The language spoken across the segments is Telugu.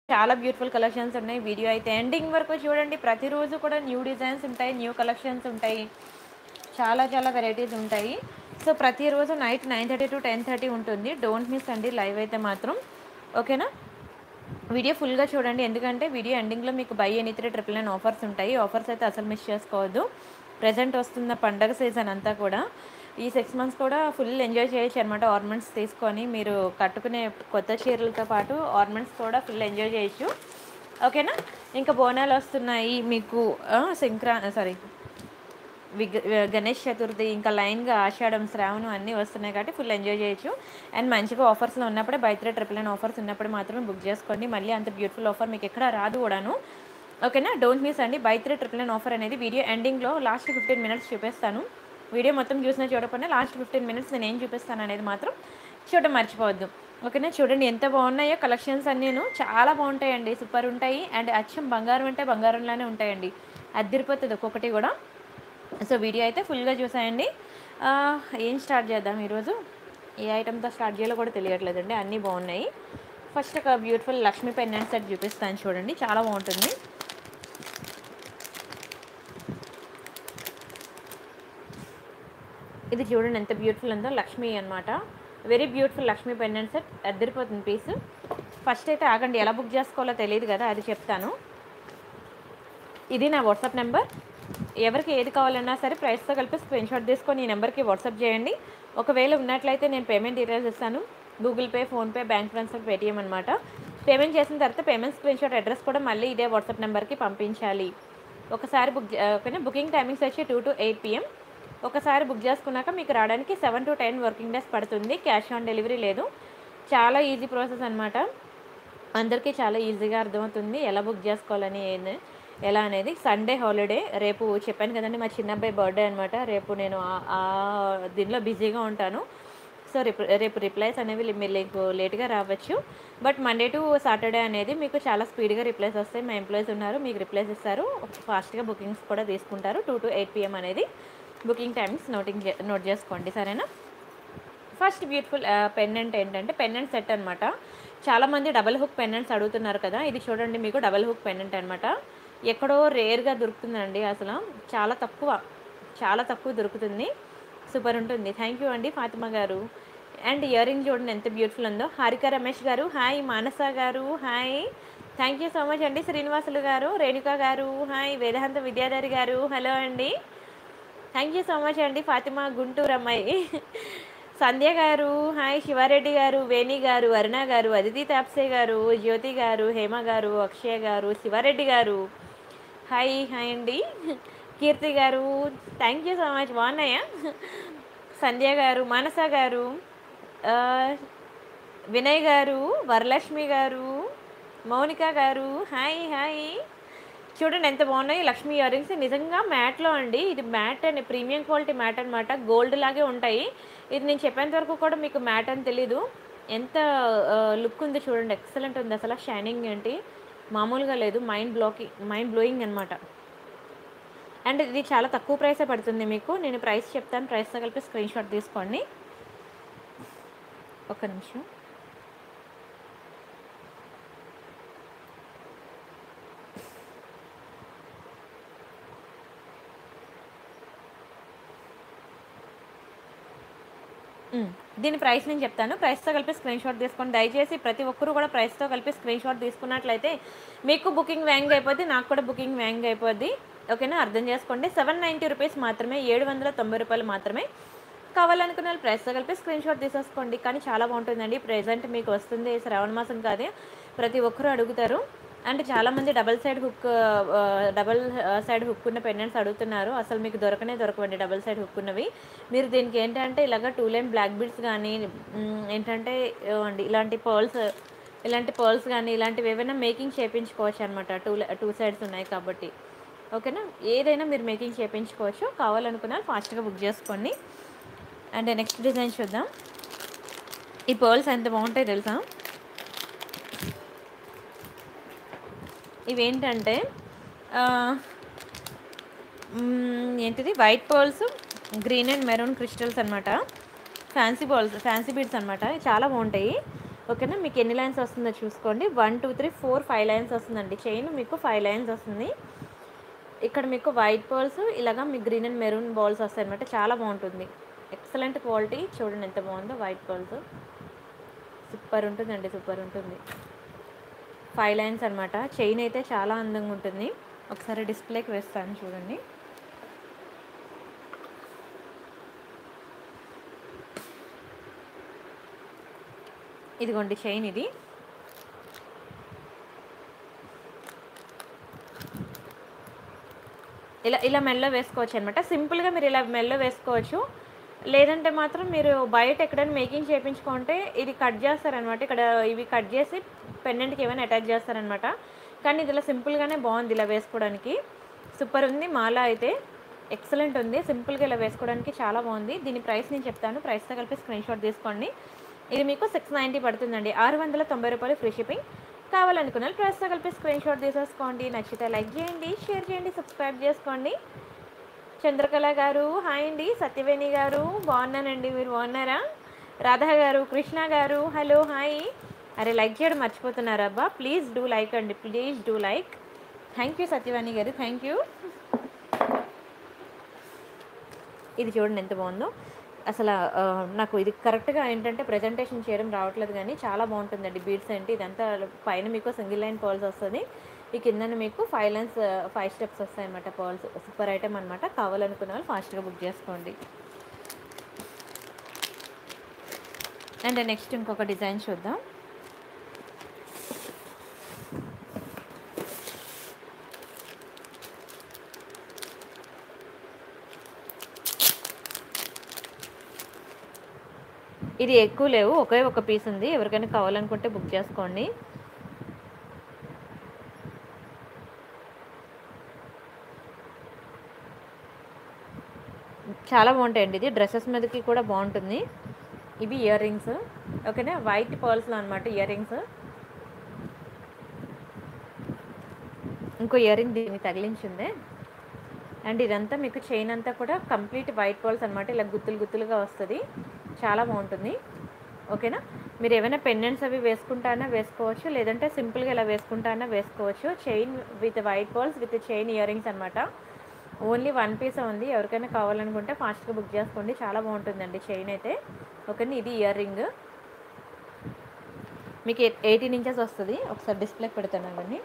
చాలా బ్యూటిఫుల్ కలెక్షన్స్ ఉన్నాయి వీడియో అయితే ఎండింగ్ వరకు చూడండి ప్రతిరోజు కూడా న్యూ డిజైన్స్ ఉంటాయి న్యూ కలెక్షన్స్ ఉంటాయి చాలా చాలా వెరైటీస్ ఉంటాయి సో ప్రతిరోజు night nine thirty to ten thirty ఉంటుంది డోంట్ మిస్ అండి లైవ్ అయితే మాత్రం ఓకేనా వీడియో ఫుల్గా చూడండి ఎందుకంటే వీడియో ఎండింగ్లో మీకు buy any three triple nine offers ఉంటాయి ఆఫర్స్ అయితే అసలు మిస్ చేసుకోవద్దు ప్రజెంట్ వస్తున్న పండగ సీజన్ అంతా కూడా ఈ సిక్స్ మంత్స్ కూడా ఫుల్ ఎంజాయ్ చేయొచ్చు అనమాట ఆర్నమెంట్స్ తీసుకొని మీరు కట్టుకునే కొత్త చీరలతో పాటు ఆర్నమెంట్స్ కూడా ఫుల్ ఎంజాయ్ చేయొచ్చు ఓకేనా ఇంకా బోనాలు వస్తున్నాయి మీకు ఆ, సంక్రా సారీ విగ్ గణేష్ చతుర్థి ఇంకా లైన్గా ఆషాఢం శ్రావణం అన్నీ వస్తున్నాయి కాబట్టి ఫుల్ ఎంజాయ్ చేయొచ్చు అండ్ మంచిగా ఆఫర్స్లో ఉన్నప్పుడే buy three triple nine offers ఉన్నప్పుడు మాత్రమే బుక్ చేసుకోండి మళ్ళీ అంత బ్యూటిఫుల్ ఆఫర్ మీకు ఎక్కడ రాదు కూడాను ఓకేనా డోంట్ మిస్ అండి buy three triple nine offer అనేది వీడియో ఎండింగ్లో లాస్ట్ ఫిఫ్టీన్ మినిట్స్ చూపిస్తాను వీడియో మొత్తం చూసినా చూడకపోయినా లాస్ట్ ఫిఫ్టీన్ మినిట్స్ నేను ఏం చూపిస్తాను అనేది మాత్రం చూడడం మర్చిపోవద్దు ఓకేనా చూడండి ఎంత బాగున్నాయో కలెక్షన్స్ అన్నీను చాలా బాగుంటాయండి సూపర్ ఉంటాయి అండ్ అచ్చం బంగారం అంటే బంగారంలానే ఉంటాయండి అద్దరిపోతుంది ఒక్కొక్కటి కూడా సో వీడియో అయితే ఫుల్గా చూసాయండి ఆ, ఏం స్టార్ట్ చేద్దాం ఈరోజు ఏ ఐటమ్తో స్టార్ట్ చేయాలో కూడా తెలియట్లేదండి అన్నీ బాగున్నాయి ఫస్ట్ ఒక బ్యూటిఫుల్ లక్ష్మీ పెన్నెంట్ సెట్ చూపిస్తాను చూడండి చాలా బాగుంటుంది ఇది చూడండి ఎంత బ్యూటిఫుల్ ఉందో లక్ష్మి అన్నమాట very beautiful Lakshmi pendant set అద్దరిపోతుంది పీస్ ఫస్ట్ అయితే ఆగండి ఎలా బుక్ చేసుకోవాలో తెలియదు కదా అది చెప్తాను ఇది నా వాట్సాప్ నెంబర్ ఎవరికి ఏది కావాలన్నా సరే ప్రైస్తో కలిపి స్క్రీన్ షాట్ తీసుకొని ఈ నెంబర్కి వాట్సాప్ చేయండి ఒకవేళ ఉన్నట్లయితే నేను పేమెంట్ డీటెయిల్స్ ఇస్తాను Google Pay PhonePe bank transfer Paytm అనమాట పేమెంట్ చేసిన తర్వాత పేమెంట్ స్క్రీన్ షాట్ అడ్రస్ కూడా మళ్ళీ ఇదే వాట్సాప్ నెంబర్కి పంపించాలి ఒకసారి బుక్ చే- ఓకేనా బుకింగ్ టైమింగ్స్ వచ్చి టూ టు ఎయిట్ పిఎం ఒకసారి బుక్ చేసుకున్నాక మీకు రావడానికి seven to ten working days పడుతుంది క్యాష్ ఆన్ డెలివరీ లేదు చాలా ఈజీ ప్రాసెస్ అనమాట అందరికీ చాలా ఈజీగా అర్థమవుతుంది ఎలా బుక్ చేసుకోవాలని ఏది- ఎలా అనేది సండే హాలిడే రేపు చెప్పాను కదండి మా చిన్న అబ్బాయి బర్త్డే అనమాట రేపు నేను ఆ- ఆ దీనిలో బిజీగా ఉంటాను సో రేపు రేపు రిప్లైస్ అనేవి li- మీరు మీకు లేట్గా రావచ్చు బట్ మండే టు సాటర్డే అనేది మీకు చాలా స్పీడ్గా రిప్లైస్ వస్తాయి మా ఎంప్లాయీస్ ఉన్నారు మీకు రిప్లైస్ ఇస్తారు ఫాస్ట్గా బుకింగ్స్ కూడా తీసుకుంటారు టూ టు ఎయిట్ పిఎం అనేది బుకింగ్ టైమింగ్స్ నోటింగ్ చే- నోట్ చేసుకోండి సరేనా ఫస్ట్ బ్యూటిఫుల్ పెండెంట్ ఏంటంటే పెండెంట్ సెట్ అనమాట చాలామంది డబల్ హుక్ పెండెంట్స్ అడుగుతున్నారు కదా ఇది చూడండి మీకు డబల్ హుక్ పెండెంట్ అనమాట ఎక్కడో రేర్గా దొరుకుతుందండి అసలు చాలా తక్కువ చాలా తక్కువ దొరుకుతుంది సూపర్ ఉంటుంది థ్యాంక్ యూ అండి ఫాతిమా గారు అండ్ ఇయర్ రింగ్ చూడండి ఎంత బ్యూటిఫుల్ ఉందో హారిక రమేష్ గారు హాయ్ మానస గారు hi thank you so much అండి శ్రీనివాసులు గారు రేణుక గారు హాయ్ వేదాంత విద్యాధరి గారు హలో అండి థ్యాంక్ యూ సో మచ్ అండి ఫాతిమా గుంటూరు అమ్మాయి సంధ్య గారు హాయ్ శివారెడ్డి గారు వేణి గారు అరుణ గారు అదితి తాప్సే గారు జ్యోతి గారు హేమ గారు అక్షయ్ గారు శివారెడ్డి గారు హాయ్ హాయ్ అండి కీర్తి గారు థ్యాంక్ యూ సో మచ్ బాగున్నాయా సంధ్య గారు మానస గారు ఆ, వినయ్ గారు వరలక్ష్మి గారు మౌనిక గారు హాయ్ హాయ్ చూడండి ఎంత బాగున్నాయి లక్ష్మీ ఇయర్ రింగ్స్ నిజంగా మ్యాట్లో అండి ఇది మ్యాట్ అని ప్రీమియం క్వాలిటీ మ్యాట్ అనమాట గోల్డ్ లాగే ఉంటాయి ఇది నేను చెప్పేంత వరకు కూడా మీకు మ్యాట్ అని తెలీదు ఎంత లుక్ ఉంది చూడండి ఎక్సలెంట్ ఉంది అసలు షైనింగ్ ఏంటి మామూలుగా లేదు మైండ్ బ్లోకి మైండ్ బ్లోయింగ్ అనమాట అండ్ ఇది చాలా తక్కువ ప్రైసే పడుతుంది మీకు నేను ప్రైస్ చెప్తాను ప్రైస్తో కలిపి స్క్రీన్ షాట్ తీసుకోండి ఒక్క నిమిషం మ్మ్. దీని ప్రైస్ నేను చెప్తాను ప్రైస్తో కలిపి స్క్రీన్ షాట్ తీసుకోండి దయచేసి ప్రతి ఒక్కరు కూడా ప్రైస్తో కలిపి స్క్రీన్ షాట్ తీసుకున్నట్లయితే మీకు బుకింగ్ వ్యాంగ్ అయిపోద్ది నాకు కూడా బుకింగ్ వ్యాంగ్ అయిపోద్ది ఓకేనా అర్థం చేసుకోండి సెవెన్ నైంటీ రూపీస్ మాత్రమే ఏడు వందల తొంభై రూపాయలు మాత్రమే కావాలనుకున్న వాళ్ళు ప్రైస్తో కలిపి స్క్రీన్ షాట్ తీసేసుకోండి కానీ చాలా బాగుంటుందండి ప్రెజెంట్ మీకు వస్తుంది శ్రావణ మాసం కాదే ప్రతి ఒక్కరూ అడుగుతారు అంటే చాలామంది double side hook double side hook ఉన్న పెండెంట్స్ అడుగుతున్నారు అసలు మీకు దొరకనే దొరకవండి డబల్ సైడ్ హుక్ ఉన్నవి మీరు దీనికి ఏంటంటే ఇలాగ టూ లైన్ బ్లాక్ బీడ్స్ కానీ మ్, ఏంటంటే ఆ, అండి ఇలాంటి పర్ల్స్ ఇలాంటి పర్ల్స్ కానీ ఇలాంటివి ఏవైనా మేకింగ్ చేయించుకోవచ్చు అనమాట టూ టూ సైడ్స్ ఉన్నాయి కాబట్టి ఓకేనా ఏదైనా మీరు మేకింగ్ చేయించుకోవచ్చు కావాలనుకున్న ఫాస్ట్గా బుక్ చేసుకోండి అండ్ నెక్స్ట్ డిజైన్ చూద్దాం ఈ పర్ల్స్ ఎంత బాగుంటాయి తెలుసా ఇవేంటంటే ఆ, మ్, ఏంటిది white pearls green and maroon crystals అనమాట ఫ్యాన్సీ బాల్స్ ఫ్యాన్సీ బీడ్స్ అనమాట చాలా బాగుంటాయి ఓకేనా మీకు ఎన్ని లైన్స్ వస్తుందో చూసుకోండి one two three four five lines వస్తుందండి చైన్ మీకు ఫైవ్ లైన్స్ వస్తుంది ఇక్కడ మీకు వైట్ బాల్స్ ఇలాగా మీకు గ్రీన్ అండ్ మెరూన్ బాల్స్ వస్తాయి అనమాట చాలా బాగుంటుంది ఎక్సలెంట్ క్వాలిటీ చూడండి ఎంత బాగుందో వైట్ బాల్స్ సూపర్ ఉంటుందండి సూపర్ ఉంటుంది ఫైవ్ లైన్స్ అనమాట చైన్ అయితే చాలా అందంగా ఉంటుంది ఒకసారి డిస్ప్లేకి వేస్తాను చూడండి ఇదిగోండి చైన్ ఇది ఇలా ఇలా మెల్ల వేసుకోవచ్చు అనమాట సింపుల్గా మీరు ఇలా మెల్ల వేసుకోవచ్చు లేదంటే మాత్రం మీరు బయట ఎక్కడైనా మేకింగ్ చేయించుకుంటే ఇది కట్ చేస్తారనమాట ఇక్కడ ఇవి కట్ చేసి పెండెంట్కి ఏమైనా అటాచ్ చేస్తారనమాట కానీ ఇది ఇలా సింపుల్గానే బాగుంది ఇలా వేసుకోవడానికి సూపర్ ఉంది మాల అయితే ఎక్సలెంట్ ఉంది సింపుల్గా ఇలా వేసుకోవడానికి చాలా బాగుంది దీని ప్రైస్ నేను చెప్తాను ప్రైస్తో కలిపి స్క్రీన్ షాట్ తీసుకోండి ఇది మీకు సిక్స్ నైంటీ పడుతుందండి ఆరు వందల తొంభై రూపాయలు ఫ్రీ షిప్పింగ్ కావాలనుకున్న వాళ్ళు ప్రైస్తో కలిపి స్క్రీన్ షాట్ తీసేసుకోండి నచ్చితే లైక్ చేయండి షేర్ చేయండి సబ్స్క్రైబ్ చేసుకోండి చంద్రకళ గారు హాయ్ అండి సత్యవేణి గారు బాగున్నానండి మీరు బాగున్నారా రాధా గారు కృష్ణ గారు హలో హాయ్ అరే లైక్ చేయడం మర్చిపోతున్నారా అబ్బా ప్లీజ్ డూ లైక్ అండి please do like thank you Satyavani గారు థ్యాంక్ యూ ఇది చూడండి ఎంత బాగుందో అసలు ఆ, నాకు ఇది కరెక్ట్గా ఏంటంటే ప్రజెంటేషన్ చేయడం రావట్లేదు కానీ చాలా బాగుంటుందండి బీడ్స్ ఏంటి ఇదంతా పైన మీకు సింగిల్ లైన్ పర్ల్స్ వస్తుంది ఈ కింద మీకు ఫైవ్ లైన్స్ ఫైవ్ స్టెప్స్ వస్తాయి అనమాట పర్ల్స్ సూపర్ ఐటమ్ అనమాట కావాలనుకున్న వాళ్ళు ఫాస్ట్గా బుక్ చేసుకోండి అండ్ నెక్స్ట్ ఇంకొక డిజైన్ చూద్దాం ఇది ఎక్కువ లేవు ఒకే ఒక పీస్ ఉంది ఎవరికైనా కావాలనుకుంటే బుక్ చేసుకోండి చాలా బాగుంటాయండి ఇది డ్రెస్సెస్ మీదకి కూడా బాగుంటుంది ఇవి ఇయర్ రింగ్స్ ఓకేనా వైట్ పర్ల్స్లో అనమాట ఇయర్ రింగ్స్ ఇంకో ఇయర్ రింగ్ దీన్ని తగిలించిందే అండ్ ఇదంతా మీకు చైన్ అంతా కూడా కంప్లీట్ వైట్ పర్ల్స్ అనమాట ఇలా గుత్తులు గుత్తులుగా వస్తుంది చాలా బాగుంటుంది ఓకేనా మీరు ఏమైనా పెండెంట్స్ అవి వేసుకుంటానా వేసుకోవచ్చు లేదంటే సింపుల్గా ఇలా వేసుకుంటానా వేసుకోవచ్చు chain with white pearls with chain earrings అనమాట ఓన్లీ వన్ పీస్ ఉంది ఎవరికైనా కావాలనుకుంటే ఫాస్ట్గా బుక్ చేసుకోండి చాలా బాగుంటుందండి చైన్ అయితే ఓకేనా ఇది ఇయర్ రింగ్ మీకు ఎయిటీన్ ఇంచెస్ వస్తుంది ఒకసారి డిస్ప్లే పెడతాను అవన్నీ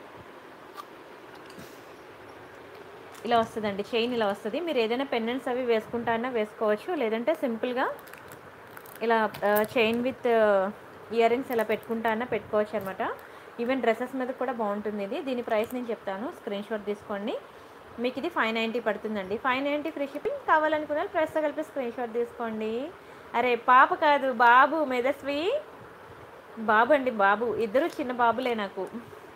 ఇలా వస్తుందండి చైన్ ఇలా వస్తుంది మీరు ఏదైనా పెండెంట్స్ అవి వేసుకుంటానా వేసుకోవచ్చు లేదంటే సింపుల్గా ఇలా చైన్ విత్ ఇయర్ రింగ్స్ ఇలా పెట్టుకుంటానా పెట్టుకోవచ్చు అనమాట ఈవెన్ డ్రెస్సెస్ మీద కూడా బాగుంటుంది ఇది దీని ప్రైస్ నేను చెప్తాను స్క్రీన్ షాట్ తీసుకోండి మీకు ఇది ఫైవ్ నైంటీ పడుతుందండి ఫైవ్ నైంటీ ఫ్రీ షిప్పింగ్ కావాలనుకున్న ప్రైస్తో కలిపి స్క్రీన్ షాట్ తీసుకోండి అరే పాప కాదు బాబు మేధస్వి బాబు అండి బాబు ఇద్దరు చిన్న బాబులే నాకు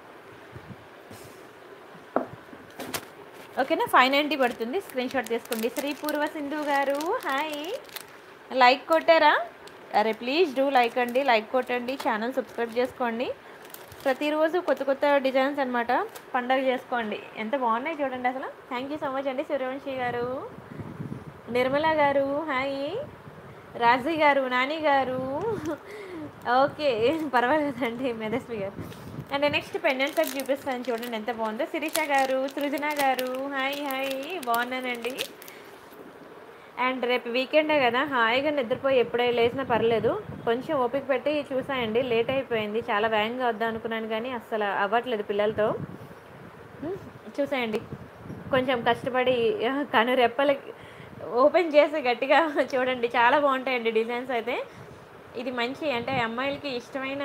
ఓకేనా ఫైవ్ నైంటీ పడుతుంది స్క్రీన్ షాట్ తీసుకోండి శ్రీ పూర్వ సింధు గారు హాయ్ లైక్ కొట్టారా అరే ప్లీజ్ డూ లైక్ అండి లైక్ కొట్టండి ఛానల్ సబ్స్క్రైబ్ చేసుకోండి ప్రతిరోజు కొత్త కొత్త డిజైన్స్ అనమాట పండగ చేసుకోండి ఎంత బాగున్నాయి చూడండి అసలు థ్యాంక్ యూ సో మచ్ అండి సూర్యవంశీ గారు నిర్మల గారు హాయ్ రాజీ గారు నాని గారు ఓకే పర్వాలేదండి మెదస్వి గారు అండ్ నెక్స్ట్ పెండెంట్ సెట్ చూపిస్తాను చూడండి ఎంత బాగుందో శిరీష గారు సృజన గారు హాయ్ హాయ్ బాగున్నానండి అండ్ రేపు వీకెండే కదా హాయిగా నిద్రపోయి ఎప్పుడై లేచినా పర్లేదు కొంచెం ఓపిక పెట్టి చూసాయండి లేట్ అయిపోయింది చాలా వేగంగా వద్దాం అనుకున్నాను కానీ అస్సలు అవ్వట్లేదు పిల్లలతో ఉమ్, చూసేయండి కొంచెం కష్టపడి కను రెప్పలకి ఓపెన్ చేసి గట్టిగా చూడండి చాలా బాగుంటాయండి డిజైన్స్ అయితే ఇది మంచి అంటే అమ్మాయిలకి ఇష్టమైన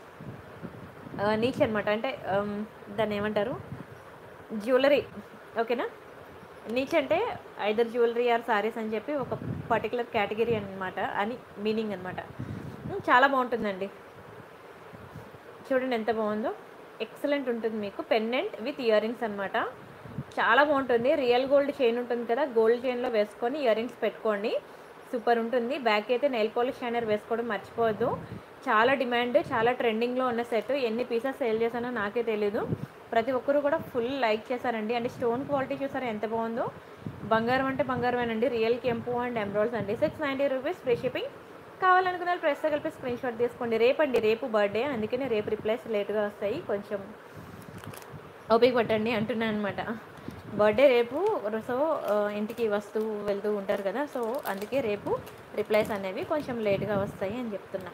నీచ్ అనమాట అంటే ఆమ్, దాన్ని ఏమంటారు జ్యువెలరీ ఓకేనా నీచ్ అంటే ఐదర్ జ్యువెలరీ ఆర్ సారీస్ అని చెప్పి ఒక పర్టికులర్ కేటగిరీ అనమాట అని మీనింగ్ అనమాట చాలా బాగుంటుందండి చూడండి ఎంత బాగుందో ఎక్సలెంట్ ఉంటుంది మీకు పెండెంట్ విత్ ఇయర్ రింగ్స్ అనమాట చాలా బాగుంటుంది రియల్ గోల్డ్ చైన్ ఉంటుంది కదా గోల్డ్ చైన్లో వేసుకొని ఇయర్ రింగ్స్ పెట్టుకోండి సూపర్ ఉంటుంది బ్యాక్ అయితే నెయిల్ పాలిష్ షైనర్ వేసుకోవడం మర్చిపోవద్దు చాలా డిమాండ్ చాలా ట్రెండింగ్లో ఉన్న సెట్ ఎన్ని పీసెస్ సేల్ చేశానో నాకే తెలీదు ప్రతి ఒక్కరు కూడా ఫుల్ లైక్ చేశారండి అండ్ స్టోన్ క్వాలిటీ చూసారా ఎంత బాగుందో బంగారం అంటే బంగారమేనండి రియల్ కెంపు అండ్ ఎమ్రాల్స్ అండి six ninety rupees free shipping కావాలనుకున్న వాళ్ళు ప్రెస్తో కలిపి స్క్రీన్ షాట్ తీసుకోండి రేపండి రేపు బర్త్డే అందుకనే రేపు రిప్లైస్ లేట్గా వస్తాయి కొంచెం ఓపిక పట్టండి అంటున్నాను అనమాట బర్త్డే రేపు సో ఆ, ఇంటికి వస్తూ వెళ్తూ ఉంటారు కదా సో అందుకే రేపు రిప్లైస్ అనేవి కొంచెం లేట్గా వస్తాయి అని చెప్తున్నా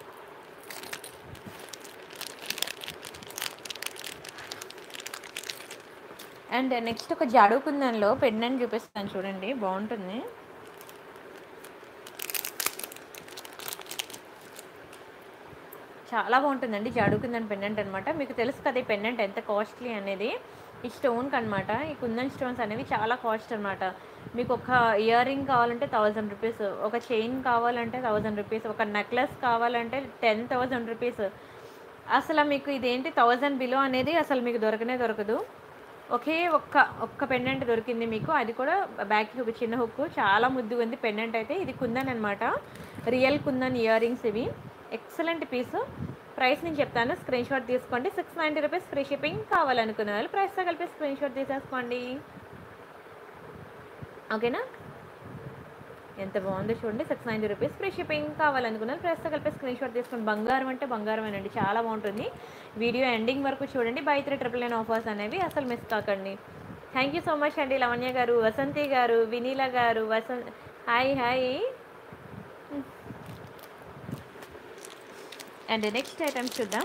అండ్ నెక్స్ట్ ఒక జాడు కుందన్లో పెండెంట్ చూపిస్తాను చూడండి బాగుంటుంది చాలా బాగుంటుందండి జాడు కుందన్ పెండెంట్ అనమాట మీకు తెలుసు కదా ఈ పెండెంట్ ఎంత కాస్ట్లీ అనేది ఈ స్టోన్కి అనమాట ఈ కుందన్ స్టోన్స్ అనేవి చాలా కాస్ట్ అనమాట మీకు ఒక ఇయర్ రింగ్ కావాలంటే థౌజండ్ రూపీస్ ఒక చైన్ కావాలంటే థౌజండ్ రూపీస్ ఒక నెక్లెస్ కావాలంటే టెన్ థౌజండ్ రూపీస్ అసలు మీకు ఇదేంటి థౌజండ్ బిలో అనేది అసలు మీకు దొరకనే దొరకదు ఒకే ఒక్క ఒక్క పెండెంట్ దొరికింది మీకు అది కూడా బ్యాక్కి ఒక చిన్న హుక్ చాలా ముద్దుగా ఉంది పెండెంట్ అయితే ఇది కుందన్ అనమాట రియల్ కుందన్ ఇయర్ రింగ్స్ ఇవి ఎక్సలెంట్ పీస్ ప్రైస్ నేను చెప్తాను స్క్రీన్ షాట్ తీసుకోండి six ninety rupees free shipping కావాలనుకున్న వాళ్ళు ప్రైస్తో కలిపి స్క్రీన్ షాట్ తీసేసుకోండి ఓకేనా ఎంత బాగుందో చూడండి six ninety rupees free shipping కావాలనుకున్నారు ప్రైస్తో కలిపి స్క్రీన్ షాట్ తీసుకోండి బంగారం అంటే బంగారమేనండి చాలా బాగుంటుంది వీడియో ఎండింగ్ వరకు చూడండి buy three triple nine offers అనేవి అసలు మిస్ కాకండి థ్యాంక్ యూ సో మచ్ అండి లవణ్య గారు వసంతి గారు వినీల గారు Vasanth hi hi and next item చూద్దాం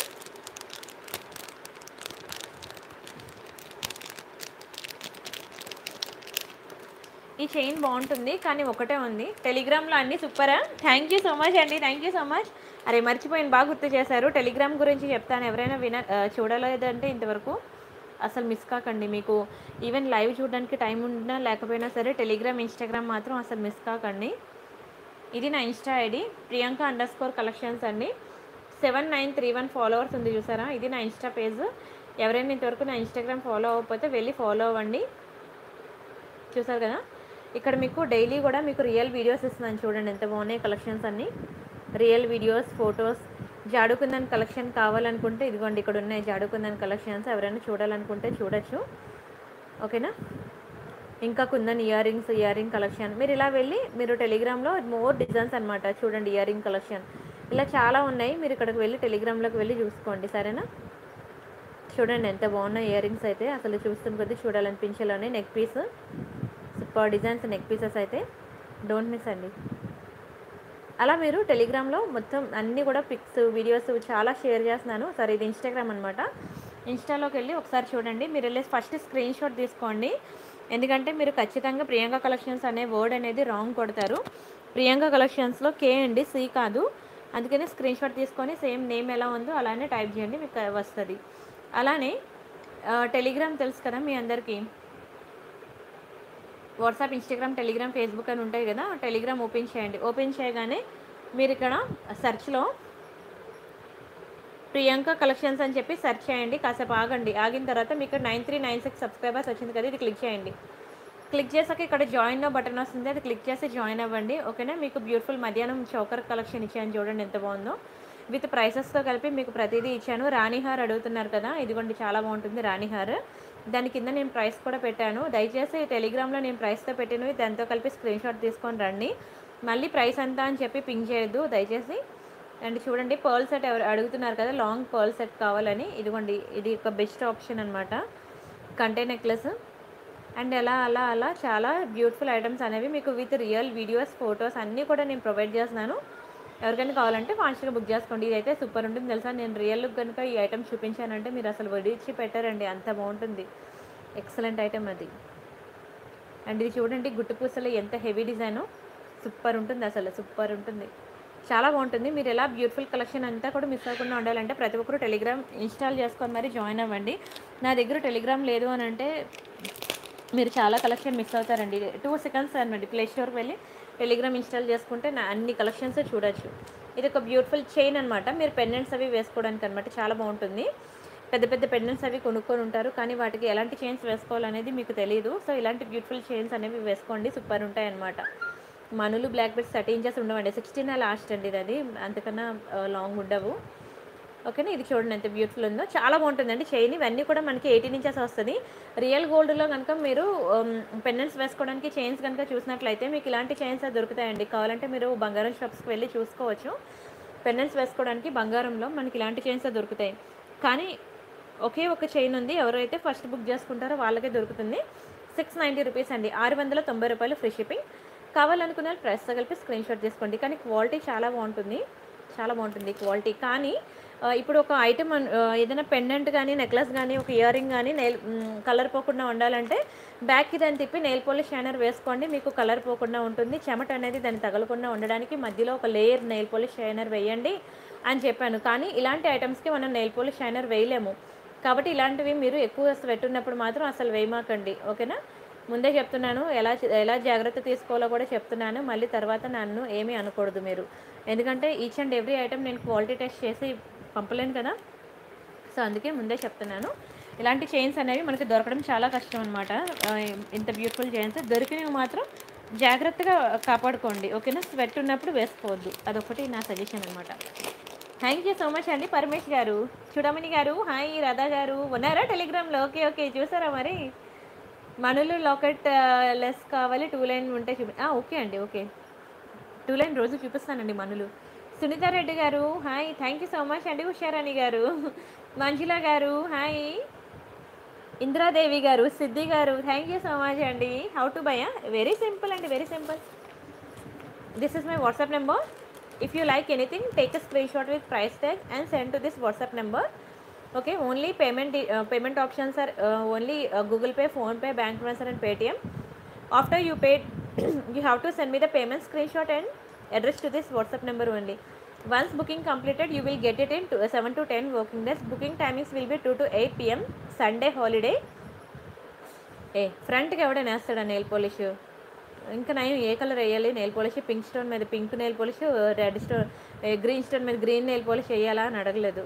ఈ చైన్ బాగుంటుంది కానీ ఒకటే ఉంది టెలిగ్రామ్లో అన్నీ సూపరా థ్యాంక్ యూ సో మచ్ అండి థ్యాంక్ యూ సో మచ్ అరే మర్చిపోయిన బాగా గుర్తు చేశారు టెలిగ్రామ్ గురించి చెప్తాను ఎవరైనా విన ఆ, చూడలేదంటే ఇంతవరకు అసలు మిస్ కాకండి మీకు ఈవెన్ లైవ్ చూడడానికి టైం ఉన్నా లేకపోయినా సరే టెలిగ్రామ్ ఇన్స్టాగ్రామ్ మాత్రం అసలు మిస్ కాకండి ఇది నా Insta ID Priyanka under score collections అండి seven nine three one followers ఉంది చూసారా ఇది నా ఇన్స్టా పేజ్ ఎవరైనా ఇంతవరకు నా ఇన్స్టాగ్రామ్ ఫాలో అవ్వకపోతే వెళ్ళి ఫాలో అవ్వండి చూసారు కదా ఇక్కడ మీకు డైలీ కూడా మీకు రియల్ వీడియోస్ ఇస్తున్నాను చూడండి ఎంత బాగున్నాయి కలెక్షన్స్ అన్నీ రియల్ వీడియోస్ ఫొటోస్ జాడుకుందని కలెక్షన్ కావాలనుకుంటే ఇదిగోండి ఇక్కడ ఉన్నాయి జాడుకుందని కలెక్షన్స్ ఎవరైనా చూడాలనుకుంటే చూడొచ్చు ఓకేనా ఇంకా kundan ear rings year ring collection మీరు ఇలా వెళ్ళి మీరు టెలిగ్రామ్లో మోర్ డిజైన్స్ అనమాట చూడండి ఇయర్ రింగ్ కలెక్షన్ ఇలా చాలా ఉన్నాయి మీరు ఇక్కడికి వెళ్ళి టెలిగ్రామ్లోకి వెళ్ళి చూసుకోండి సరేనా చూడండి ఎంత బాగున్నాయి ఇయర్ రింగ్స్ అయితే అసలు చూస్తున్న కొద్దీ చూడాలనిపించేలానే neck piece super designs neck pieces అయితే డోంట్ మిస్ అండి అలా మీరు టెలిగ్రామ్లో మొత్తం అన్నీ కూడా పిక్స్ వీడియోస్ చాలా షేర్ చేస్తున్నాను సరే ఇది ఇన్స్టాగ్రామ్ అనమాట ఇన్స్టాలోకి వెళ్ళి ఒకసారి చూడండి మీరు వెళ్ళి ఫస్ట్ స్క్రీన్ షాట్ తీసుకోండి ఎందుకంటే మీరు ఖచ్చితంగా ప్రియాంక కలెక్షన్స్ అనే వర్డ్ అనేది రాంగ్ కొడతారు ప్రియాంక కలెక్షన్స్లో కే అండి సి కాదు అందుకని స్క్రీన్ షాట్ తీసుకొని సేమ్ నేమ్ ఎలా ఉందో అలానే టైప్ చేయండి మీకు వస్తుంది అలానే ఆ, టెలిగ్రామ్ తెలుసు కదా మీ అందరికీ వాట్సాప్ ఇన్స్టాగ్రామ్ టెలిగ్రామ్ ఫేస్బుక్ అని ఉంటాయి కదా టెలిగ్రామ్ ఓపెన్ చేయండి ఓపెన్ చేయగానే మీరు ఇక్కడ సెర్చ్లో ప్రియాంక కలెక్షన్స్ అని చెప్పి సెర్చ్ చేయండి కాసేపు ఆగండి ఆగిన తర్వాత మీకు nine three nine six subscribers వచ్చింది కదా ఇది క్లిక్ చేయండి క్లిక్ చేసాక ఇక్కడ జాయిన్ బటన్ వస్తుంది అది క్లిక్ చేసి జాయిన్ అవ్వండి ఓకేనా మీకు బ్యూటిఫుల్ మధ్యాహ్నం చౌకర్ కలెక్షన్ ఇచ్చాను చూడండి ఎంత బాగుందో విత్ ప్రైసెస్తో కలిపి మీకు ప్రతిదీ ఇచ్చాను రాణిహార్ అడుగుతున్నారు కదా ఇదిగోండి చాలా బాగుంటుంది రాణిహార్ దాని కింద నేను ప్రైస్ కూడా పెట్టాను దయచేసి టెలిగ్రామ్లో నేను ప్రైస్తో పెట్టినవి దాంతో కలిపి స్క్రీన్ షాట్ తీసుకొని రండి మళ్ళీ ప్రైస్ ఎంత అని చెప్పి పింక్ చేయొద్దు దయచేసి అండ్ చూడండి పర్ల్ సెట్ ఎవరు అడుగుతున్నారు కదా లాంగ్ పర్ల్ సెట్ కావాలని ఇదిగోండి ఇది ఒక బెస్ట్ ఆప్షన్ అనమాట కంటే నెక్లెస్ అండ్ అలా అలా అలా చాలా బ్యూటిఫుల్ ఐటమ్స్ అనేవి మీకు విత్ రియల్ వీడియోస్ ఫొటోస్ అన్నీ కూడా నేను ప్రొవైడ్ చేస్తున్నాను ఎవరికైనా కావాలంటే ఫాస్ట్గా బుక్ చేసుకోండి ఇదైతే సూపర్ ఉంటుంది తెలుసా నేను రియల్ లుక్ కనుక ఈ ఐటమ్ చూపించానంటే మీరు అసలు వడిచి పెట్టారండి అంత బాగుంటుంది ఎక్సలెంట్ ఐటమ్ అది అండ్ ఇది చూడండి గుట్టు పూసలు ఎంత హెవీ డిజైను సూపర్ ఉంటుంది అసలు సూపర్ ఉంటుంది చాలా బాగుంటుంది మీరు ఎలా బ్యూటిఫుల్ కలెక్షన్ అంతా కూడా మిస్ అవ్వకుండా ఉండాలంటే ప్రతి ఒక్కరు టెలిగ్రామ్ ఇన్స్టాల్ చేసుకొని మరి జాయిన్ అవ్వండి నా దగ్గర టెలిగ్రామ్ లేదు అని అంటే మీరు చాలా కలెక్షన్ మిస్ అవుతారండి టూ సెకండ్స్ అనమాట ప్లే స్టోర్కి వెళ్ళి టెలిగ్రామ్ ఇన్స్టాల్ చేసుకుంటే నా అన్ని కలెక్షన్స్ చూడొచ్చు ఇది ఒక బ్యూటిఫుల్ చైన్ అనమాట మీరు పెండెంట్స్ అవి వేసుకోవడానికి అనమాట చాలా బాగుంటుంది పెద్ద పెద్ద పెండెంట్స్ అవి కొనుక్కొని ఉంటారు కానీ వాటికి ఎలాంటి చైన్స్ వేసుకోవాలనేది మీకు తెలియదు సో ఇలాంటి బ్యూటిఫుల్ చైన్స్ అనేవి వేసుకోండి సూపర్ ఉంటాయి అనమాట మనులు బ్లాక్ బెడ్స్ థర్టీ ఇంచెస్ ఉండవండి సిక్స్టీన్ లాస్ట్ అండి ఇది అది అంతకన్నా లాంగ్ ఉండవు ఓకేనా ఇది చూడండి ఎంత బ్యూటిఫుల్ ఉందో చాలా బాగుంటుందండి చైన్ ఇవన్నీ కూడా మనకి ఎయిటీన్ ఇంచెస్ వస్తుంది రియల్ గోల్డ్లో కనుక మీరు పెండెంట్స్ వేసుకోవడానికి చైన్స్ కనుక చూసినట్లయితే మీకు ఇలాంటి చైన్స్ దొరుకుతాయండి కావాలంటే మీరు బంగారం షాప్స్కి వెళ్ళి చూసుకోవచ్చు పెండెంట్స్ వేసుకోవడానికి బంగారంలో మనకి ఇలాంటి చైన్స్ దొరుకుతాయి కానీ ఒకే ఒక చైన్ ఉంది ఎవరైతే ఫస్ట్ బుక్ చేసుకుంటారో వాళ్ళకే దొరుకుతుంది సిక్స్ నైంటీ రూపీస్ అండి ఆరు వందల తొంభై రూపాయలు ఫ్రీ షిప్పింగ్ కావాలనుకున్న వాళ్ళు ప్రైస్తో కలిపి స్క్రీన్ షాట్ తీసుకోండి కానీ క్వాలిటీ చాలా బాగుంటుంది చాలా బాగుంటుంది క్వాలిటీ కానీ ఆ, ఇప్పుడు ఒక ఐటమ్ ఏదైనా పెండెంట్ కానీ నెక్లెస్ కానీ ఒక ఇయర్ రింగ్ కానీ నెయిల్ కలర్ పోకుండా ఉండాలంటే బ్యాక్కి దాన్ని తిప్పి నెయిల్ పాలిష్ షైనర్ వేసుకోండి మీకు కలర్ పోకుండా ఉంటుంది చెమట అనేది దాన్ని తగలకుండా ఉండడానికి మధ్యలో ఒక లేయర్ నెయిల్ పాలిష్ షైనర్ వేయండి అని చెప్పాను కానీ ఇలాంటి ఐటమ్స్కి మనం నెయిల్ పాలిష్ షైనర్ వేయలేము కాబట్టి ఇలాంటివి మీరు ఎక్కువ స్వెట్ ఉన్నప్పుడు మాత్రం అసలు వేయమాకండి ఓకేనా ముందే చెప్తున్నాను ఎలా ఎలా జాగ్రత్త తీసుకోవాలో కూడా చెప్తున్నాను మళ్ళీ తర్వాత నన్ను ఏమీ అనకూడదు మీరు ఎందుకంటే ఈచ్ అండ్ ఎవ్రీ ఐటమ్ నేను క్వాలిటీ టెస్ట్ చేసి పంపలేను కదా సో అందుకే ముందే చెప్తున్నాను ఇలాంటి చైన్స్ అనేవి మనకి దొరకడం చాలా కష్టం అనమాట ఇంత బ్యూటిఫుల్ చైన్స్ దొరికినవి మాత్రం జాగ్రత్తగా కాపాడుకోండి ఓకేనా స్వెట్ ఉన్నప్పుడు వేసుకోవద్దు అదొకటి నా సజెషన్ అనమాట థ్యాంక్ యూ సో మచ్ అండి పరమేష్ గారు చూడమణి గారు హాయ్ రాధా గారు ఉన్నారా టెలిగ్రామ్లో ఓకే ఓకే చూసారా మరి మనులు లాకెట్ లెస్ కావాలి టూ లైన్ ఉంటే చూపి ఆ, ఓకే అండి ఓకే టూ లైన్ రోజు చూపిస్తానండి మనులు సునీత రెడ్డి గారు hi thank you so much అండి ఉషారాణి గారు మంజుల గారు హాయ్ ఇందిరాదేవి గారు సిద్ధి గారు థ్యాంక్ యూ సో మచ్ అండి how to buy very simple అండి very simple this is my whatsapp number if you like anything take a screenshot with price tag and send to this whatsapp number okay only payment de- uh, payment options are uh, only uh, google pay phone pay bank transfer and paytm after you paid you have to send me the payment screenshot and address to this whatsapp number only once booking completed you will get it in to, 7 to 10 working days booking timings will be 2 to 8 pm sunday holiday ఏ ఫ్రంట్కి ఎవడైనా వేస్తాడా నెయిల్ పాలిష్ ఇంకా నేను ఏ కలర్ వేయాలి నెయిల్ పాలిష్ పింక్ స్టోన్ మీద pink nail polish red stone green stone మీద గ్రీన్ నెయిల్ పాలిష్ వేయాలా అని అడగలేదు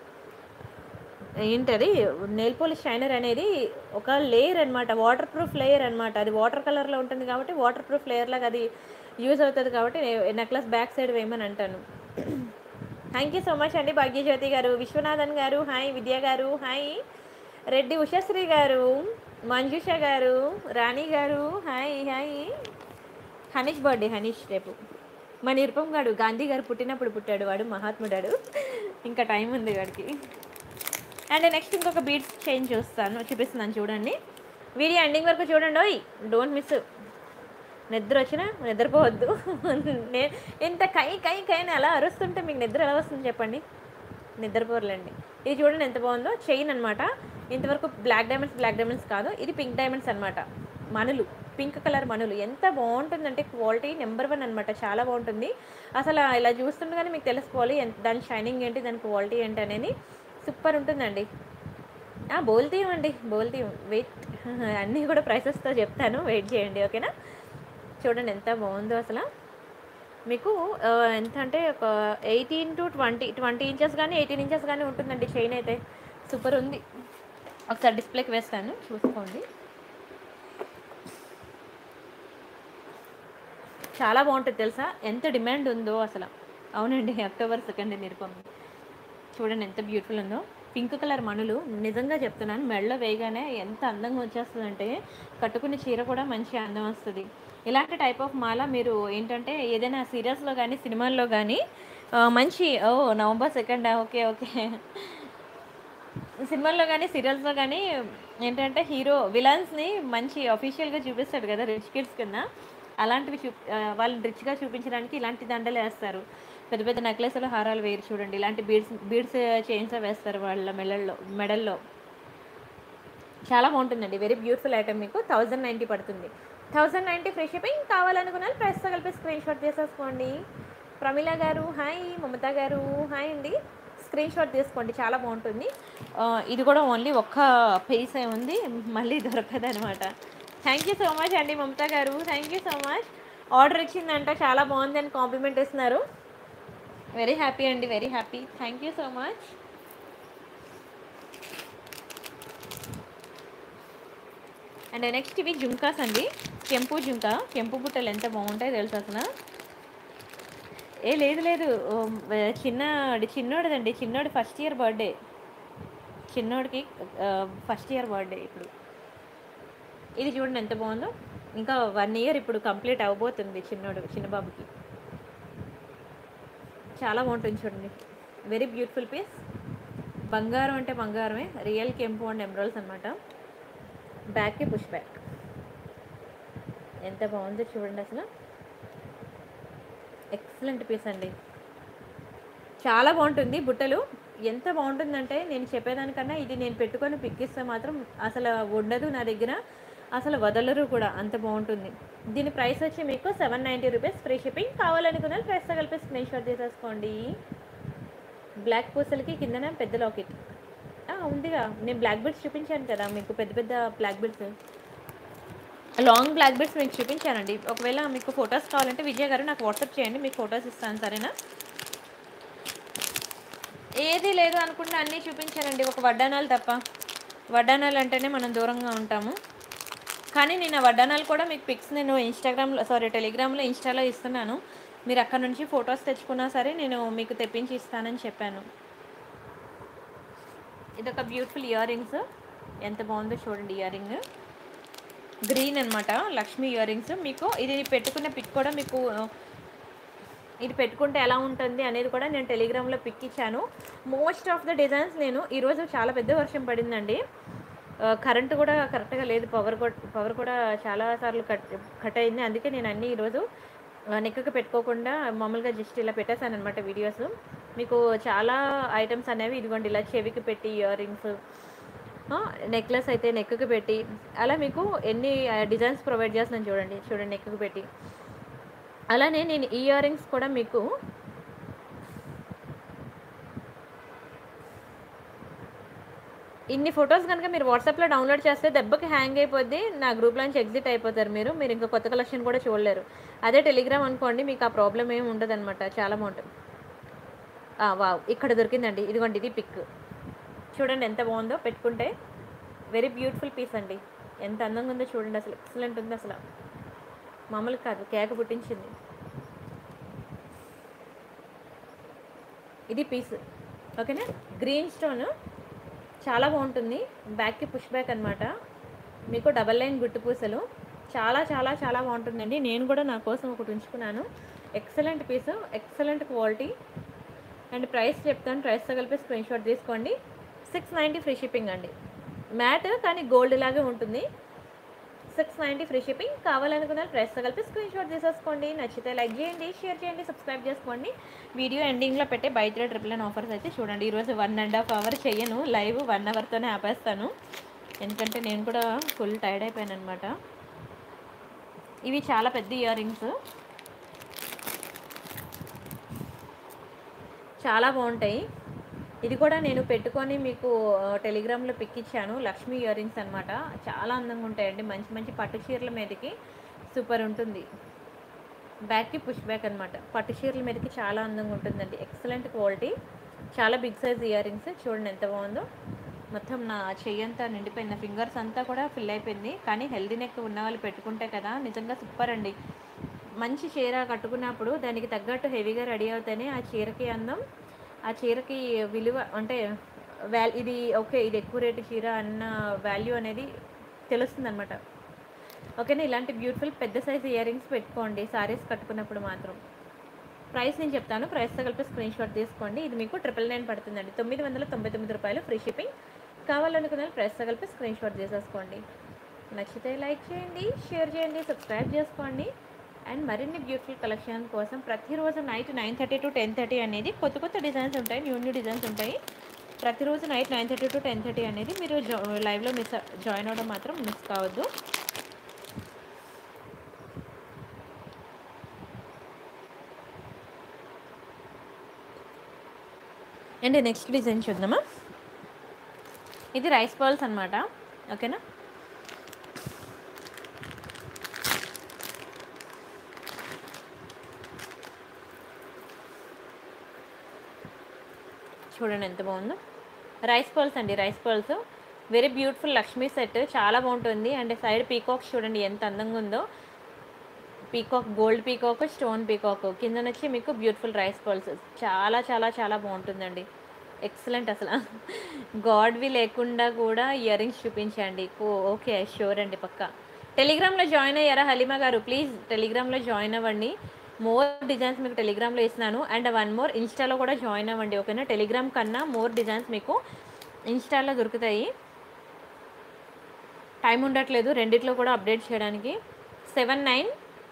ఏంటది నెయిల్ పాలిష్ షైనర్ అనేది ఒక లేయర్ అనమాట వాటర్ ప్రూఫ్ లేయర్ అనమాట అది వాటర్ కలర్లో ఉంటుంది కాబట్టి వాటర్ ప్రూఫ్ లేయర్ లాగా అది యూజ్ అవుతుంది కాబట్టి నెక్లెస్ బ్యాక్ సైడ్ వేయమని అంటాను థ్యాంక్ యూ సో మచ్ అండి భాగ్యజ్యోతి గారు విశ్వనాథన్ గారు హాయ్ విద్య గారు హాయ్ రెడ్డి ఉషశ్రీ గారు మంజుష గారు రాణి గారు hi hi Haneesh birthday Haneesh రేపు మా నిరుపం గాడు గాంధీ గారు పుట్టినప్పుడు పుట్టాడు వాడు మహాత్ముడాడు ఇంకా టైం ఉంది వాడికి అండ్ నెక్స్ట్ ఇంకొక బీట్స్ చేంజ్ చూస్తాను చూపిస్తున్నాను చూడండి వీడియో ఎండింగ్ వరకు చూడండి ఓయ్ డోంట్ మిస్ నిద్ర వచ్చినా నిద్రపోవద్దు నేను ఇంత కై కై కై అని అలా అరుస్తుంటే మీకు నిద్ర ఎలా వస్తుంది చెప్పండి నిద్రపోర్లండి ఇది చూడండి ఎంత బాగుందో చైన్ అనమాట ఇంతవరకు బ్లాక్ డైమండ్స్ బ్లాక్ డైమండ్స్ కాదు ఇది పింక్ డైమండ్స్ అనమాట మనులు పింక్ కలర్ మనులు ఎంత బాగుంటుందంటే క్వాలిటీ నెంబర్ వన్ అనమాట చాలా బాగుంటుంది అసలు ఇలా చూస్తుండగానే మీకు తెలుసుకోవాలి ఎంత- దాని షైనింగ్ ఏంటి దాని క్వాలిటీ ఏంటి అనేది సూపర్ ఉంటుందండి ఆ, బోల్ తీయమండి బోల్ తీయం వెయిట్ అన్నీ కూడా ప్రైసెస్తో చెప్తాను వెయిట్ చేయండి ఓకేనా చూడండి ఎంత బాగుందో అసలు మీకు ఆ, ఎంత అంటే ఒక eighteen to twenty twenty inches కానీ ఎయిటీన్ ఇంచెస్ కానీ ఉంటుందండి చైన్ అయితే సూపర్ ఉంది ఒకసారి డిస్ప్లేకి వేస్తాను చూసుకోండి చాలా బాగుంటుంది తెలుసా ఎంత డిమాండ్ ఉందో అసలు అవునండి అక్టోబర్ సెకండ్ నిరుపం చూడండి ఎంత బ్యూటిఫుల్ ఉందో పింక్ కలర్ మణులు నిజంగా చెప్తున్నాను మెడలో వేయగానే ఎంత అందంగా వచ్చేస్తుందంటే కట్టుకునే చీర కూడా మంచి అందం వస్తుంది ఇలాంటి టైప్ ఆఫ్ మాల మీరు ఏంటంటే ఏదైనా సీరియల్స్లో కానీ సినిమాల్లో కానీ ఆ, మంచి ఓ నవంబర్ సెకండ్ ఓకే ఓకే సినిమాల్లో కానీ సీరియల్స్లో కానీ ఏంటంటే హీరో విలన్స్ని మంచి అఫీషియల్గా చూపిస్తాడు కదా రిచ్ కిడ్స్ కింద అలాంటివి చూ ఆ, వాళ్ళని రిచ్గా చూపించడానికి ఇలాంటి దండలు వేస్తారు పెద్ద పెద్ద నెక్లెస్లు హారాలు వేరు చూడండి ఇలాంటి బీడ్స్ బీడ్స్ చైన్స్ వేస్తారు వాళ్ళ మెడల్లో మెడల్లో చాలా బాగుంటుందండి వెరీ బ్యూటిఫుల్ ఐటమ్ మీకు థౌజండ్ నైంటీ పడుతుంది థౌజండ్ నైంటీ ఫ్రీ షిప్పింగ్ కావాలనుకున్న ప్రైస్తో కలిపి స్క్రీన్ షాట్ తీసేసుకోండి ప్రమిళ గారు హాయ్ మమత గారు హాయ్ అండి స్క్రీన్ షాట్ తీసుకోండి చాలా బాగుంటుంది ఆ, ఇది కూడా ఓన్లీ ఒక్క పీసే ఉంది మళ్ళీ దొరకదు అనమాట థ్యాంక్ యూ సో మచ్ అండి మమత గారు thank you so much order ఇచ్చిందంట చాలా బాగుంది అని కాంప్లిమెంట్ ఇస్తున్నారు వెరీ హ్యాపీ అండి very happy thank you so much and next ఇవి జుంకాస్ అండి కెంపు జుంకా కెంపు బుట్టలు ఎంత బాగుంటాయి తెలుసు అసలు ఏ లేదు లేదు ఓ, చిన్న చిన్నోడిదండి చిన్నోడి ఫస్ట్ ఇయర్ బర్త్డే చిన్నోడికి ఫస్ట్ ఇయర్ బర్త్డే ఇప్పుడు ఇది చూడండి ఎంత బాగుందో ఇంకా వన్ ఇయర్ ఇప్పుడు కంప్లీట్ అవ్వబోతుంది చిన్నోడు చిన్న బాబుకి చాలా బాగుంటుంది చూడండి వెరీ బ్యూటిఫుల్ పీస్ బంగారం అంటే బంగారమే రియల్ కెంపు అండ్ ఎమరాల్స్ అనమాట బ్యాక్కి పుష్ బ్యాక్ ఎంత బాగుందో చూడండి అసలు ఎక్సలెంట్ పీస్ అండి చాలా బాగుంటుంది బుట్టలు ఎంత బాగుంటుందంటే నేను చెప్పేదానికన్నా ఇది నేను పెట్టుకొని పిక్కిస్తే మాత్రం అసలు ఉండదు నా దగ్గర అసలు వదలరు కూడా అంత బాగుంటుంది దీని ప్రైస్ వచ్చి మీకు seven ninety rupees free shipping కావాలనుకున్న ప్రైస్తో కలిపి స్క్రీన్ షాట్ తీసేసుకోండి బ్లాక్ పూసలకి కిందన పెద్ద లాకెట్ ఉందిగా నేను బ్లాక్ బిడ్స్ చూపించాను కదా మీకు పెద్ద పెద్ద black beads long black beads మీకు చూపించానండి ఒకవేళ మీకు ఫొటోస్ కావాలంటే విజయ్ గారు నాకు వాట్సాప్ చేయండి మీకు ఫొటోస్ ఇస్తాను సరేనా ఏది లేదు అనుకుంటే అన్నీ చూపించానండి ఒక వడ్డానాలు తప్ప వడ్డానాలు అంటేనే మనం దూరంగా ఉంటాము కానీ నేను ఆ వడ్డానాలు కూడా మీకు పిక్స్ నేను ఇన్స్టాగ్రామ్లో సారీ టెలిగ్రామ్లో ఇన్స్టాలో ఇస్తున్నాను మీరు అక్కడ నుంచి ఫొటోస్ తెచ్చుకున్నా సరే నేను మీకు తెప్పించి ఇస్తానని చెప్పాను ఇది ఒక బ్యూటిఫుల్ ఇయర్ రింగ్స్ ఎంత బాగుందో చూడండి ఇయర్ రింగ్ గ్రీన్ అనమాట లక్ష్మీ ఇయర్ రింగ్స్ మీకు ఇది పెట్టుకున్న పిక్ కూడా మీకు ఇది పెట్టుకుంటే ఎలా ఉంటుంది అనేది కూడా నేను టెలిగ్రామ్లో పిక్ ఇచ్చాను మోస్ట్ ఆఫ్ ద డిజైన్స్ నేను ఈరోజు చాలా పెద్ద వర్షం పడిందండి ఆ, కరెంటు కూడా కరెక్ట్గా లేదు పవర్ కూడా పవర్ కూడా చాలా సార్లు కట్ కట్ అయింది అందుకే నేను అన్నీ ఈరోజు నెక్కకు పెట్టుకోకుండా మామూలుగా జస్ట్ ఇలా పెట్టేశాను అనమాట వీడియోస్ మీకు చాలా ఐటమ్స్ అనేవి ఇదిగోండి ఇలా చెవికి పెట్టి ఇయర్ రింగ్స్ నెక్లెస్ అయితే నెక్కి పెట్టి అలా మీకు ఎన్ని డిజైన్స్ ప్రొవైడ్ చేస్తున్నాను చూడండి చూడండి నెక్కి పెట్టి అలానే నేను ఈ ఇయర్ రింగ్స్ కూడా మీకు ఇన్ని ఫొటోస్ కనుక మీరు వాట్సాప్లో డౌన్లోడ్ చేస్తే దెబ్బకి హ్యాంగ్ అయిపోద్ది నా గ్రూప్లో నుంచి ఎగ్జిట్ అయిపోతారు మీరు మీరు ఇంకా కొత్త కలెక్షన్ కూడా చూడలేరు అదే టెలిగ్రామ్ అనుకోండి మీకు ఆ ప్రాబ్లం ఏమి ఉండదు అనమాట చాలా బాగుంటుంది ఆ, వావ్ ఇక్కడ దొరికిందండి ఇదిగోండి ఇది పిక్ చూడండి ఎంత బాగుందో పెట్టుకుంటే వెరీ బ్యూటిఫుల్ పీస్ అండి ఎంత అందంగా ఉందో చూడండి అసలు ఎక్సలెంట్ ఉంది అసలు మామూలు కాదు కేక పుట్టించింది ఇది పీస్ ఓకేనా గ్రీన్ స్టోన్ చాలా బాగుంటుంది బ్యాక్కి పుష్ బ్యాక్ అనమాట మీకు డబల్ లైన్ గుట్టు పూసలు చాలా చాలా చాలా బాగుంటుందండి నేను కూడా నా కోసం ఒకటి ఉంచుకున్నాను excellent piece excellent quality and price చెప్తాను ప్రైస్తో కలిపి స్క్రీన్ షాట్ తీసుకోండి సిక్స్ నైంటీ ఫ్రీ షిప్పింగ్ అండి మ్యాట్ కానీ గోల్డ్ లాగే ఉంటుంది సిక్స్ నైంటీ ఫ్రీ షిప్పింగ్ కావాలనుకున్న ప్రైస్తో కలిపి స్క్రీన్ షాట్ తీసేసుకోండి నచ్చితే లైక్ చేయండి షేర్ చేయండి సబ్స్క్రైబ్ చేసుకోండి వీడియో ఎండింగ్లో పెట్టే buy three triple nine offers అయితే చూడండి ఈరోజు వన్ అండ్ హాఫ్ అవర్ చెయ్యను లైవ్ వన్ అవర్తోనే ఆపేస్తాను ఎందుకంటే నేను కూడా ఫుల్ టైర్డ్ అయిపోయాను అనమాట ఇవి చాలా పెద్ద ఇయర్ రింగ్స్ చాలా బాగుంటాయి ఇది కూడా నేను పెట్టుకొని మీకు ఆ, టెలిగ్రామ్లో పిక్ ఇచ్చాను లక్ష్మీ ఇయర్ రింగ్స్ అనమాట చాలా అందంగా ఉంటాయండి మంచి మంచి పట్టు చీరల మీదకి సూపర్ ఉంటుంది బ్యాక్కి పుష్ బ్యాక్ అనమాట పట్టు చీరల మీదకి చాలా అందంగా ఉంటుందండి ఎక్సలెంట్ క్వాలిటీ చాలా బిగ్ సైజ్ ఇయర్ రింగ్స్ చూడండి ఎంత బాగుందో మొత్తం నా చెయ్యి అంతా నిండిపోయింది ఫింగర్స్ అంతా కూడా ఫిల్ అయిపోయింది కానీ హెల్దీ నెక్ ఉన్న వాళ్ళు పెట్టుకుంటే కదా నిజంగా సూపర్ అండి మంచి చీర కట్టుకున్నప్పుడు దానికి తగ్గట్టు హెవీగా రెడీ అవుతేనే ఆ చీరకి అందం ఆ చీరకి విలువ అంటే వాల్ ఇది ఓకే ఇది ఎక్కువ రేటు చీర అన్న వాల్యూ అనేది తెలుస్తుంది అనమాట ఓకేనా ఇలాంటి బ్యూటిఫుల్ పెద్ద సైజ్ ఇయర్ రింగ్స్ పెట్టుకోండి సారీస్ కట్టుకున్నప్పుడు మాత్రం ప్రైస్ నేను చెప్తాను ప్రైస్తో కలిపి స్క్రీన్ షాట్ తీసుకోండి ఇది మీకు ట్రిపుల్ నైన్ పడుతుందండి తొమ్మిది వందల తొంభై తొమ్మిది రూపాయలు ఫ్రీ షిప్పింగ్ కావాలనుకున్న వాళ్ళు ప్రైస్తో కలిపి స్క్రీన్ షాట్ చేసేసుకోండి నచ్చితే లైక్ చేయండి షేర్ చేయండి సబ్స్క్రైబ్ చేసుకోండి అండ్ మరిన్ని బ్యూటిఫుల్ కలెక్షన్ కోసం ప్రతిరోజు night nine thirty to ten thirty అనేది కొత్త కొత్త డిజైన్స్ ఉంటాయి న్యూ న్యూ డిజైన్స్ ఉంటాయి ప్రతిరోజు night nine thirty to ten thirty అనేది మీరు జా లైవ్లో మిస్ జాయిన్ అవ్వడం మాత్రం మిస్ కావద్దు అండ్ నెక్స్ట్ డిజైన్ చూద్దామా ఇది రైస్ బాల్స్ అనమాట ఓకేనా చూడండి ఎంత బాగుందో రైస్ పర్ల్స్ అండి rice pearls very beautiful Lakshmi set చాలా బాగుంటుంది అండ్ సైడ్ పీకాక్స్ చూడండి ఎంత అందంగా ఉందో peacock gold peacock stone peacock కింద వచ్చి మీకు బ్యూటిఫుల్ రైస్ పల్స్ చాలా చాలా చాలా బాగుంటుందండి ఎక్సలెంట్ అసలు గాడ్వి లేకుండా కూడా ఇయర్ రింగ్స్ చూపించండి ఓ ఓకే షూర్ అండి పక్క టెలిగ్రామ్లో జాయిన్ అయ్యారా హలీమా గారు ప్లీజ్ టెలిగ్రామ్లో జాయిన్ అవ్వండి మోర్ డిజైన్స్ మీకు టెలిగ్రామ్లో ఇస్తున్నాను అండ్ వన్ మోర్ ఇన్స్టాలో కూడా జాయిన్ అవ్వండి ఓకేనా టెలిగ్రామ్ కన్నా మోర్ డిజైన్స్ మీకు ఇన్స్టాలో దొరుకుతాయి టైం ఉండట్లేదు రెండిట్లో కూడా అప్డేట్ చేయడానికి సెవెన్ నైన్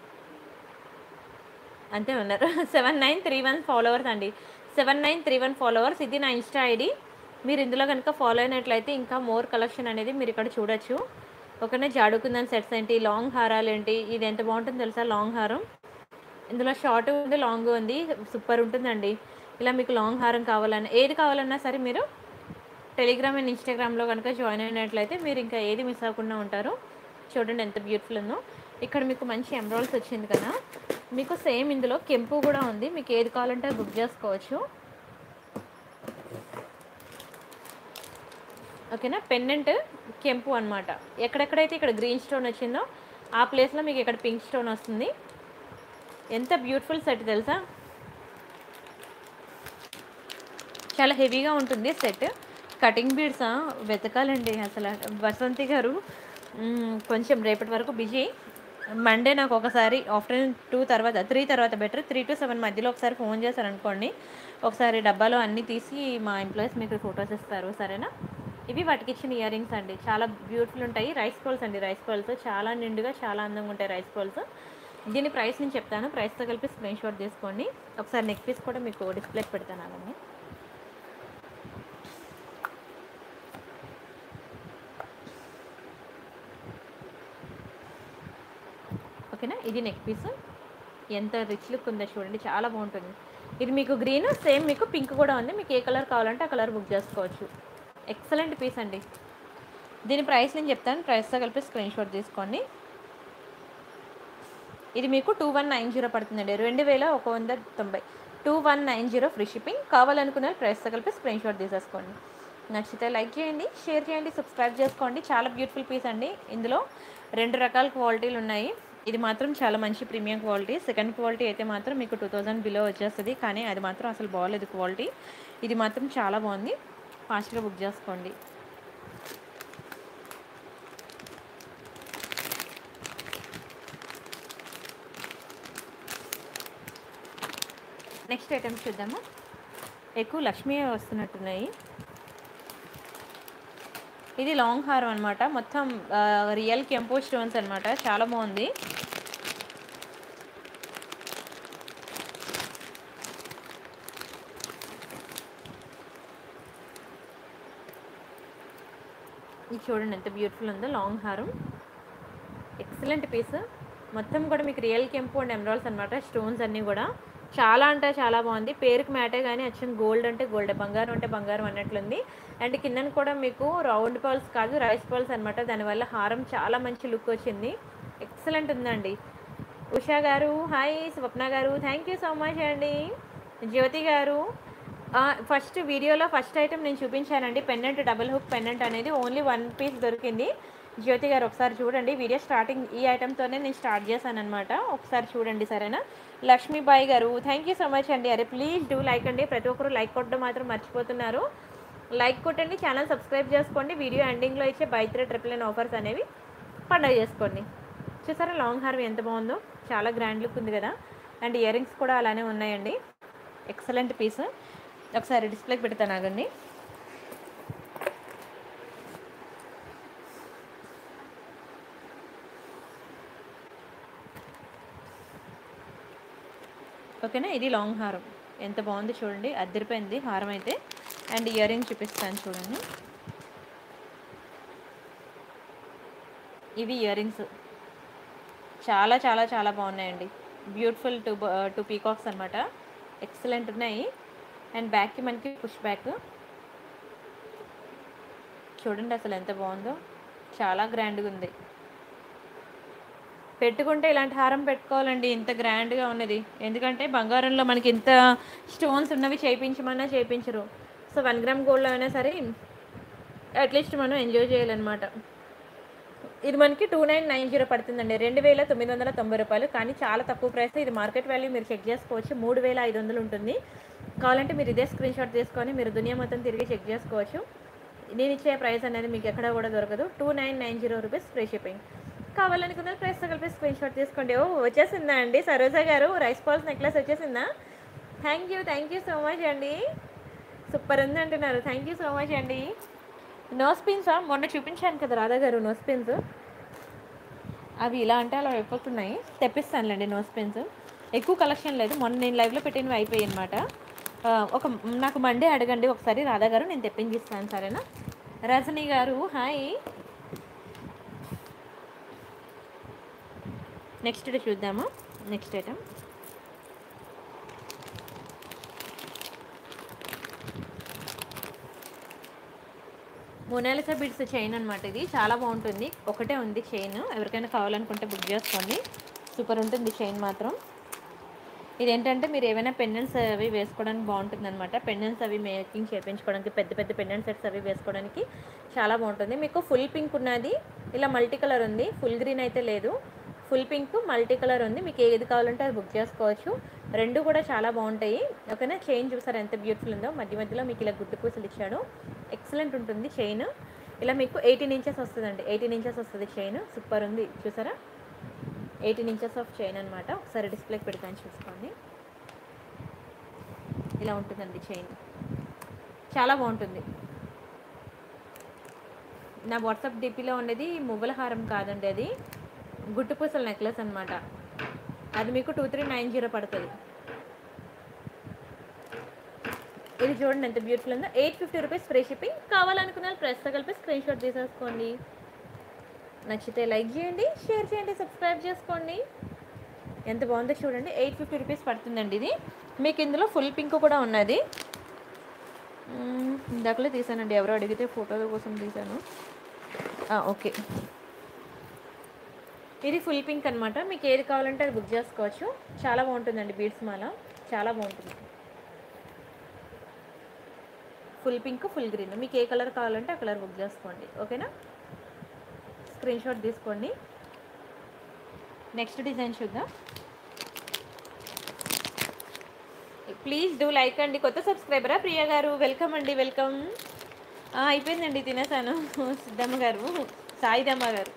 అంతే ఉన్నారు seven nine three one followers అండి seven nine three one followers ఇది నా ఇన్స్టా ఐడి మీరు ఇందులో కనుక ఫాలో అయినట్లయితే ఇంకా మోర్ కలెక్షన్ అనేది మీరు ఇక్కడ చూడొచ్చు ఒకనే జాడుకుందని సెట్స్ ఏంటి లాంగ్ హారాలు ఏంటి ఇది ఎంత బాగుంటుందో తెలుసా లాంగ్ హారం ఇందులో షార్ట్ ఉంది లాంగ్ ఉంది సూపర్ ఉంటుందండి ఇలా మీకు లాంగ్ హారం కావాలన్నా ఏది కావాలన్నా సరే మీరు టెలిగ్రామ్ అండ్ ఇన్స్టాగ్రామ్లో కనుక జాయిన్ అయినట్లయితే మీరు ఇంకా ఏది మిస్ అవ్వకుండా ఉంటారు చూడండి ఎంత బ్యూటిఫుల్ ఉందో ఇక్కడ మీకు మంచి ఎమరాల్స్ వచ్చింది కదా మీకు సేమ్ ఇందులో కెంపు కూడా ఉంది మీకు ఏది కావాలంటే అది బుక్ చేసుకోవచ్చు ఓకేనా పెండెంట్ కెంపు అనమాట ఎక్కడెక్కడైతే ఇక్కడ గ్రీన్ స్టోన్ వచ్చిందో ఆ ప్లేస్లో మీకు ఇక్కడ పింక్ స్టోన్ వస్తుంది ఎంత బ్యూటిఫుల్ సెట్ తెలుసా చాలా హెవీగా ఉంటుంది సెట్ కటింగ్ బీడ్స్ వెతకాలండి అసలు వసంతి గారు మ్మ్, కొంచెం రేపటి వరకు బిజీ మండే నాకు ఒకసారి ఆఫ్టర్నూన్ టూ తర్వాత త్రీ తర్వాత బెటర్ త్రీ టు సెవెన్ మధ్యలో ఒకసారి ఫోన్ చేశారనుకోండి ఒకసారి డబ్బాలో అన్నీ తీసి మా ఎంప్లాయీస్ మీకు ఫొటోస్ ఇస్తారు సరేనా ఇవి వాటికి ఇచ్చిన ఇయర్ రింగ్స్ అండి చాలా బ్యూటిఫుల్ ఉంటాయి రైస్ పర్ల్స్ అండి రైస్ పర్ల్స్ చాలా నిండుగా చాలా అందంగా ఉంటాయి రైస్ పర్ల్స్ దీని ప్రైస్ నేను చెప్తాను ప్రైస్తో కలిపి స్క్రీన్ షాట్ తీసుకోండి ఒకసారి నెక్ పీస్ కూడా మీకు డిస్ప్లేకి పెడతాను అవన్నీ ఓకేనా ఇది నెక్ పీస్ ఎంత రిచ్ లుక్ ఉందో చూడండి చాలా బాగుంటుంది ఇది మీకు గ్రీన్ సేమ్ మీకు పింక్ కూడా ఉంది మీకు ఏ కలర్ కావాలంటే ఆ కలర్ బుక్ చేసుకోవచ్చు ఎక్సలెంట్ పీస్ అండి దీని ప్రైస్ నేను చెప్తాను ప్రైస్తో కలిపి స్క్రీన్ షాట్ తీసుకోండి ఇది మీకు టూ వన్ నైన్ జీరో పడుతుందండి రెండు వేల ఒక వంద తొంభై two one nine zero free shipping కావాలనుకున్న ప్రైస్తో కలిపి స్క్రీన్ షాట్ తీసేసుకోండి నచ్చితే లైక్ చేయండి షేర్ చేయండి సబ్స్క్రైబ్ చేసుకోండి చాలా బ్యూటిఫుల్ పీస్ అండి ఇందులో రెండు రకాల క్వాలిటీలు ఉన్నాయి ఇది మాత్రం చాలా మంచి ప్రీమియం క్వాలిటీ సెకండ్ క్వాలిటీ అయితే మాత్రం మీకు టూ థౌజండ్ బిలో వచ్చేస్తుంది కానీ అది మాత్రం అసలు బాగాలేదు క్వాలిటీ ఇది మాత్రం చాలా బాగుంది ఫాస్ట్గా బుక్ చేసుకోండి నెక్స్ట్ ఐటమ్స్ చూద్దాము ఎక్కువ లక్ష్మీ వస్తున్నట్టున్నాయి ఇది లాంగ్ హారం అనమాట మొత్తం ఆ, రియల్ కెంపో స్టోన్స్ అనమాట చాలా బాగుంది ఇది చూడండి ఎంత బ్యూటిఫుల్ ఉందో లాంగ్ హారం ఎక్సలెంట్ పీస్ మొత్తం కూడా మీకు రియల్ కెంపు అండ్ ఎమరాల్స్ అనమాట స్టోన్స్ అన్నీ కూడా చాలా అంటే చాలా బాగుంది పేరుకి మ్యాటే కానీ అచ్చం గోల్డ్ అంటే గోల్డ్ బంగారం అంటే బంగారం అన్నట్లుంది అండ్ కిందన కూడా మీకు రౌండ్ పర్ల్స్ కాదు రైస్ పర్ల్స్ అనమాట దానివల్ల హారం చాలా మంచి లుక్ వచ్చింది ఎక్సలెంట్ ఉందండి ఉషా గారు హాయ్ స్వప్న గారు థ్యాంక్ యూ సో మచ్ అండి జ్యోతి గారు ఫస్ట్ వీడియోలో ఫస్ట్ ఐటమ్ నేను చూపించానండి పెన్నెంట్ డబుల్ హుక్ పెన్నెంట్ అనేది ఓన్లీ వన్ పీస్ దొరికింది జ్యోతి గారు ఒకసారి చూడండి వీడియో స్టార్టింగ్ ఈ ఐటమ్తోనే నేను స్టార్ట్ చేశాను అనమాట ఒకసారి చూడండి సరేనా లక్ష్మీబాయి గారు థ్యాంక్ యూ సో మచ్ అండి అరే ప్లీజ్ డూ లైక్ అండి ప్రతి ఒక్కరు లైక్ కొట్టడం మాత్రం మర్చిపోతున్నారు లైక్ కొట్టండి ఛానల్ సబ్స్క్రైబ్ చేసుకోండి వీడియో ఎండింగ్లో ఇచ్చే buy three triple nine offers అనేవి పండగ చేసుకోండి చూసారా లాంగ్ హార్వ్ ఎంత బాగుందో చాలా గ్రాండ్ లుక్ ఉంది కదా అండ్ ఇయర్ రింగ్స్ కూడా అలానే ఉన్నాయండి ఎక్సలెంట్ పీస్ ఒకసారి డిస్ప్లేకి పెడతాను ఆగండి ఓకేనా ఇది లాంగ్ హారం ఎంత బాగుంది చూడండి అద్దరిపోయింది హారం అయితే అండ్ ఇయర్ రింగ్ చూపిస్తాను చూడండి ఇవి ఇయర్ రింగ్స్ చాలా చాలా చాలా బాగున్నాయండి బ్యూటిఫుల్ టూ టూ పీకాక్స్ అనమాట ఎక్సలెంట్ ఉన్నాయి అండ్ బ్యాక్కి మనకి పుష్ బ్యాక్ చూడండి అసలు ఎంత బాగుందో చాలా గ్రాండ్గా ఉంది పెట్టుకుంటే ఇలాంటి హారం పెట్టుకోవాలండి ఇంత గ్రాండ్గా ఉన్నది ఎందుకంటే బంగారంలో మనకి ఇంత స్టోన్స్ ఉన్నవి చేయించమన్నా చేయించరు సో వన్ గ్రామ్ గోల్డ్లో అయినా సరే అట్లీస్ట్ మనం ఎంజాయ్ చేయాలన్నమాట ఇది మనకి టూ నైన్ నైన్ జీరో పడుతుందండి రెండు వేల తొమ్మిది వందల తొంభై రూపాయలు కానీ చాలా తక్కువ ప్రైస్ ఇది మార్కెట్ వాల్యూ మీరు చెక్ చేసుకోవచ్చు మూడు వేల ఐదు వందలు ఉంటుంది కావాలంటే మీరు ఇదే స్క్రీన్ షాట్ తీసుకొని మీరు దునియా మొత్తం తిరిగి చెక్ చేసుకోవచ్చు నేను ఇచ్చే ప్రైస్ అనేది మీకు ఎక్కడ కూడా దొరకదు two nine nine zero rupees free shipping కావాలనుకున్న ప్రైస్ కలిపి స్క్రీన్ షాట్ తీసుకోండి ఓ వచ్చేసిందా అండి సరోజా గారు రైస్ పాల్స్ నెక్లెస్ వచ్చేసిందా thank you thank you so much అండి సూపర్ ఉంది అంటున్నారు థ్యాంక్ యూ సో మచ్ అండి నోస్ పిన్సా మొన్న చూపించాను కదా రాధా గారు నోస్ పిన్స్ అవి ఇలా అంటే అలా అయిపోతున్నాయి తెప్పిస్తానులేండి నోస్ పిన్స్ ఎక్కువ కలెక్షన్ లేదు మొన్న నేను లైవ్లో పెట్టినవి అయిపోయాయి అనమాట ఒక నాకు మండే అడగండి ఒకసారి రాధా గారు నేను తెప్పించిస్తాను సరేనా రజనీ గారు హాయ్ నెక్స్ట్ డే చూద్దామా next item Mona Lisa beads chain అనమాట ఇది చాలా బాగుంటుంది ఒకటే ఉంది చైన్ ఎవరికైనా కావాలనుకుంటే బుక్ చేసుకోండి సూపర్ ఉంటుంది చైన్ మాత్రం ఇదేంటంటే మీరు ఏమైనా పెండెంట్స్ అవి వేసుకోవడానికి బాగుంటుంది అనమాట పెండెంట్స్ అవి మేకింగ్ చేయించుకోవడానికి పెద్ద పెద్ద పెండెంట్ సెట్స్ అవి వేసుకోవడానికి చాలా బాగుంటుంది మీకు ఫుల్ పింక్ ఉన్నది ఇలా మల్టీ కలర్ ఉంది ఫుల్ గ్రీన్ అయితే లేదు ఫుల్ పింక్ మల్టీ కలర్ ఉంది మీకు ఏది కావాలంటే అది బుక్ చేసుకోవచ్చు రెండు కూడా చాలా బాగుంటాయి ఓకేనా చైన్ చూసారు ఎంత బ్యూటిఫుల్ ఉందో మధ్య మధ్యలో మీకు ఇలా గుడ్డు పూసలు ఇచ్చాడు ఎక్సలెంట్ ఉంటుంది చైన్ ఇలా మీకు ఎయిటీన్ ఇంచెస్ వస్తుందండి ఎయిటీన్ ఇంచెస్ వస్తుంది చైన్ సూపర్ ఉంది చూసారా ఎయిటీన్ ఇంచెస్ ఆఫ్ చైన్ అనమాట ఒకసారి డిస్ప్లేకి పెడతాను చూసుకోండి ఇలా ఉంటుందండి చైన్ చాలా బాగుంటుంది నా వాట్సాప్ డిపిలో ఉండేది మువ్వల హారం కాదండి అది గుట్టుపూసల నెక్లెస్ అనమాట అది మీకు టూ త్రీ నైన్ జీరో పడుతుంది ఇది చూడండి ఎంత బ్యూటిఫుల్ ఉందో eight fifty rupees free shipping కావాలనుకున్న వాళ్ళు ప్రెస్తో కలిపి స్క్రీన్ షాట్ తీసేసుకోండి నచ్చితే లైక్ చేయండి షేర్ చేయండి సబ్స్క్రైబ్ చేసుకోండి ఎంత బాగుందో చూడండి ఎయిట్ ఫిఫ్టీ రూపీస్ పడుతుందండి ఇది మీకు ఇందులో ఫుల్ పింక్ కూడా ఉన్నది మ్మ్, ఇందాకలే తీసానండి ఎవరో అడిగితే ఫోటోల కోసం తీసాను ఆ, ఓకే ఇది ఫుల్ పింక్ అనమాట మీకు ఏది కావాలంటే అది బుక్ చేసుకోవచ్చు చాలా బాగుంటుందండి బీడ్స్ మాల చాలా బాగుంటుంది ఫుల్ పింక్ ఫుల్ గ్రీన్ మీకు ఏ కలర్ కావాలంటే ఆ కలర్ బుక్ చేసుకోండి ఓకేనా స్క్రీన్ షాట్ తీసుకోండి నెక్స్ట్ డిజైన్ చూద్దాం ప్లీజ్ డూ లైక్ అండి కొత్త సబ్స్క్రైబరా ప్రియ గారు వెల్కమ్ అండి వెల్కమ్ అయిపోయిందండి తినేసాను సిద్ధమ్మ గారు సాయిదమ్మ గారు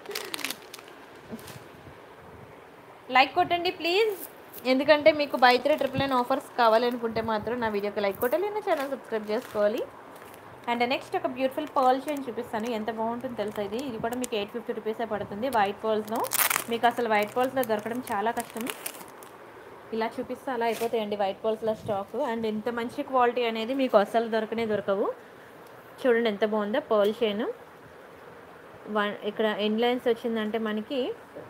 లైక్ కొట్టండి ప్లీజ్ ఎందుకంటే మీకు buy three triple nine offers కావాలనుకుంటే మాత్రం నా వీడియోకి లైక్ కొట్టాలి నా ఛానల్ సబ్స్క్రైబ్ చేసుకోవాలి అండ్ నెక్స్ట్ ఒక బ్యూటిఫుల్ పర్ల్ చైన్ చూపిస్తాను ఎంత బాగుంటుందో తెలుసా ఇది ఇది కూడా మీకు ఎయిట్ ఫిఫ్టీ రూపీసే పడుతుంది వైట్ పర్ల్స్లో మీకు అసలు వైట్ పర్ల్స్లో దొరకడం చాలా కష్టం ఇలా చూపిస్తే అలా అయిపోతాయండి వైట్ పర్ల్స్లో స్టాక్ అండ్ ఎంత మంచి క్వాలిటీ అనేది మీకు అసలు దొరకనే దొరకవు చూడండి ఎంత బాగుందో పర్ల్ చైన్ వన్ ఇక్కడ ఎండ్ లైన్స్ వచ్చిందంటే మనకి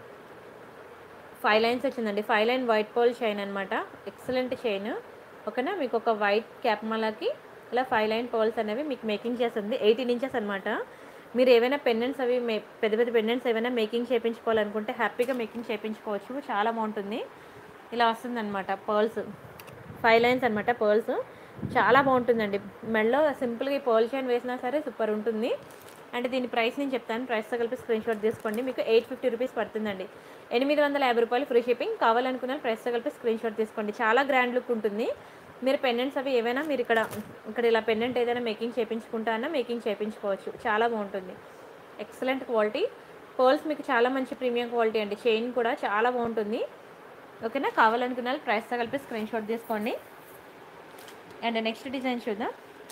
ఫైవ్ లైన్స్ వచ్చిందండి five line white pearl chain అనమాట ఎక్సలెంట్ చైన్ ఓకేనా మీకు ఒక వైట్ క్యాప్ మాలకి ఇలా ఫైవ్ లైన్ పోల్స్ అనేవి మీకు మేకింగ్ చేస్తుంది ఎయిటీన్ ఇంచెస్ అనమాట మీరు ఏవైనా పెండెంట్స్ అవి మే పెద్ద పెద్ద పెండెంట్స్ ఏమైనా మేకింగ్ చేయించుకోవాలనుకుంటే హ్యాపీగా మేకింగ్ చేయించుకోవచ్చు చాలా బాగుంటుంది ఇలా వస్తుంది అనమాట పర్ల్స్ ఫైవ్ లైన్స్ అనమాట పర్ల్స్ చాలా బాగుంటుందండి మెడలో సింపుల్గా ఈ పర్ల్ చైన్ వేసినా సరే సూపర్ ఉంటుంది అంటే దీని ప్రైస్ నేను చెప్తాను ప్రైస్తో కలిపి స్క్రీన్ షాట్ తీసుకోండి మీకు ఎయిట్ ఫిఫ్టీ రూపీస్ పడుతుందండి ఎనిమిది వందల యాభై రూపాయలు ఫ్రీ షిప్పింగ్ కావాలనుకున్న ప్రైస్తో కలిపి స్క్రీన్ షాట్ తీసుకోండి చాలా గ్రాండ్ లుక్ ఉంటుంది మీరు పెండెంట్స్ అవి ఏవైనా మీరు ఇక్కడ ఇక్కడ ఇలా పెండెంట్ ఏదైనా మేకింగ్ చేయించుకుంటా అన్నా మేకింగ్ చేయించుకోవచ్చు చాలా బాగుంటుంది ఎక్సలెంట్ క్వాలిటీ పర్ల్స్ మీకు చాలా మంచి ప్రీమియం క్వాలిటీ అండి చైన్ కూడా చాలా బాగుంటుంది ఓకేనా కావాలనుకున్న వాళ్ళు ప్రైస్తో కలిపి స్క్రీన్ షాట్ తీసుకోండి అండ్ నెక్స్ట్ డిజైన్ చూద్దాం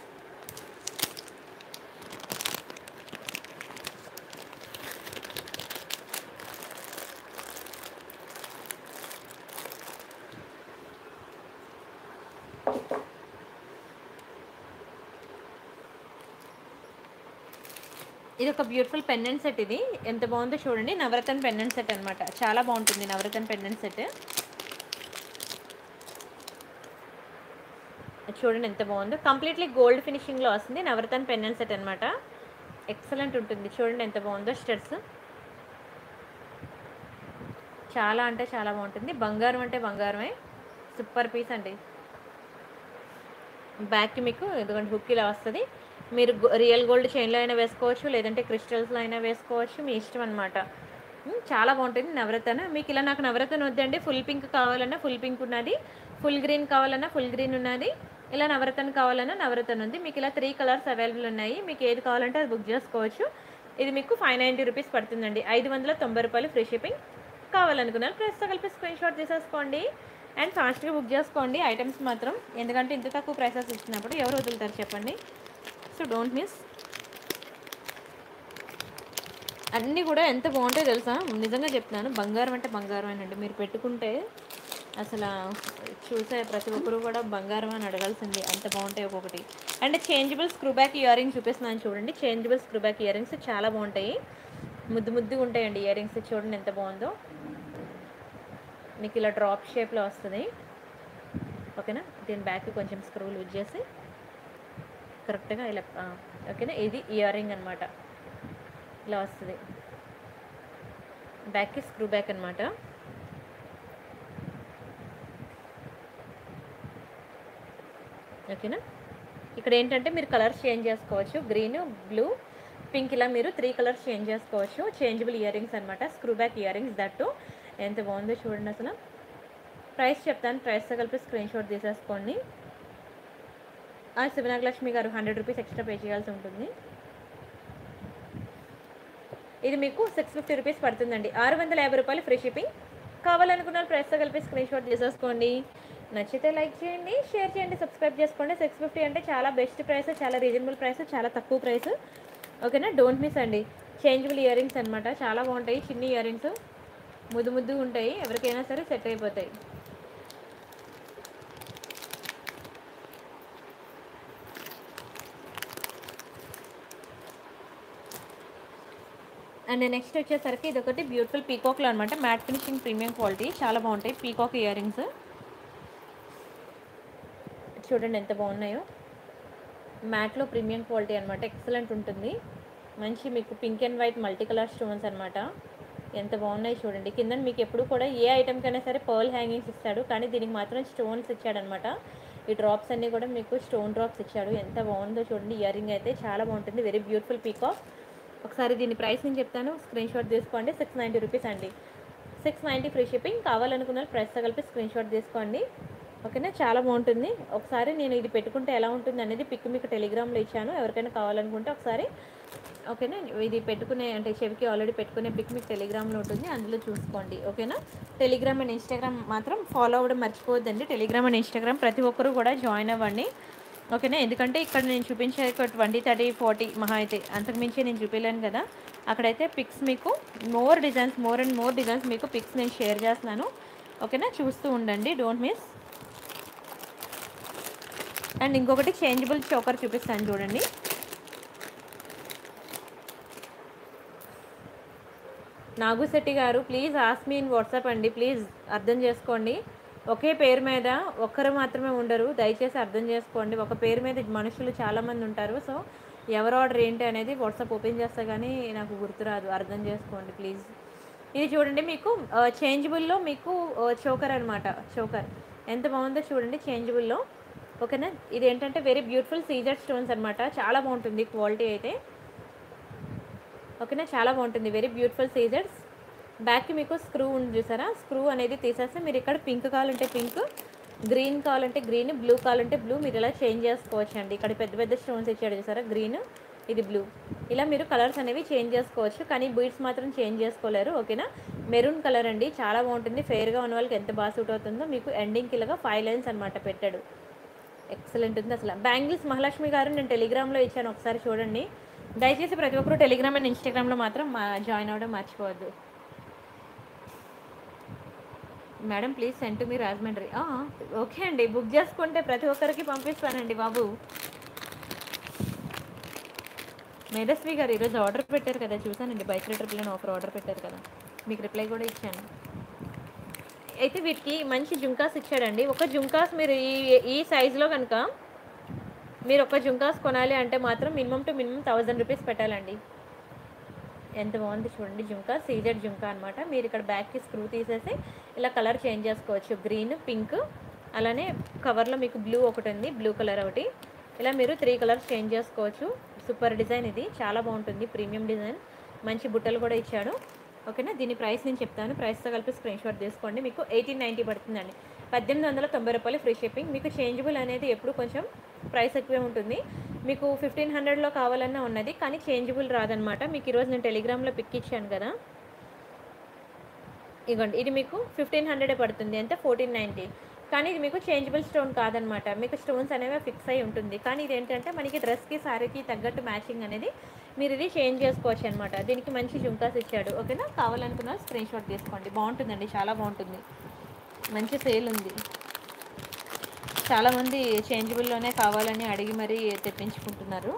ఇది ఒక బ్యూటిఫుల్ పెండెంట్ సెట్ ఇది ఎంత బాగుందో చూడండి నవరత్న పెండెంట్ సెట్ అనమాట చాలా బాగుంటుంది నవరత్న పెండెంట్ సెట్ చూడండి ఎంత బాగుందో కంప్లీట్లీ గోల్డ్ ఫినిషింగ్లో వస్తుంది నవరత్న పెండెంట్ సెట్ అనమాట ఎక్సలెంట్ ఉంటుంది చూడండి ఎంత బాగుందో స్టెడ్స్ చాలా అంటే చాలా బాగుంటుంది బంగారం అంటే బంగారమే సూపర్ పీస్ అండి బ్యాక్కి మీకు ఇదిగోండి హుక్ ఇలా వస్తుంది మీరు రియల్ గోల్డ్ చైన్లో అయినా వేసుకోవచ్చు లేదంటే క్రిస్టల్స్లో అయినా వేసుకోవచ్చు మీ ఇష్టం అనమాట చాలా బాగుంటుంది నవరత్న మీకు ఇలా నాకు నవరత్న వద్దండి ఫుల్ పింక్ కావాలన్నా ఫుల్ పింక్ ఉన్నది ఫుల్ గ్రీన్ కావాలన్నా ఫుల్ గ్రీన్ ఉన్నది ఇలా నవరత్న కావాలన్నా నవరత్న ఉంది మీకు ఇలా త్రీ కలర్స్ అవైలబుల్ ఉన్నాయి మీకు ఏది కావాలంటే అది బుక్ చేసుకోవచ్చు ఇది మీకు ఫైవ్ నైంటీ రూపీస్ పడుతుందండి ఐదు వందల తొంభై రూపాయలు ఫ్రీ షిప్పింగ్ కావాలనుకున్నారు ప్రైస్తో కలిపి స్క్రీన్ షాట్ తీసేసుకోండి అండ్ ఫాస్ట్గా బుక్ చేసుకోండి ఐటమ్స్ మాత్రం ఎందుకంటే ఇంత తక్కువ ప్రైసెస్ ఇచ్చినప్పుడు ఎవరు వదులుతారు చెప్పండి సో డోంట్ మిస్ అన్నీ కూడా ఎంత బాగుంటాయో తెలుసా నిజంగా చెప్తున్నాను బంగారం అంటే బంగారం అండి మీరు పెట్టుకుంటే అసలు చూసే ప్రతి ఒక్కరు కూడా బంగారం అని అడగాల్సింది అంత బాగుంటాయి ఒక్కొక్కటి and changeable screw back earrings చూపిస్తున్నాను చూడండి changeable screw back ear rings చాలా బాగుంటాయి ముద్దు ముద్దుగా ఉంటాయండి ఇయర్ రింగ్స్ చూడండి ఎంత బాగుందో మీకు ఇలా డ్రాప్ షేప్లో వస్తుంది ఓకేనా దీని బ్యాక్ కొంచెం స్క్రూ లూజ్ చేసి కరెక్ట్గా ఇలా ఆ, ఓకేనా ఇది ఇయర్ రింగ్ అనమాట ఇలా వస్తుంది బ్యాక్కి స్క్రూ బ్యాక్ అనమాట ఓకేనా ఇక్కడ ఏంటంటే మీరు కలర్స్ చేంజ్ చేసుకోవచ్చు గ్రీన్ బ్లూ పింక్ ఇలా మీరు త్రీ కలర్స్ చేంజ్ చేసుకోవచ్చు చేంజబుల్ ఇయర్ రింగ్స్ అనమాట screw back earrings that ఎంత బాగుందో చూడండి అసలు ప్రైస్ చెప్తాను ప్రైస్తో కలిపి స్క్రీన్ షాట్ తీసేసుకోండి ఆ, శివనాగలక్ష్మి గారు హండ్రెడ్ రూపీస్ ఎక్స్ట్రా పే చేయాల్సి ఉంటుంది ఇది మీకు సిక్స్ ఫిఫ్టీ రూపీస్ పడుతుందండి ఆరు వందల యాభై రూపాయలు ఫ్రీ షిప్పింగ్ కావాలనుకున్న ప్రైస్తో కలిపి స్క్రీన్ షాట్ తీసేసుకోండి నచ్చితే లైక్ చేయండి షేర్ చేయండి సబ్స్క్రైబ్ చేసుకోండి సిక్స్ ఫిఫ్టీ అంటే చాలా బెస్ట్ ప్రైస్ చాలా రీజనబుల్ ప్రైస్ చాలా తక్కువ ప్రైస్ ఓకేనా డోంట్ మిస్ అండి చేంజబుల్ ఇయర్ రింగ్స్ అనమాట చాలా బాగుంటాయి చిన్ని ఇయర్ రింగ్స్ ముద్దు ముద్దు ఉంటాయి ఎవరికైనా సరే సెట్ అయిపోతాయి అండ్ నెక్స్ట్ వచ్చేసరికి ఇది ఒకటి బ్యూటిఫుల్ పీకాక్లో అనమాట మ్యాట్ ఫినిషింగ్ ప్రీమియం క్వాలిటీ చాలా బాగుంటాయి పీకాక్ ఇయర్ రింగ్స్ చూడండి ఎంత బాగున్నాయో మ్యాట్లో ప్రీమియం క్వాలిటీ అనమాట ఎక్సలెంట్ ఉంటుంది మంచి మీకు pink and white multi colour stones అనమాట ఎంత బాగున్నాయి చూడండి కింద మీకు ఎప్పుడు కూడా ఏ ఐటెంకైనా సరే పర్ల్ హ్యాంగింగ్స్ ఇస్తాడు కానీ దీనికి మాత్రం స్టోన్స్ ఇచ్చాడనమాట ఈ డ్రాప్స్ అన్నీ కూడా మీకు స్టోన్ డ్రాప్స్ ఇచ్చాడు ఎంత బాగుందో చూడండి ఇయర్ రింగ్ అయితే చాలా బాగుంటుంది వెరీ బ్యూటిఫుల్ పీకాక్ ఒకసారి దీని ప్రైస్ నేను చెప్తాను స్క్రీన్ షాట్ తీసుకోండి సిక్స్ నైంటీ రూపీస్ అండి సిక్స్ నైంటీ ఫ్రీ షిప్పింగ్ కావాలనుకున్న ప్రైస్తో కలిపి స్క్రీన్ షాట్ తీసుకోండి ఓకేనా చాలా బాగుంటుంది ఒకసారి నేను ఇది పెట్టుకుంటే ఎలా ఉంటుంది అనేది పిక్ మీకు టెలిగ్రామ్లో ఇచ్చాను ఎవరికైనా కావాలనుకుంటే ఒకసారి ఓకేనా ఇది పెట్టుకునే అంటే చెవికి ఆల్రెడీ పెట్టుకునే పిక్ మీకు టెలిగ్రామ్లో ఉంటుంది అందులో చూసుకోండి ఓకేనా టెలిగ్రామ్ అండ్ ఇన్స్టాగ్రామ్ మాత్రం ఫాలో అవ్వడం మర్చిపోవద్దండి టెలిగ్రామ్ అండ్ ఇన్స్టాగ్రామ్ ప్రతి ఒక్కరు కూడా జాయిన్ అవ్వండి ఓకేనా ఎందుకంటే ఇక్కడ నేను చూపించే ట్వంటీ థర్టీ ఫార్టీ మహా అయితే అంతకుమించి నేను చూపించలేను కదా అక్కడైతే పిక్స్ మీకు more designs more and more designs మీకు పిక్స్ నేను షేర్ చేస్తున్నాను ఓకేనా చూస్తూ ఉండండి డోంట్ మిస్ అండ్ ఇంకొకటి చేంజబుల్ చోకర్ చూపిస్తాను చూడండి Nagushetti garu please ask me in WhatsApp అండి ప్లీజ్ అర్థం చేసుకోండి ఒకే పేరు మీద ఒక్కరు మాత్రమే ఉండరు దయచేసి అర్థం చేసుకోండి ఒక పేరు మీద మనుషులు చాలామంది ఉంటారు సో ఎవరు ఆర్డర్ ఏంటి అనేది వాట్సాప్ ఓపెన్ చేస్తే కానీ నాకు గుర్తురాదు అర్థం చేసుకోండి ప్లీజ్ ఇది చూడండి మీకు చేంజబుల్లో మీకు చోకర్ అనమాట చోకర్ ఎంత బాగుందో చూడండి చేంజబుల్లో ఓకేనా ఇది ఏంటంటే వెరీ బ్యూటిఫుల్ సీజర్ స్టోన్స్ అనమాట చాలా బాగుంటుంది క్వాలిటీ అయితే ఓకేనా చాలా బాగుంటుంది వెరీ బ్యూటిఫుల్ సీజర్స్ బ్యాక్కి మీకు స్క్రూ ఉంది చూసారా స్క్రూ అనేది తీసేస్తే మీరు ఇక్కడ పింక్ కావాలంటే పింక్ గ్రీన్ కావాలంటే గ్రీన్ బ్లూ కావాలంటే బ్లూ మీరు ఇలా చేంజ్ చేసుకోవచ్చు అండి ఇక్కడ పెద్ద పెద్ద స్టోన్స్ ఇచ్చాడు చూసారా గ్రీన్ ఇది బ్లూ ఇలా మీరు కలర్స్ అనేవి చేంజ్ చేసుకోవచ్చు కానీ బీడ్స్ మాత్రం చేంజ్ చేసుకోలేరు ఓకేనా మెరూన్ కలర్ అండి చాలా బాగుంటుంది ఫెయిర్గా ఉన్న వాళ్ళకి ఎంత బాగా సూట్ అవుతుందో మీకు ఎండింగ్కి ఇలాగా ఫైవ్ లైన్స్ అనమాట పెట్టాడు ఎక్సలెంట్ ఉంది అసలు బ్యాంగిల్స్ మహాలక్ష్మి గారు నేను టెలిగ్రామ్లో ఇచ్చాను ఒకసారి చూడండి దయచేసి ప్రతి ఒక్కరు టెలిగ్రామ్ అండ్ ఇన్స్టాగ్రామ్లో మాత్రం మా జాయిన్ అవ్వడం మర్చిపోవద్దు madam please send to me Rajahmundry ఆ, ఓకే అండి బుక్ చేసుకుంటే ప్రతి ఒక్కరికి పంపిస్తానండి బాబు మేధస్వి గారు ఈరోజు ఆర్డర్ పెట్టారు కదా చూసానండి బైక్ రైడర్ పిల్లని ఆఫర్ ఆర్డర్ పెట్టారు కదా మీకు రిప్లై కూడా ఇచ్చాను అయితే వీటికి మంచి జుంకాస్ ఇచ్చాడండి ఒక జుంకాస్ మీరు ఈ ఈ సైజులో కనుక మీరు ఒక జుంకాస్ కొనాలి అంటే మాత్రం minimum two minimum thousand rupees పెట్టాలండి ఎంత బాగుంది చూడండి జుంకా సీజెడ్ జుంకా అనమాట మీరు ఇక్కడ బ్యాక్కి స్క్రూ తీసేసి ఇలా కలర్ చేంజ్ చేసుకోవచ్చు గ్రీన్ పింక్ అలానే కవర్లో మీకు బ్లూ ఒకటి ఉంది బ్లూ కలర్ ఒకటి ఇలా మీరు త్రీ కలర్స్ చేంజ్ చేసుకోవచ్చు సూపర్ డిజైన్ ఇది చాలా బాగుంటుంది ప్రీమియం డిజైన్ మంచి బుట్టలు కూడా ఇచ్చాడు ఓకేనా దీని ప్రైస్ నేను చెప్తాను ప్రైస్తో కలిపి స్క్రీన్ షాట్ తీసుకోండి మీకు ఎయిటీన్ నైంటీ పడుతుందండి పద్దెనిమిది వందల తొంభై రూపాయలు ఫ్రీ షిప్పింగ్ మీకు చేంజబుల్ అనేది ఎప్పుడు కొంచెం ప్రైస్ ఎక్కువే ఉంటుంది మీకు ఫిఫ్టీన్ హండ్రెడ్లో కావాలన్నా ఉన్నది కానీ చేంజబుల్ రాదనమాట మీకు ఈరోజు నేను టెలిగ్రామ్లో పిక్ ఇచ్చాను కదా ఇగోండి ఇది మీకు ఫిఫ్టీన్ హండ్రెడే పడుతుంది అంటే ఫోర్టీన్ నైంటీ కానీ ఇది మీకు చేంజబుల్ స్టోన్ కాదనమాట మీకు స్టోన్స్ అనేవి ఫిక్స్ అయి ఉంటుంది కానీ ఇది ఏంటంటే మనకి డ్రెస్కి సారీకి తగ్గట్టు మ్యాచింగ్ అనేది మీరు ఇది చేంజ్ చేసుకోవచ్చు అనమాట దీనికి మంచి జుంకాస్ ఇచ్చాడు ఓకేనా కావాలనుకున్న స్క్రీన్ షాట్ తీసుకోండి బాగుంటుందండి చాలా బాగుంటుంది మంచి సేల్ ఉంది చాలామంది చేంజబుల్లోనే కావాలని అడిగి మరీ తెప్పించుకుంటున్నారు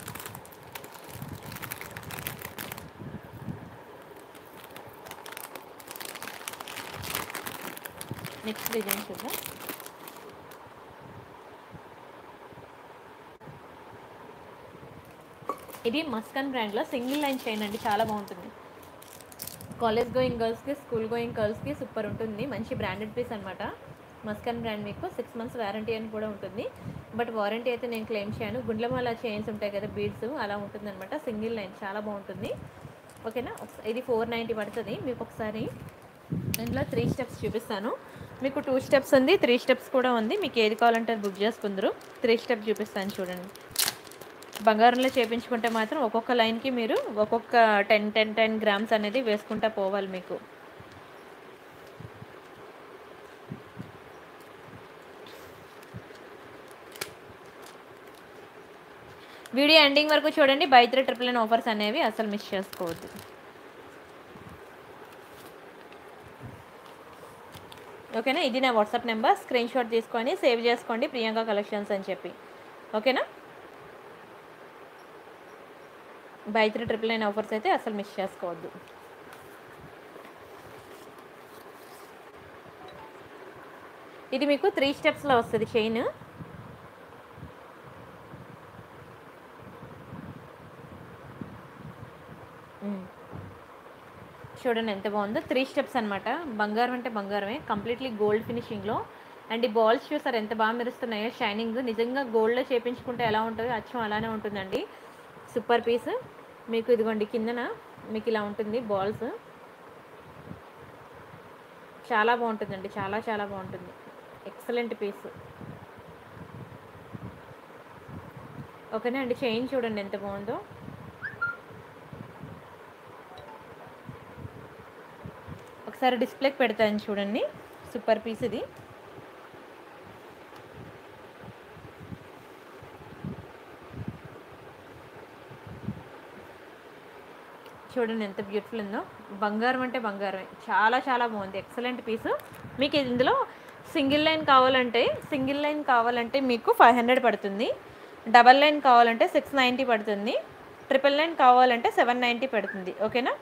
నెక్స్ట్ డిజైన్ చూద్దాం ఇది మస్కన్ బ్రాండ్లో సింగిల్ లైన్ చైన్ అండి చాలా బాగుంటుంది కాలేజ్ గోయింగ్ గర్ల్స్కి స్కూల్ గోయింగ్ గర్ల్స్కి సూపర్ ఉంటుంది మంచి బ్రాండెడ్ పీస్ అనమాట మస్కన్ బ్రాండ్ మీకు సిక్స్ మంత్స్ వారంటీ అని కూడా ఉంటుంది బట్ వారంటీ అయితే నేను క్లెయిమ్ చేయను గుండ్లమాల చైన్స్ ఉంటాయి కదా బీడ్స్ అలా ఉంటుంది అనమాట సింగిల్ లైన్ చాలా బాగుంటుంది ఓకేనా ఒకస- ఇది ఫోర్ నైంటీ పడుతుంది మీకు ఒకసారి ఇందులో త్రీ స్టెప్స్ చూపిస్తాను మీకు టూ స్టెప్స్ ఉంది త్రీ స్టెప్స్ కూడా ఉంది మీకు ఏది కావాలంటే అది బుక్ చేసుకుందరు త్రీ స్టెప్ చూపిస్తాను చూడండి బంగారంలో చేపించుకుంటే మాత్రం ఒక్కొక్క లైన్కి మీరు ఒక్కొక్క టెన్ టెన్ టెన్ గ్రామ్స్ అనేది వేసుకుంటా పోవాలి మీకు వీడియో ఎండింగ్ వరకు చూడండి buy three triple nine offers అనేవి అసలు మిస్ చేసుకోవద్దు ఓకేనా ఇది నా వాట్సాప్ నెంబర్ స్క్రీన్ షాట్ తీసుకొని సేవ్ చేసుకోండి ప్రియాంక కలెక్షన్స్ అని చెప్పి ఓకేనా buy three triple nine offers అయితే అసలు మిస్ చేసుకోవద్దు ఇది మీకు త్రీ స్టెప్స్లో వస్తుంది చైన్ చూడండి ఎంత బాగుందో త్రీ స్టెప్స్ అనమాట బంగారం అంటే బంగారమే కంప్లీట్లీ గోల్డ్ ఫినిషింగ్లో అండ్ ఈ బాల్స్ చూసారు ఎంత బాగా మెరుస్తున్నాయో షైనింగ్ నిజంగా గోల్డ్లో చేపించుకుంటే ఎలా ఉంటుందో అచ్చం అలానే ఉంటుందండి సూపర్ పీస్ మీకు ఇదిగోండి కిందన మీకు ఇలా ఉంటుంది బాల్స్ చాలా బాగుంటుందండి చాలా చాలా బాగుంటుంది ఎక్సలెంట్ పీస్ ఓకేనా అండి చైన్ చూడండి ఎంత బాగుందో ఒకసారి డిస్ప్లేకి పెడతాను చూడండి సూపర్ పీస్ ఇది చూడండి ఎంత బ్యూటిఫుల్ ఉందో బంగారం అంటే బంగారమే చాలా చాలా బాగుంది ఎక్సలెంట్ పీస్ మీకు ఇందులో సింగిల్ లైన్ కావాలంటే సింగిల్ లైన్ కావాలంటే మీకు ఫైవ్ హండ్రెడ్ పడుతుంది డబల్ లైన్ కావాలంటే సిక్స్ నైంటీ పడుతుంది ట్రిపుల్ లైన్ కావాలంటే సెవెన్ నైంటీ పడుతుంది ఓకేనా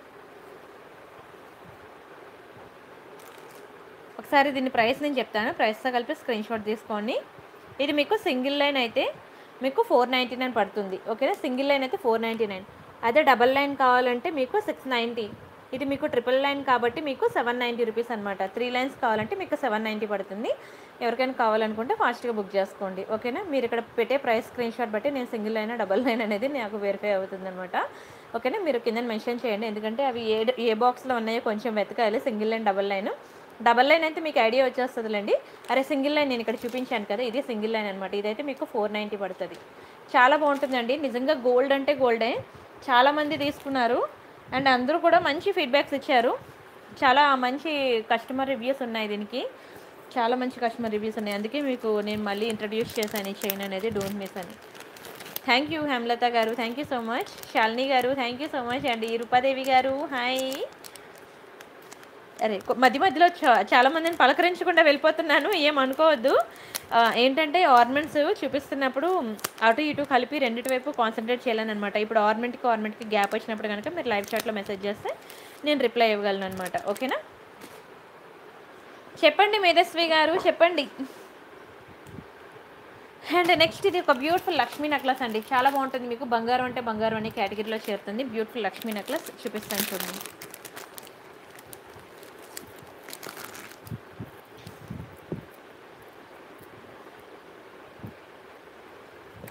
ఒకసారి దీని ప్రైస్ నేను చెప్తాను ప్రైస్తో కలిపి స్క్రీన్ షాట్ తీసుకోండి ఇది మీకు సింగిల్ లైన్ అయితే మీకు ఫోర్ నైంటీ నైన్ పడుతుంది ఓకేనా సింగిల్ లైన్ అయితే ఫోర్ నైంటీ నైన్ అదే డబల్ లైన్ కావాలంటే మీకు సిక్స్ నైంటీ ఇది మీకు ట్రిపుల్ లైన్ కాబట్టి మీకు సెవెన్ నైంటీ రూపీస్ అనమాట త్రీ లైన్స్ కావాలంటే మీకు సెవెన్ నైంటీ పడుతుంది ఎవరికైనా కావాలనుకుంటే ఫాస్ట్గా బుక్ చేసుకోండి ఓకేనా మీరు ఇక్కడ పెట్టే ప్రైస్ స్క్రీన్ షాట్ బట్టి నేను సింగిల్ లైన్ డబల్ లైన్ అనేది నాకు వెరిఫై అవుతుంది అనమాట ఓకేనా మీరు కింద మెన్షన్ చేయండి ఎందుకంటే అవి ఏ ఏ బాక్స్లో ఉన్నాయో కొంచెం వెతకాలి single line double line double line అయితే మీకు ఐడియా వచ్చేస్తుందిలేండి అరే సింగిల్ లైన్ నేను ఇక్కడ చూపించాను కదా ఇది సింగిల్ లైన్ అనమాట ఇదైతే మీకు ఫోర్ నైంటీ పడుతుంది చాలా బాగుంటుందండి నిజంగా గోల్డ్ అంటే గోల్డే చాలామంది తీసుకున్నారు అండ్ అందరూ కూడా మంచి ఫీడ్బ్యాక్స్ ఇచ్చారు చాలా మంచి కస్టమర్ రివ్యూస్ ఉన్నాయి దీనికి చాలా మంచి కస్టమర్ రివ్యూస్ ఉన్నాయి అందుకే మీకు నేను మళ్ళీ ఇంట్రడ్యూస్ చేశాను ఈ చైన్ అనేది డోంట్ మిస్ అని thank you Hemalatha garu thank you so much Shalini garu thank you so much అండి రూపాదేవి గారు హాయ్ అరే కొ- మధ్య మధ్యలో చా- చాలా మందిని పలకరించకుండా వెళ్ళిపోతున్నాను ఏం అనుకోవద్దు ఆ, ఏంటంటే ఆర్నమెంట్స్ చూపిస్తున్నప్పుడు అటు ఇటు కలిపి రెండింటి వైపు కాన్సన్ట్రేట్ చేయాలని అనమాట ఇప్పుడు ఆర్నమెంట్కి ఆర్నమెంట్కి గ్యాప్ వచ్చినప్పుడు కనుక మీరు లైవ్ చాట్లో మెసేజ్ చేస్తే నేను రిప్లై ఇవ్వగలను అనమాట ఓకేనా చెప్పండి మేధస్వి గారు చెప్పండి అండ్ నెక్స్ట్ ఇది ఒక బ్యూటిఫుల్ లక్ష్మీ నెక్లెస్ అండి చాలా బాగుంటుంది మీకు బంగారం అంటే బంగారం అనే కేటగిరీలో చేరుతుంది బ్యూటిఫుల్ లక్ష్మీ నెక్లెస్ చూపిస్తాను చూడండి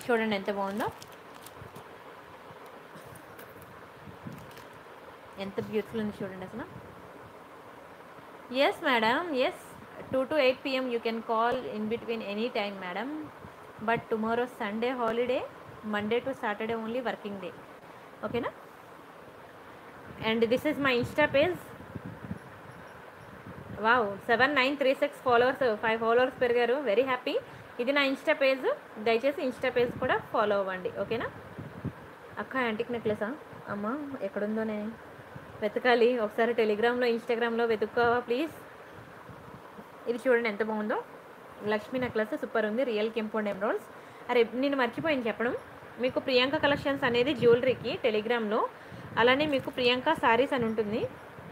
చూడండి ఎంత బాగుందో ఎంత బ్యూటిఫుల్ ఉంది చూడండి అసలు yes madam yes two to eight PM you can call in between any time madam but tomorrow Sunday holiday Monday to Saturday only working day ఓకేనా and this is my Insta page wow seven nine three six followers five followers పెరిగారు వెరీ హ్యాపీ ఇది నా ఇన్స్టా పేజ్ దయచేసి ఇన్స్టా పేజ్ కూడా ఫాలో అవ్వండి ఓకేనా అక్క యాంటిక్ నెక్లెసా అమ్మ ఎక్కడుందోనే వెతకాలి ఒకసారి టెలిగ్రామ్లో ఇన్స్టాగ్రామ్లో వెతుక్కోవా ప్లీజ్ ఇది చూడండి ఎంత బాగుందో లక్ష్మీ నెక్లెస్ సూపర్ ఉంది రియల్ కెంపౌండ్ ఎమరాల్డ్స్ అరే నేను మర్చిపోయాను చెప్పడం మీకు ప్రియాంక కలెక్షన్స్ అనేది జ్యువెలరీకి టెలిగ్రామ్లో అలానే మీకు ప్రియాంక శారీస్ అని ఉంటుంది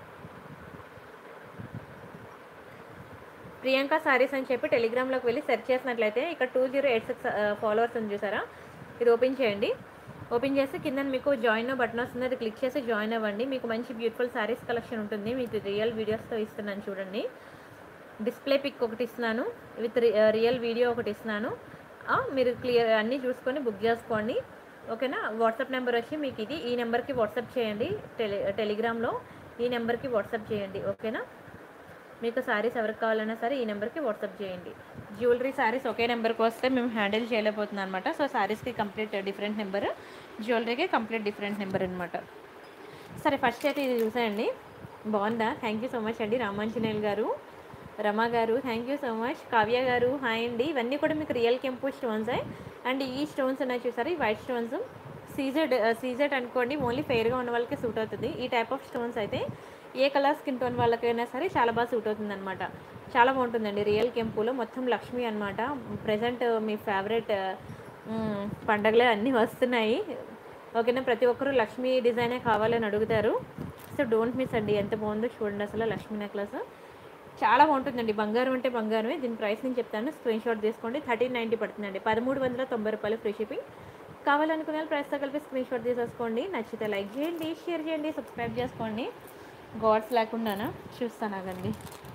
ప్రియాంక సారీస్ అని చెప్పి టెలిగ్రామ్లోకి వెళ్ళి సెర్చ్ చేసినట్లయితే ఇక్కడ two zero eight six followers ఉంది చూసారా ఇది ఓపెన్ చేయండి ఓపెన్ చేసి కింద మీకు జాయిన్ బటన్ వస్తుంది అది క్లిక్ చేసి జాయిన్ అవ్వండి మీకు మంచి బ్యూటిఫుల్ సారీస్ కలెక్షన్ ఉంటుంది మీకు రియల్ వీడియోస్తో ఇస్తున్నాను చూడండి డిస్ప్లే పిక్ ఒకటి ఇస్తున్నాను విత్ రియల్ వీడియో ఒకటి ఇస్తున్నాను ఆ, మీరు క్లియర్ అన్నీ చూసుకొని బుక్ చేసుకోండి ఓకేనా వాట్సాప్ నెంబర్ వచ్చి మీకు ఇది ఈ నెంబర్కి వాట్సాప్ చేయండి టెలి టెలిగ్రామ్లో ఈ నెంబర్కి వాట్సాప్ చేయండి ఓకేనా మీకు సారీస్ ఎవరికి కావాలన్నా సరే ఈ నెంబర్కి వాట్సాప్ చేయండి జ్యువెలరీ సారీస్ ఒకే నెంబర్కి వస్తే మేము హ్యాండిల్ చేయలేకపోతున్నాం అనమాట సో సారీస్కి కంప్లీట్ డిఫరెంట్ నెంబర్ జ్యువెలరీకి కంప్లీట్ డిఫరెంట్ నెంబర్ అనమాట సరే ఫస్ట్ అయితే ఇది చూసేయండి బాగుందా థ్యాంక్ యూ సో మచ్ అండి Ramanjaneyulu garu Rama garu thank you so much Kavya garu hi అండి ఇవన్నీ కూడా మీకు రియల్ కెంపు స్టోన్స్ అండ్ ఈ స్టోన్స్ ఉన్నాయి చూసారు ఈ వైట్ స్టోన్స్ సీజెడ్ సీజెడ్ అనుకోండి ఓన్లీ ఫెయిర్గా ఉన్న వాళ్ళకి సూట్ అవుతుంది ఈ టైప్ ఆఫ్ స్టోన్స్ అయితే ఏ కలర్ స్కిన్ టోన్ వాళ్ళకైనా సరే చాలా బాగా సూట్ అవుతుంది అనమాట చాలా బాగుంటుందండి రియల్ కెంపులో మొత్తం లక్ష్మి అనమాట ప్రజెంట్ మీ ఫేవరెట్ పండగలే అన్నీ వస్తున్నాయి ఓకేనా ప్రతి ఒక్కరూ లక్ష్మీ డిజైనే కావాలని అడుగుతారు సో డోంట్ మిస్ అండి ఎంత బాగుందో చూడండి అసలు లక్ష్మీ నెక్లెస్ చాలా బాగుంటుందండి బంగారం అంటే బంగారమే దీని ప్రైస్ నేను చెప్తాను స్క్రీన్ షాట్ తీసుకోండి థర్టీన్ నైంటీ పడుతుందండి పదమూడు వందల తొంభై రూపాయలు ఫ్రీ షిప్పింగ్ కావాలనుకునే వాళ్ళు ప్రైస్తో కలిపి స్క్రీన్ షాట్ తీసేసుకోండి నచ్చితే లైక్ చేయండి షేర్ చేయండి సబ్స్క్రైబ్ చేసుకోండి గాడ్స్ లేకుండానా చూస్తాను ఆగండి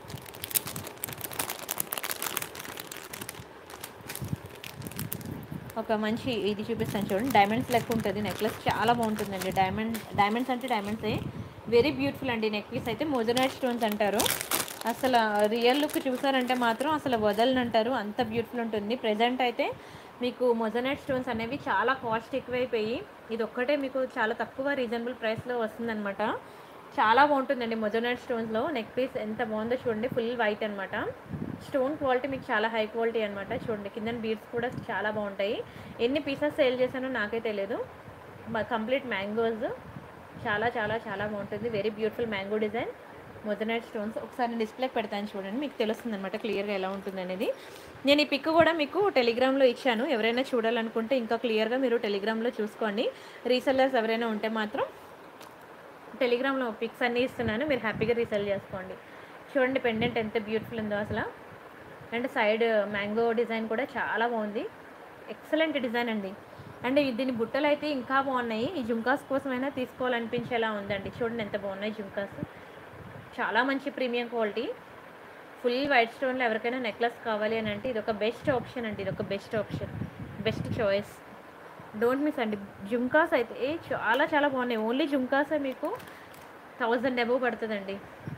ఒక మంచి ఇది చూపిస్తాను చూడండి డైమండ్స్ లెక్క ఉంటుంది నెక్లెస్ చాలా బాగుంటుందండి డైమండ్ డైమండ్స్ అంటే డైమండ్సే వెరీ బ్యూటిఫుల్ అండి నెక్లెస్ అయితే మోజనైట్ స్టోన్స్ అంటారు అసలు రియల్ లుక్ చూసారంటే మాత్రం అసలు వదలనంటారు అంత బ్యూటిఫుల్ ఉంటుంది ప్రజెంట్ అయితే మీకు మొజనైట్ స్టోన్స్ అనేవి చాలా కాస్ట్ ఎక్కువైపోయి ఇది ఒక్కటే మీకు చాలా తక్కువ రీజనబుల్ ప్రైస్లో వస్తుందన్నమాట చాలా బాగుంటుందండి మొజనైట్ స్టోన్స్లో నెక్ పీస్ ఎంత బాగుందో చూడండి ఫుల్ వైట్ అనమాట స్టోన్ క్వాలిటీ మీకు చాలా హై క్వాలిటీ అనమాట చూడండి కింద బీడ్స్ కూడా చాలా బాగుంటాయి ఎన్ని పీసెస్ సేల్ చేశానో నాకే తెలియదు కంప్లీట్ మ్యాంగోస్ చాలా చాలా చాలా బాగుంటుంది very beautiful mango design moissanite stones ఒకసారి నేను డిస్ప్లేకి పెడతాను చూడండి మీకు తెలుస్తుంది అనమాట క్లియర్గా ఎలా ఉంటుంది అనేది నేను ఈ పిక్ కూడా మీకు టెలిగ్రామ్లో ఇచ్చాను ఎవరైనా చూడాలనుకుంటే ఇంకా క్లియర్గా మీరు టెలిగ్రామ్లో చూసుకోండి రీసెల్లర్స్ ఎవరైనా ఉంటే మాత్రం టెలిగ్రామ్లో పిక్స్ అన్నీ ఇస్తున్నాను మీరు హ్యాపీగా రీసెల్ చేసుకోండి చూడండి పెండెంట్ ఎంత బ్యూటిఫుల్ ఉందో అసలు అండ్ సైడ్ మ్యాంగో డిజైన్ కూడా చాలా బాగుంది ఎక్సలెంట్ డిజైన్ అండి అండ్ ఈ- దీని బుట్టలు అయితే ఇంకా బాగున్నాయి ఈ జుంకాస్ కోసమైనా తీసుకోవాలనిపించేలా ఉందండి చూడండి ఎంత బాగున్నాయి జుంకాస్ చాలా మంచి ప్రీమియం క్వాలిటీ ఫుల్ వైట్ స్టోన్లో ఎవరికైనా నెక్లెస్ కావాలి అని అంటే ఇది ఒక బెస్ట్ ఆప్షన్ అండి ఇది ఒక best option best choice don't miss అండి జుంకాస్ అయితే చాలా చాలా బాగున్నాయి ఓన్లీ జుంకాసే మీకు థౌజండ్ అబవ్ పడుతుందండి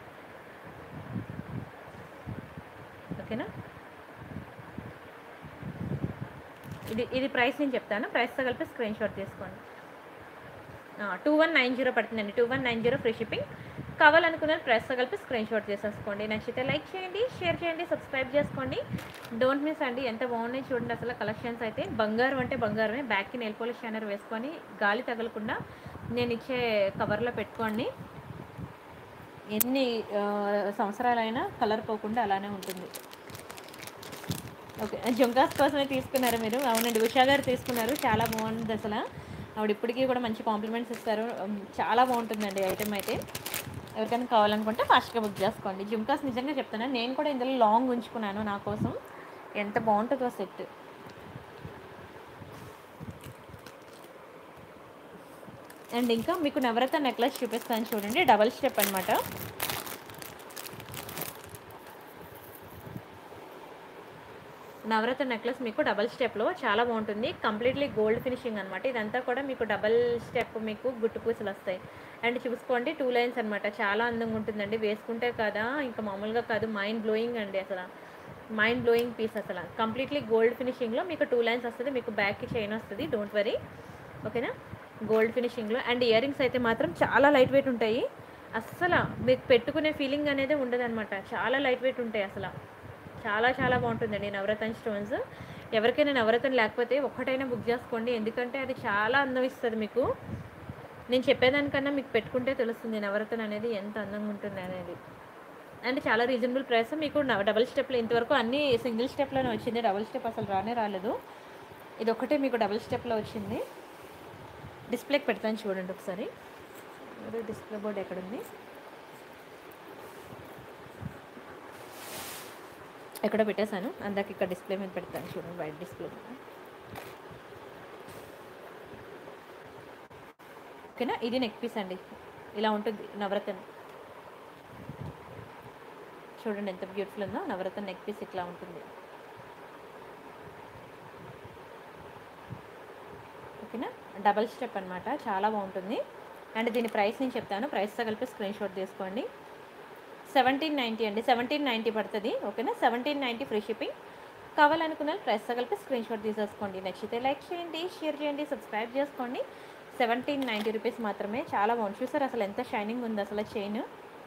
ఓకేనా ఇది ఇది ప్రైస్ నేను చెప్తాను ప్రైస్తో కలిపి స్క్రీన్ షాట్ తీసుకోండి టూ వన్ నైన్ జీరో పడుతుందండి two one nine zero free shipping కావాలనుకున్న ప్రైస్తో కలిపి స్క్రీన్ షాట్ చేసేసుకోండి నచ్చితే లైక్ చేయండి షేర్ చేయండి సబ్స్క్రైబ్ చేసుకోండి డోంట్ మిస్ అండి ఎంత బాగున్నాయి చూడండి అసలు కలెక్షన్స్ అయితే బంగారం అంటే బంగారమే బ్యాక్కి నెయిల్ పోలిష్ షైనర్ వేసుకొని గాలి తగలకుండా నేను ఇచ్చే కవర్లో పెట్టుకోండి ఎన్ని ఆ, సంవత్సరాలైనా కలర్ పోకుండా అలానే ఉంటుంది ఓకే జుంకాస్ కోసమే తీసుకున్నారు మీరు అవునండి ఉషా గారు తీసుకున్నారు చాలా బాగుంది అసలు ఆవిడ ఇప్పటికీ కూడా మంచి కాంప్లిమెంట్స్ ఇస్తారు ఉమ్, చాలా బాగుంటుందండి ఐటెం అయితే ఎవరికైనా కావాలనుకుంటే ఫాస్ట్గా బుక్ చేసుకోండి జుంకాస్ నిజంగా చెప్తాను నేను కూడా ఇందులో లాంగ్ ఉంచుకున్నాను నా కోసం ఎంత బాగుంటుందో సెట్ అండ్ ఇంకా మీకు నవరత్న నెక్లెస్ చూపిస్తాను చూడండి డబల్ స్టెప్ అనమాట నవరత్న నెక్లెస్ మీకు డబల్ స్టెప్లో చాలా బాగుంటుంది కంప్లీట్లీ గోల్డ్ ఫినిషింగ్ అనమాట ఇదంతా కూడా మీకు డబల్ స్టెప్ మీకు గుట్టు పూసలు వస్తాయి అండ్ చూసుకోండి టూ లైన్స్ అనమాట చాలా అందంగా ఉంటుందండి వేసుకుంటే కదా ఇంకా మామూలుగా కాదు మైండ్ బ్లోయింగ్ అండి అసలు మైండ్ బ్లోయింగ్ పీస్ అసలు కంప్లీట్లీ గోల్డ్ ఫినిషింగ్లో మీకు టూ లైన్స్ వస్తుంది మీకు బ్యాక్కి చైన్ వస్తుంది డోంట్ వరీ ఓకేనా గోల్డ్ ఫినిషింగ్లో అండ్ ఇయర్ రింగ్స్ అయితే మాత్రం చాలా లైట్ వెయిట్ ఉంటాయి అస్సలు మీకు పెట్టుకునే ఫీలింగ్ అనేది ఉండదు చాలా లైట్ వెయిట్ ఉంటాయి అసలు చాలా చాలా బాగుంటుందండి నవరత్న స్టోన్స్ ఎవరికైనా నవరత్న లేకపోతే ఒక్కటైనా బుక్ చేసుకోండి ఎందుకంటే అది చాలా అందం ఇస్తుంది మీకు నేను చెప్పేదానికన్నా మీకు పెట్టుకుంటే తెలుస్తుంది నవరత్న అనేది ఎంత అందంగా ఉంటుంది అనేది అండ్ చాలా రీజనబుల్ ప్రైస్ మీకు నవ- డబుల్ స్టెప్లో ఇంతవరకు అన్ని సింగిల్ స్టెప్లోనే వచ్చింది డబుల్ స్టెప్ అసలు రానే రాలేదు ఇది ఒకటే మీకు డబుల్ స్టెప్లో వచ్చింది డిస్ప్లేకి పెడతాను చూడండి ఒకసారి అదే డిస్ప్లే బోర్డ్ ఎక్కడుంది ఎక్కడ పెట్టేశాను అందాక ఇక్కడ డిస్ప్లే మీద పెడతాను చూడండి వైట్ డిస్ప్లే మీద ఓకేనా ఇది నెక్ పీస్ అండి ఇలా ఉంటుంది నవరత్న చూడండి ఎంత బ్యూటిఫుల్ ఉందో నవరత్న నెక్ పీస్ ఇట్లా ఉంటుంది ఓకేనా డబల్ స్టెప్ అనమాట చాలా బాగుంటుంది అండ్ దీని ప్రైస్ నేను చెప్తాను ప్రైస్తో కలిపి స్క్రీన్ షాట్ తీసుకోండి సెవెంటీన్ నైంటీ అండి సెవెంటీన్ నైంటీ పడుతుంది ఓకేనా సెవెంటీన్ నైంటీ ఫ్రీ షిప్పింగ్ కావాలనుకున్న ప్రైస్తో కలిపి స్క్రీన్ షాట్ తీసేసుకోండి నచ్చితే లైక్ చేయండి షేర్ చేయండి సబ్స్క్రైబ్ చేసుకోండి సెవెంటీన్ నైంటీ రూపీస్ మాత్రమే చాలా బాగుంది చూసారు అసలు ఎంత షైనింగ్ ఉంది అసలు చైన్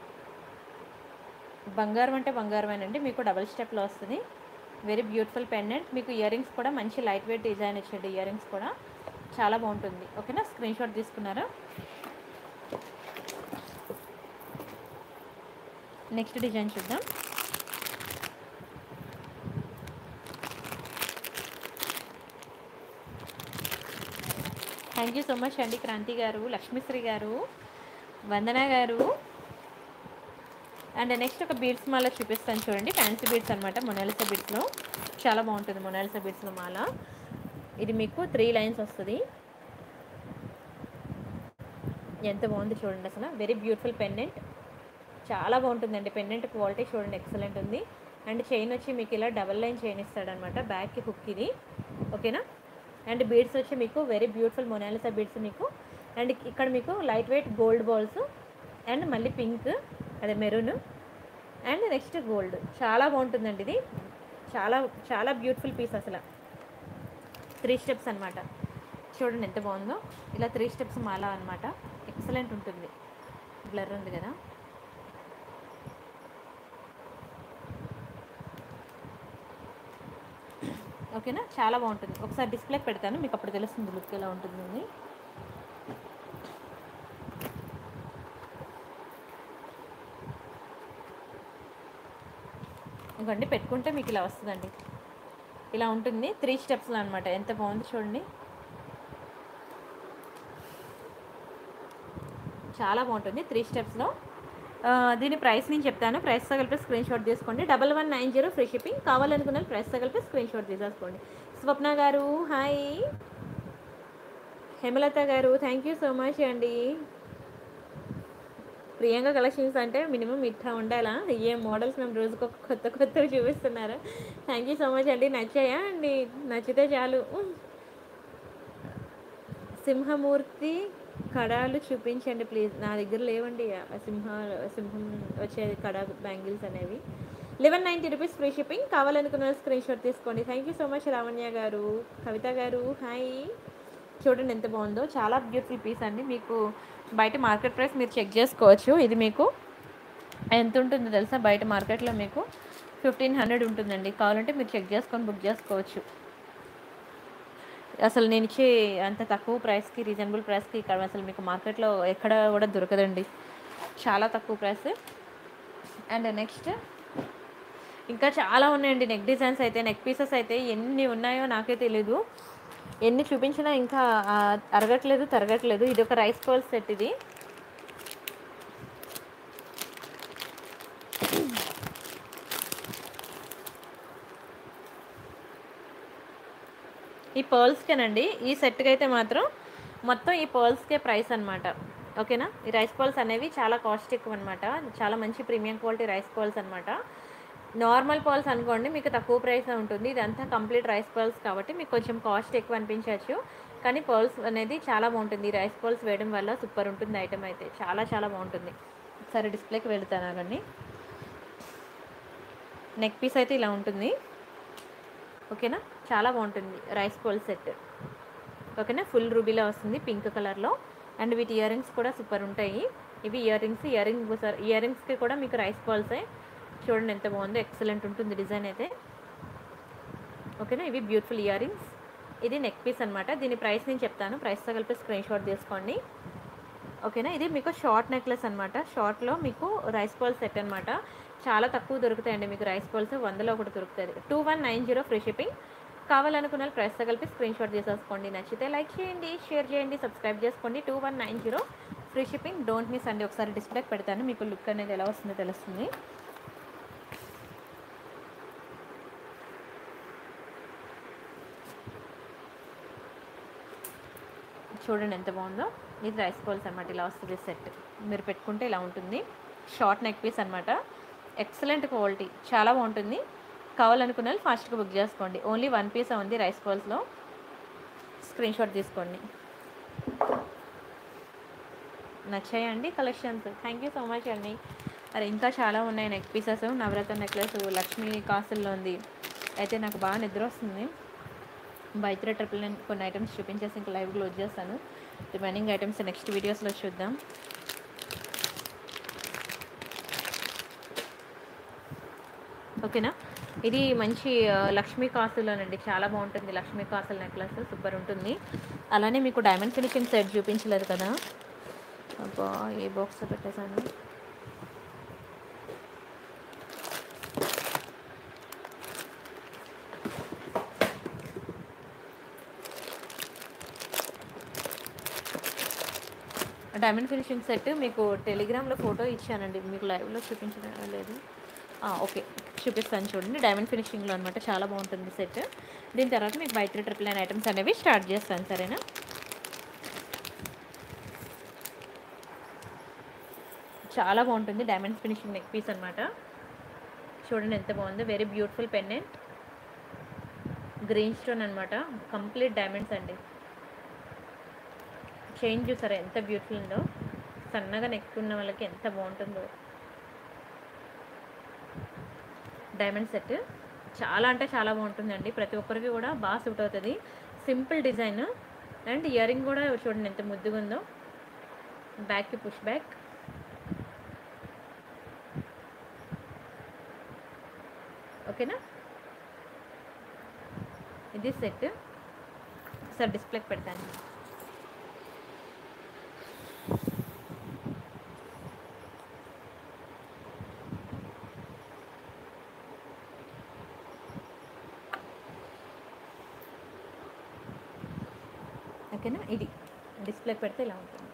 బంగారం అంటే బంగారమేనండి మీకు డబల్ స్టెప్లో వస్తుంది వెరీ బ్యూటిఫుల్ పెండెంట్ మీకు ఇయర్ రింగ్స్ కూడా మంచి లైట్ వెయిట్ డిజైన్ ఇచ్చాడు ఇయర్ రింగ్స్ కూడా చాలా బాగుంటుంది ఓకేనా స్క్రీన్ షాట్ తీసుకున్నారా నెక్స్ట్ డిజైన్ చూద్దాం థ్యాంక్ యూ సో మచ్ అండి క్రాంతి గారు లక్ష్మీశ్రీ గారు వందన గారు అండ్ నెక్స్ట్ ఒక బీడ్స్ మాల చూపిస్తాను చూడండి ఫ్యాన్సీ బీడ్స్ అనమాట మొనాలిసా బీడ్స్లో చాలా బాగుంటుంది మొనాలిసా బీడ్స్లో మాల ఇది మీకు త్రీ లైన్స్ వస్తుంది ఎంత బాగుంది చూడండి అసలు వెరీ బ్యూటిఫుల్ పెండెంట్ చాలా బాగుంటుందండి పెండెంట్ క్వాలిటీ చూడండి ఎక్సలెంట్ ఉంది అండ్ చైన్ వచ్చి మీకు ఇలా డబల్ లైన్ చైన్ ఇస్తాడనమాట బ్యాక్కి హుక్ ఇది ఓకేనా అండ్ బీడ్స్ వచ్చి మీకు వెరీ బ్యూటిఫుల్ మొనాలిసా బీడ్స్ మీకు అండ్ ఇక్కడ మీకు light weight gold balls and మళ్ళీ పింక్ అదే మెరూన్ అండ్ నెక్స్ట్ గోల్డ్ చాలా బాగుంటుందండి ఇది చాలా చాలా బ్యూటిఫుల్ పీస్ అసలు త్రీ స్టెప్స్ అనమాట చూడండి ఎంత బాగుందో ఇలా త్రీ స్టెప్స్ మాల అనమాట ఎక్సలెంట్ ఉంటుంది బ్లర్ ఉంది కదా ఓకేనా చాలా బాగుంటుంది ఒకసారి డిస్ప్లేకి పెడతాను మీకు అప్పుడు తెలుస్తుంది లుక్ ఎలా ఉంటుంది ఇంకోండి పెట్టుకుంటే మీకు ఇలా వస్తుందండి ఇలా ఉంటుంది త్రీ స్టెప్స్లో అనమాట ఎంత బాగుంది చూడండి చాలా బాగుంటుంది త్రీ స్టెప్స్లో దీని ప్రైస్ నేను చెప్తాను ప్రైస్తో కలిపి స్క్రీన్ షాట్ తీసుకోండి double one nine zero free shipping కావాలనుకున్న ప్రైస్తో కలిపి స్క్రీన్ షాట్ తీసేసుకోండి స్వప్న గారు hi Hemalatha garu thank you so much అండి ప్రియాంక కలెక్షన్స్ అంటే మినిమం ఇట్లా ఉండాలా ఏ మోడల్స్ మేము రోజుకు ఒక కొత్త కొత్తవి చూపిస్తున్నారు థ్యాంక్ యూ సో మచ్ అండి నచ్చాయా అండి నచ్చితే చాలు సింహమూర్తి కడాలు చూపించండి ప్లీజ్ నా దగ్గర లేవండి ఆ సింహ సింహం వచ్చే కడా బ్యాంగిల్స్ అనేవి eleven ninety rupees free shipping కావాలనుకున్న స్క్రీన్ షాట్ తీసుకోండి thank you so much Lavanya garu Kavitha గారు హాయ్ చూడండి ఎంత బాగుందో చాలా బ్యూటిఫుల్ పీస్ అండి మీకు బయట మార్కెట్ ప్రైస్ మీరు చెక్ చేసుకోవచ్చు ఇది మీకు ఎంత ఉంటుందో తెలుసా బయట మార్కెట్లో మీకు ఫిఫ్టీన్ హండ్రెడ్ ఉంటుందండి కావాలంటే మీరు చెక్ చేసుకొని బుక్ చేసుకోవచ్చు అసలు నేను ఇచ్చే అంత తక్కువ ప్రైస్కి రీజనబుల్ ప్రైస్కి ఇక్కడ అసలు మీకు మార్కెట్లో ఎక్కడ కూడా దొరకదండి చాలా తక్కువ ప్రైస్ అండ్ నెక్స్ట్ ఇంకా చాలా ఉన్నాయండి నెక్ డిజైన్స్ అయితే నెక్ పీసెస్ అయితే ఎన్ని ఉన్నాయో నాకే తెలీదు ఎన్ని చూపించినా ఇంకా ఆ, అరగట్లేదు తరగట్లేదు ఇది ఒక రైస్ పర్ల్ సెట్ ఇది ఈ పర్ల్స్కేనండి ఈ సెట్కి అయితే మాత్రం మొత్తం ఈ పర్ల్స్కే ప్రైస్ అనమాట ఓకేనా ఈ రైస్ పర్ల్స్ అనేవి చాలా కాస్ట్ ఎక్కువ అనమాట చాలా మంచి ప్రీమియం క్వాలిటీ రైస్ పర్ల్స్ అనమాట నార్మల్ పర్ల్స్ అనుకోండి మీకు తక్కువ ప్రైస్ ఉంటుంది ఇదంతా కంప్లీట్ రైస్ పర్ల్స్ కాబట్టి మీకు కొంచెం కాస్ట్ ఎక్కువ అనిపించవచ్చు కానీ పర్ల్స్ అనేది చాలా బాగుంటుంది రైస్ పర్ల్స్ వేయడం వల్ల సూపర్ ఉంటుంది ఐటమ్ అయితే చాలా చాలా బాగుంటుంది సరే డిస్ప్లేకి వెళ్తాను ఆగండి నెక్ పీస్ అయితే ఇలా ఉంటుంది ఓకేనా చాలా బాగుంటుంది రైస్ పర్ల్ సెట్ ఓకేనా ఫుల్ రూబీలో వస్తుంది పింక్ కలర్లో అండ్ వీటి ఇయర్ రింగ్స్ కూడా సూపర్ ఉంటాయి ఇవి ఇయర్ రింగ్స్ ఇయర్ రింగ్ ఇయర్ రింగ్స్కి కూడా మీకు రైస్ పర్ల్సే చూడండి ఎంత బాగుందో ఎక్సలెంట్ ఉంటుంది డిజైన్ అయితే ఓకేనా ఇవి బ్యూటిఫుల్ ఇయర్ రింగ్స్ ఇది నెక్ పీస్ అనమాట దీని ప్రైస్ నేను చెప్తాను ప్రైస్తో కలిపి స్క్రీన్ షాట్ తీసుకోండి ఓకేనా ఇది మీకు షార్ట్ నెక్లెస్ అనమాట షార్ట్లో మీకు రైస్ పర్ల్ సెట్ అనమాట చాలా తక్కువ దొరుకుతాయండి మీకు రైస్ పర్ల్స్ వందలో ఒకటి దొరుకుతుంది two one nine zero free shipping కావాలనుకున్న వాళ్ళు ప్రైస్తో కలిపి స్క్రీన్ షాట్ చేసేసుకోండి నచ్చితే లైక్ చేయండి షేర్ చేయండి సబ్స్క్రైబ్ చేసుకోండి two one nine zero free shipping don't miss అండి ఒకసారి డిస్ప్లేకి పెడతాను మీకు లుక్ అనేది ఎలా వస్తుందో తెలుస్తుంది చూడండి ఎంత బాగుందో ఇది రైస్ పర్ల్స్ అనమాట ఇలా వస్తుంది సెట్ మీరు పెట్టుకుంటే ఇలా ఉంటుంది షార్ట్ నెక్ పీస్ అనమాట ఎక్సలెంట్ క్వాలిటీ చాలా బాగుంటుంది కావాలనుకున్న వాళ్ళు ఫాస్ట్గా బుక్ చేసుకోండి ఓన్లీ వన్ పీస్ ఉంది రైస్ పర్ల్స్లో స్క్రీన్ షాట్ తీసుకోండి నచ్చాయండి collections thank you so much అండి అరే ఇంకా చాలా ఉన్నాయి neck pieces Navaratna necklace Lakshmi కాసుల్లో ఉంది అయితే నాకు బాగా నిద్ర వస్తుంది బైత్రే ట్రిపుల్ నైన్ కొన్ని ఐటమ్స్ చూపించేసి ఇంకా లైవ్ క్లోజ్ చేస్తాను రిమైనింగ్ ఐటమ్స్ నెక్స్ట్ వీడియోస్లో చూద్దాం ఓకేనా ఇది మంచి ఆ, లక్ష్మీ కాసులోనండి చాలా బాగుంటుంది లక్ష్మీ కాసుల నెక్లెస్ సూపర్ ఉంటుంది అలానే మీకు డైమండ్ ఫినిషింగ్ సెట్ చూపించలేదు కదా అబ్బా ఏ బాక్స్ పెట్టేశాను డైమండ్ ఫినిషింగ్ సెట్ మీకు టెలిగ్రామ్లో ఫోటో ఇచ్చానండి మీకు లైవ్లో చూపించడం లేదు ఆ, ఓకే చూపిస్తాను చూడండి డైమండ్ ఫినిషింగ్లో అనమాట చాలా బాగుంటుంది సెట్ దీని తర్వాత మీకు buy three triple nine items అనేవి స్టార్ట్ చేస్తాను సరేనా చాలా బాగుంటుంది డైమండ్ ఫినిషింగ్ నెక్ పీస్ అనమాట చూడండి ఎంత బాగుందో very beautiful pendant green stone అనమాట కంప్లీట్ డైమండ్స్ అండి చైన్ చూసారా ఎంత బ్యూటిఫుల్ ఉందో సన్నగా నెక్ ఉన్న వాళ్ళకి ఎంత బాగుంటుందో డైమండ్ సెట్ చాలా అంటే చాలా బాగుంటుందండి ప్రతి ఒక్కరికి కూడా బాగా సూట్ అవుతుంది simple design and earring కూడా చూడండి ఎంత ముద్దుగా ఉందో బ్యాక్కి పుష్ బ్యాక్ ఓకేనా ఇది సెట్ సార్ డిస్ప్లేకి పెడతాను ఓకేనా ఇది డిస్ప్లేకి పెడితే ఇలా ఉంటుంది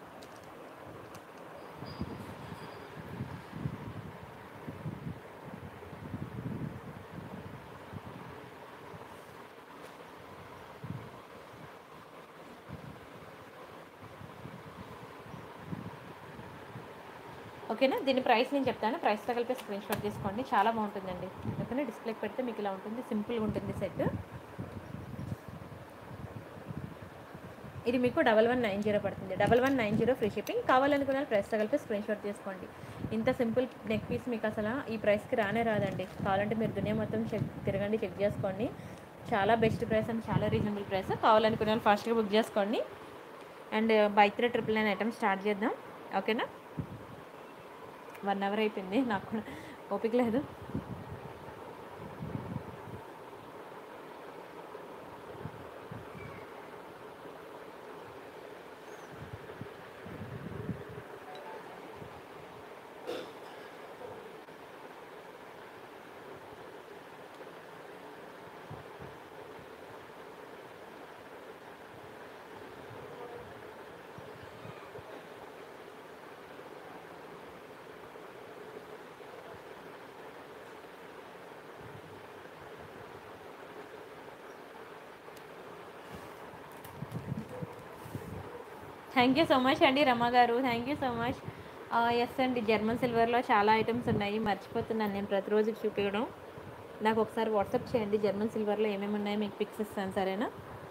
ఓకేనా దీని ప్రైస్ నేను చెప్తాను ప్రైస్తో కలిపి స్క్రీన్ షాట్ తీసుకోండి చాలా బాగుంటుందండి ఓకేనా డిస్ప్లేకి పెడితే మీకు ఇలా ఉంటుంది సింపుల్గా ఉంటుంది సెట్ ఇది మీకు డబల్ వన్ నైన్ జీరో పడుతుంది double one nine zero free shipping కావాలనుకున్న ప్రైస్తో కలిపి స్క్రీన్ షాట్ తీసుకోండి ఇంత సింపుల్ నెక్ పీస్ మీకు అసలు ఈ ప్రైస్కి రానే రాదండి కావాలంటే మీరు దునియా మొత్తం చెక్ తిరగండి చెక్ చేసుకోండి చాలా బెస్ట్ ప్రైస్ అండ్ చాలా రీజనబుల్ ప్రైస్ కావాలనుకున్న వాళ్ళు ఫాస్ట్గా బుక్ చేసుకోండి and buy three triple nine item start చేద్దాం ఓకేనా వన్ అవర్ అయిపోయింది నాకు కూడా ఓపిక లేదు థ్యాంక్ యూ సో మచ్ అండి Rama garu thank you so much yes అండి జర్మన్ సిల్వర్లో చాలా ఐటమ్స్ ఉన్నాయి మర్చిపోతున్నాను నేను ప్రతిరోజు చూపించడం నాకు ఒకసారి వాట్సాప్ చేయండి జర్మన్ సిల్వర్లో ఏమేమి ఉన్నాయో మీకు పిక్స్ ఇస్తాను సరేనా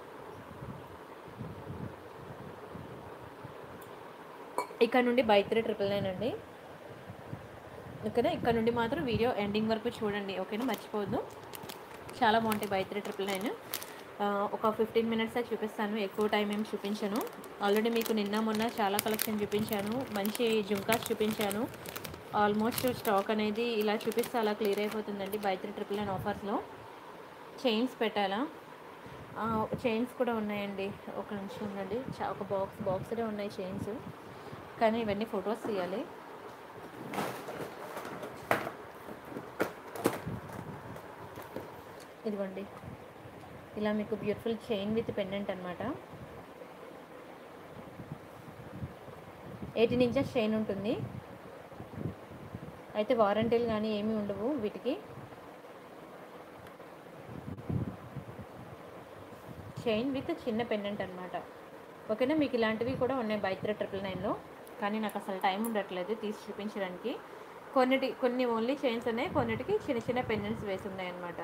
ఇక్కడ నుండి బై త్రీ ట్రిపుల్ నైన్ అండి ఓకేనా ఇక్కడ నుండి మాత్రం వీడియో ఎండింగ్ వరకు చూడండి ఓకేనా మర్చిపోవద్దు చాలా బాగుంటాయి బై త్రీ ట్రిపుల్ నైన్ ఒక ఫిఫ్టీన్ మినిట్స్ చూపిస్తాను ఎక్కువ టైం ఏం చూపించాను ఆల్రెడీ మీకు నిన్న మొన్న చాలా కలెక్షన్ చూపించాను మంచి జుంకాస్ చూపించాను ఆల్మోస్ట్ స్టాక్ అనేది ఇలా చూపిస్తే అలా క్లియర్ అయిపోతుందండి బై త్రీ ట్రిపుల్ నైన్ ఆఫర్స్లో చైన్స్ పెట్టాలా చైన్స్ కూడా ఉన్నాయండి ఒక నిమిషం ఉండండి చా ఒక బాక్స్ బాక్స్లో ఉన్నాయి చైన్స్ కానీ ఇవన్నీ ఫొటోస్ తీయాలి ఇదిగోండి ఇలా మీకు బ్యూటిఫుల్ చైన్ విత్ పెండెంట్ అనమాట ఎయిటీన్ ఇంచెస్ చైన్ ఉంటుంది అయితే వారంటీలు కానీ ఏమీ ఉండవు వీటికి చైన్ విత్ చిన్న పెండెంట్ అనమాట ఓకేనా మీకు ఇలాంటివి కూడా ఉన్నాయి బైత్ర ట్రిపుల్ నైన్లో కానీ నాకు అసలు టైం ఉండట్లేదు తీసి చూపించడానికి కొన్నిటి కొన్ని ఓన్లీ చైన్స్ ఉన్నాయి కొన్నిటికి చిన్న చిన్న పెండెంట్స్ వేసి ఉన్నాయి అనమాట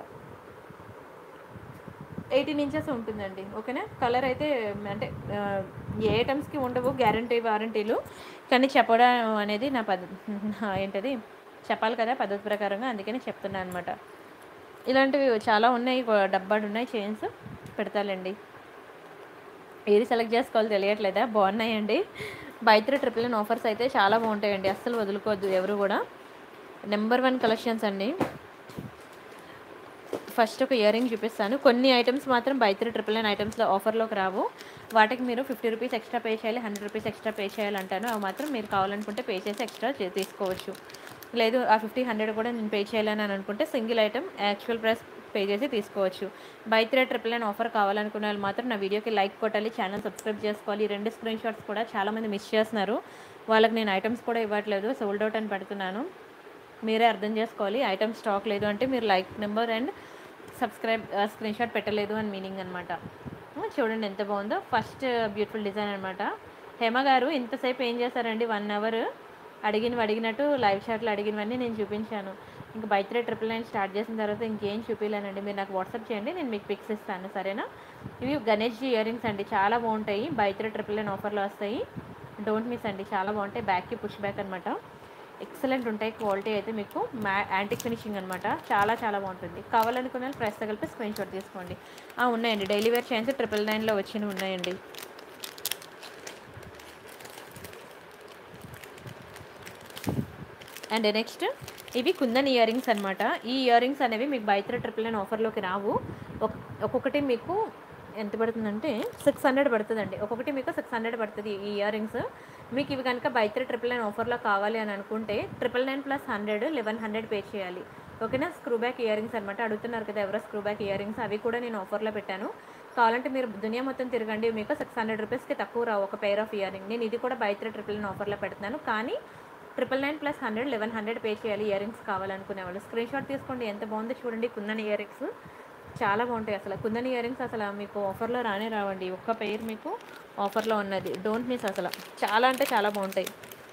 ఎయిటీన్ ఇంచెస్ ఉంటుందండి ఓకేనా కలర్ అయితే అంటే ఆ, ఏ ఐటమ్స్కి ఉండవు గ్యారంటీ వారంటీలు కానీ చెప్పడం అనేది నా పద్ధ నా ఏంటది చెప్పాలి కదా పద్ధతి ప్రకారంగా అందుకని చెప్తున్నాను అనమాట ఇలాంటివి చాలా ఉన్నాయి ఒక డబ్బాడు ఉన్నాయి చైన్స్ పెడతాలండి ఏది సెలెక్ట్ చేసుకోవాలో తెలియట్లేదా బాగున్నాయండి బైత్రీ ట్రిపుల్ నైన్ ఆఫర్స్ అయితే చాలా బాగుంటాయండి అస్సలు వదులుకోవద్దు ఎవరు కూడా నెంబర్ వన్ కలెక్షన్స్ అండి ఫస్ట్ ఒక ఇయర్ రింగ్ చూపిస్తాను కొన్ని ఐటమ్స్ మాత్రం బై త్రీ ట్రిపుల్ నైన్ ఐటమ్స్లో ఆఫర్లోకి రావు వాటికి మీరు ఫిఫ్టీ రూపీస్ ఎక్స్ట్రా పే చేయాలి హండ్రెడ్ రూపీస్ ఎక్స్ట్రా పే చేయాలంటాను అవి మాత్రం మీరు కావాలనుకుంటే పే చేసి ఎక్స్ట్రా చే- తీసుకోవచ్చు లేదు ఆ ఫిఫ్టీ హండ్రెడ్ కూడా నేను పే చేయాలని అని అనుకుంటే single item actual price pay చేసి తీసుకోవచ్చు buy three triple nine offer కావాలనుకునే వాళ్ళు మాత్రం నా వీడియోకి లైక్ కొట్టాలి ఛానల్ సబ్స్క్రైబ్ చేసుకోవాలి ఈ రెండు స్క్రీన్ షాట్స్ కూడా చాలామంది మిస్ చేస్తున్నారు వాళ్ళకి నేను ఐటమ్స్ కూడా ఇవ్వట్లేదు సోల్డ్ అవుట్ అని పెడుతున్నాను మీరే అర్థం చేసుకోవాలి ఐటమ్ స్టాక్ లేదు అంటే మీరు like number and subscribe screen shot పెట్టలేదు అని మీనింగ్ అనమాట చూడండి ఎంత బాగుందో ఫస్ట్ బ్యూటిఫుల్ డిజైన్ అనమాట హేమ గారు ఇంతసేపు ఏం చేశారండి వన్ అవర్ అడిగినవి అడిగినట్టు లైవ్ షాట్లు అడిగినవన్నీ నేను చూపించాను ఇంకా బైత్రే ట్రిపుల్ నైన్ స్టార్ట్ చేసిన తర్వాత ఇంకేం చూపించలేనండి మీరు నాకు వాట్సాప్ చేయండి నేను మీకు పిక్స్ ఇస్తాను సరేనా ఇవి గణేష్ జీ ఇయర్ రింగ్స్ అండి చాలా బాగుంటాయి బైత్రే ట్రిపుల్ నైన్ ఆఫర్లో వస్తాయి డోంట్ మిస్ అండి చాలా బాగుంటాయి బ్యాక్కి పుష్ బ్యాక్ అనమాట ఎక్సలెంట్ ఉంటాయి క్వాలిటీ అయితే మీకు మ్యా యాంటిక్ ఫినిషింగ్ అనమాట చాలా చాలా బాగుంటుంది కావాలనుకున్న వాళ్ళు ప్రైస్ తగిలిపి స్క్రీన్ షాట్ తీసుకోండి ఆ, ఉన్నాయండి డైలీ వేర్ చైన్స్ ట్రిపుల్ నైన్లో వచ్చినవి ఉన్నాయండి అండ్ నెక్స్ట్ ఇవి కుందన్ ఇయర్ రింగ్స్ అనమాట ఈ ఇయర్ రింగ్స్ అనేవి మీకు బైత్ర ట్రిపుల్ నైన్ ఆఫర్లోకి రావు ఒక్- ఒక్కొక్కటి మీకు ఎంత పడుతుందంటే సిక్స్ హండ్రెడ్ పడుతుందండి ఒక్కొక్కటి మీకు సిక్స్ హండ్రెడ్ పడుతుంది ఈ ఇయర్ రింగ్స్ మీకు ఇవి కనుక బైత్ర ట్రిపుల్ నైన్ ఆఫర్లో కావాలి అని అనుకుంటే triple nine plus hundred eleven hundred pay చేయాలి ఓకేనా స్క్రూ బ్యాక్ ఇయర్ రింగ్స్ అనమాట అడుగుతున్నారు కదా ఎవరో స్క్రూ బ్యాక్ ఇయర్ రింగ్స్ అవి కూడా నేను ఆఫర్లో పెట్టాను కావాలంటే మీరు దునియా మొత్తం తిరగండి మీకు సిక్స్ హండ్రెడ్ రూపీస్కి తక్కువ రావు ఒక పెయిర్ ఆఫ్ ఇయర్ రింగ్ నేను ఇది కూడా బైత్ర ట్రిపుల్ నైన్ ఆఫర్లో పెడుతున్నాను కానీ triple nine plus hundred eleven hundred pay చేయాలి ఇయర్ రింగ్స్ కావాలనుకునే వాళ్ళు స్క్రీన్ షాట్ తీసుకోండి ఎంత బాగుందో చూడండి కుందన్ ఇయర్ రింగ్స్ చాలా బాగుంటాయి అసలు కుందన్ ఇయర్ రింగ్స్ అసలు మీకు ఆఫర్లో రానే రావండి ఒక్క పెయిర్ మీకు ఆఫర్లో ఉన్నది డోంట్ మిస్ అసలు చాలా అంటే చాలా బాగుంటాయి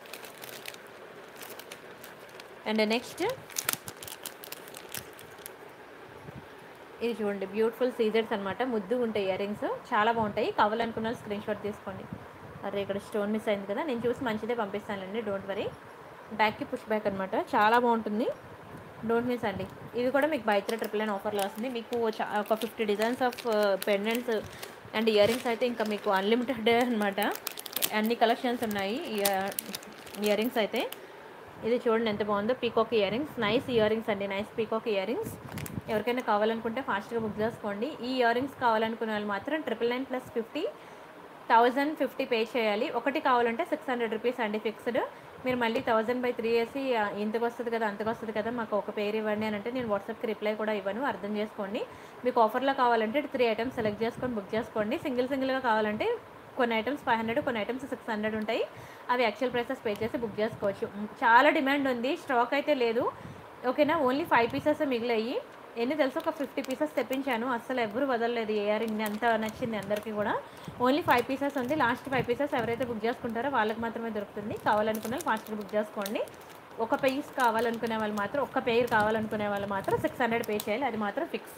అండ్ నెక్స్ట్ ఇది చూడండి బ్యూటిఫుల్ సీజర్స్ అనమాట ముద్దు ఉంటాయి ఇయర్ రింగ్స్ చాలా బాగుంటాయి కావాలనుకున్న వాళ్ళు స్క్రీన్ షాట్ తీసుకోండి అరే ఇక్కడ స్టోన్ మిస్ అయింది కదా నేను చూసి మంచిదే పంపిస్తానండి డోంట్ వరీ బ్యాక్కి పుష్ బ్యాక్ అనమాట చాలా బాగుంటుంది డోంట్ మిస్ అండి ఇది కూడా మీకు బైత్ర ట్రిపుల్ నైన్ ఆఫర్లో వస్తుంది మీకు చా- ఒక fifty designs of pendants and ear rings అయితే ఇంకా మీకు అన్లిమిటెడ్ అనమాట అన్ని కలెక్షన్స్ ఉన్నాయి ఇయర్ రింగ్స్ అయితే ఇది చూడండి ఎంత బాగుందో peacock ear rings nice ear rings అండి నైస్ పీకాక్ ఇయర్ రింగ్స్ ఎవరికైనా కావాలనుకుంటే ఫాస్ట్గా బుక్ చేసుకోండి ఈ ఇయర్ రింగ్స్ కావాలనుకునే వాళ్ళు మాత్రం triple nine plus fifty thousand fifty pay చేయాలి ఒకటి కావాలంటే సిక్స్ హండ్రెడ్ రూపీస్ అండి ఫిక్స్డ్ మీరు మళ్ళీ థౌజండ్ బై త్రీ వేసి ఆ, ఇంతకు వస్తుంది కదా అంతకు వస్తుంది కదా మాకు ఒక పేరు ఇవ్వండి అని అంటే నేను వాట్సాప్కి రిప్లై కూడా ఇవ్వను అర్థం చేసుకోండి మీకు ఆఫర్లో కావాలంటే త్రీ ఐటమ్స్ సెలెక్ట్ చేసుకొని బుక్ చేసుకోండి సింగిల్ సింగిల్గా కావాలంటే కొన్ని ఐటమ్స్ ఫైవ్ హండ్రెడ్ కొన్ని ఐటమ్స్ సిక్స్ హండ్రెడ్ ఉంటాయి అవి యాక్చువల్ ప్రైసెస్ పే చేసి బుక్ చేసుకోవచ్చు మ్, చాలా డిమాండ్ ఉంది స్టాక్ అయితే లేదు ఓకేనా ఓన్లీ ఫైవ్ పీసెస్ మిగిలాయి ఎన్ని తెలుసు ఒక ఫిఫ్టీ పీసెస్ తెప్పించాను అస్సలు ఎవరు వదలలేదు ఇయర్ రింగ్ అంత నచ్చింది అందరికీ కూడా ఓన్లీ ఫైవ్ పీసెస్ ఉంది లాస్ట్ ఫైవ్ పీసెస్ ఎవరైతే బుక్ చేసుకుంటారో వాళ్ళకి మాత్రమే దొరుకుతుంది కావాలనుకున్న వాళ్ళు ఫాస్ట్గా బుక్ చేసుకోండి ఒక పీస్ కావాలనుకునే వాళ్ళు మాత్రం ఒక్క పెయిర్ కావాలనుకునే వాళ్ళు మాత్రం సిక్స్ హండ్రెడ్ పే చేయాలి అది మాత్రం ఫిక్స్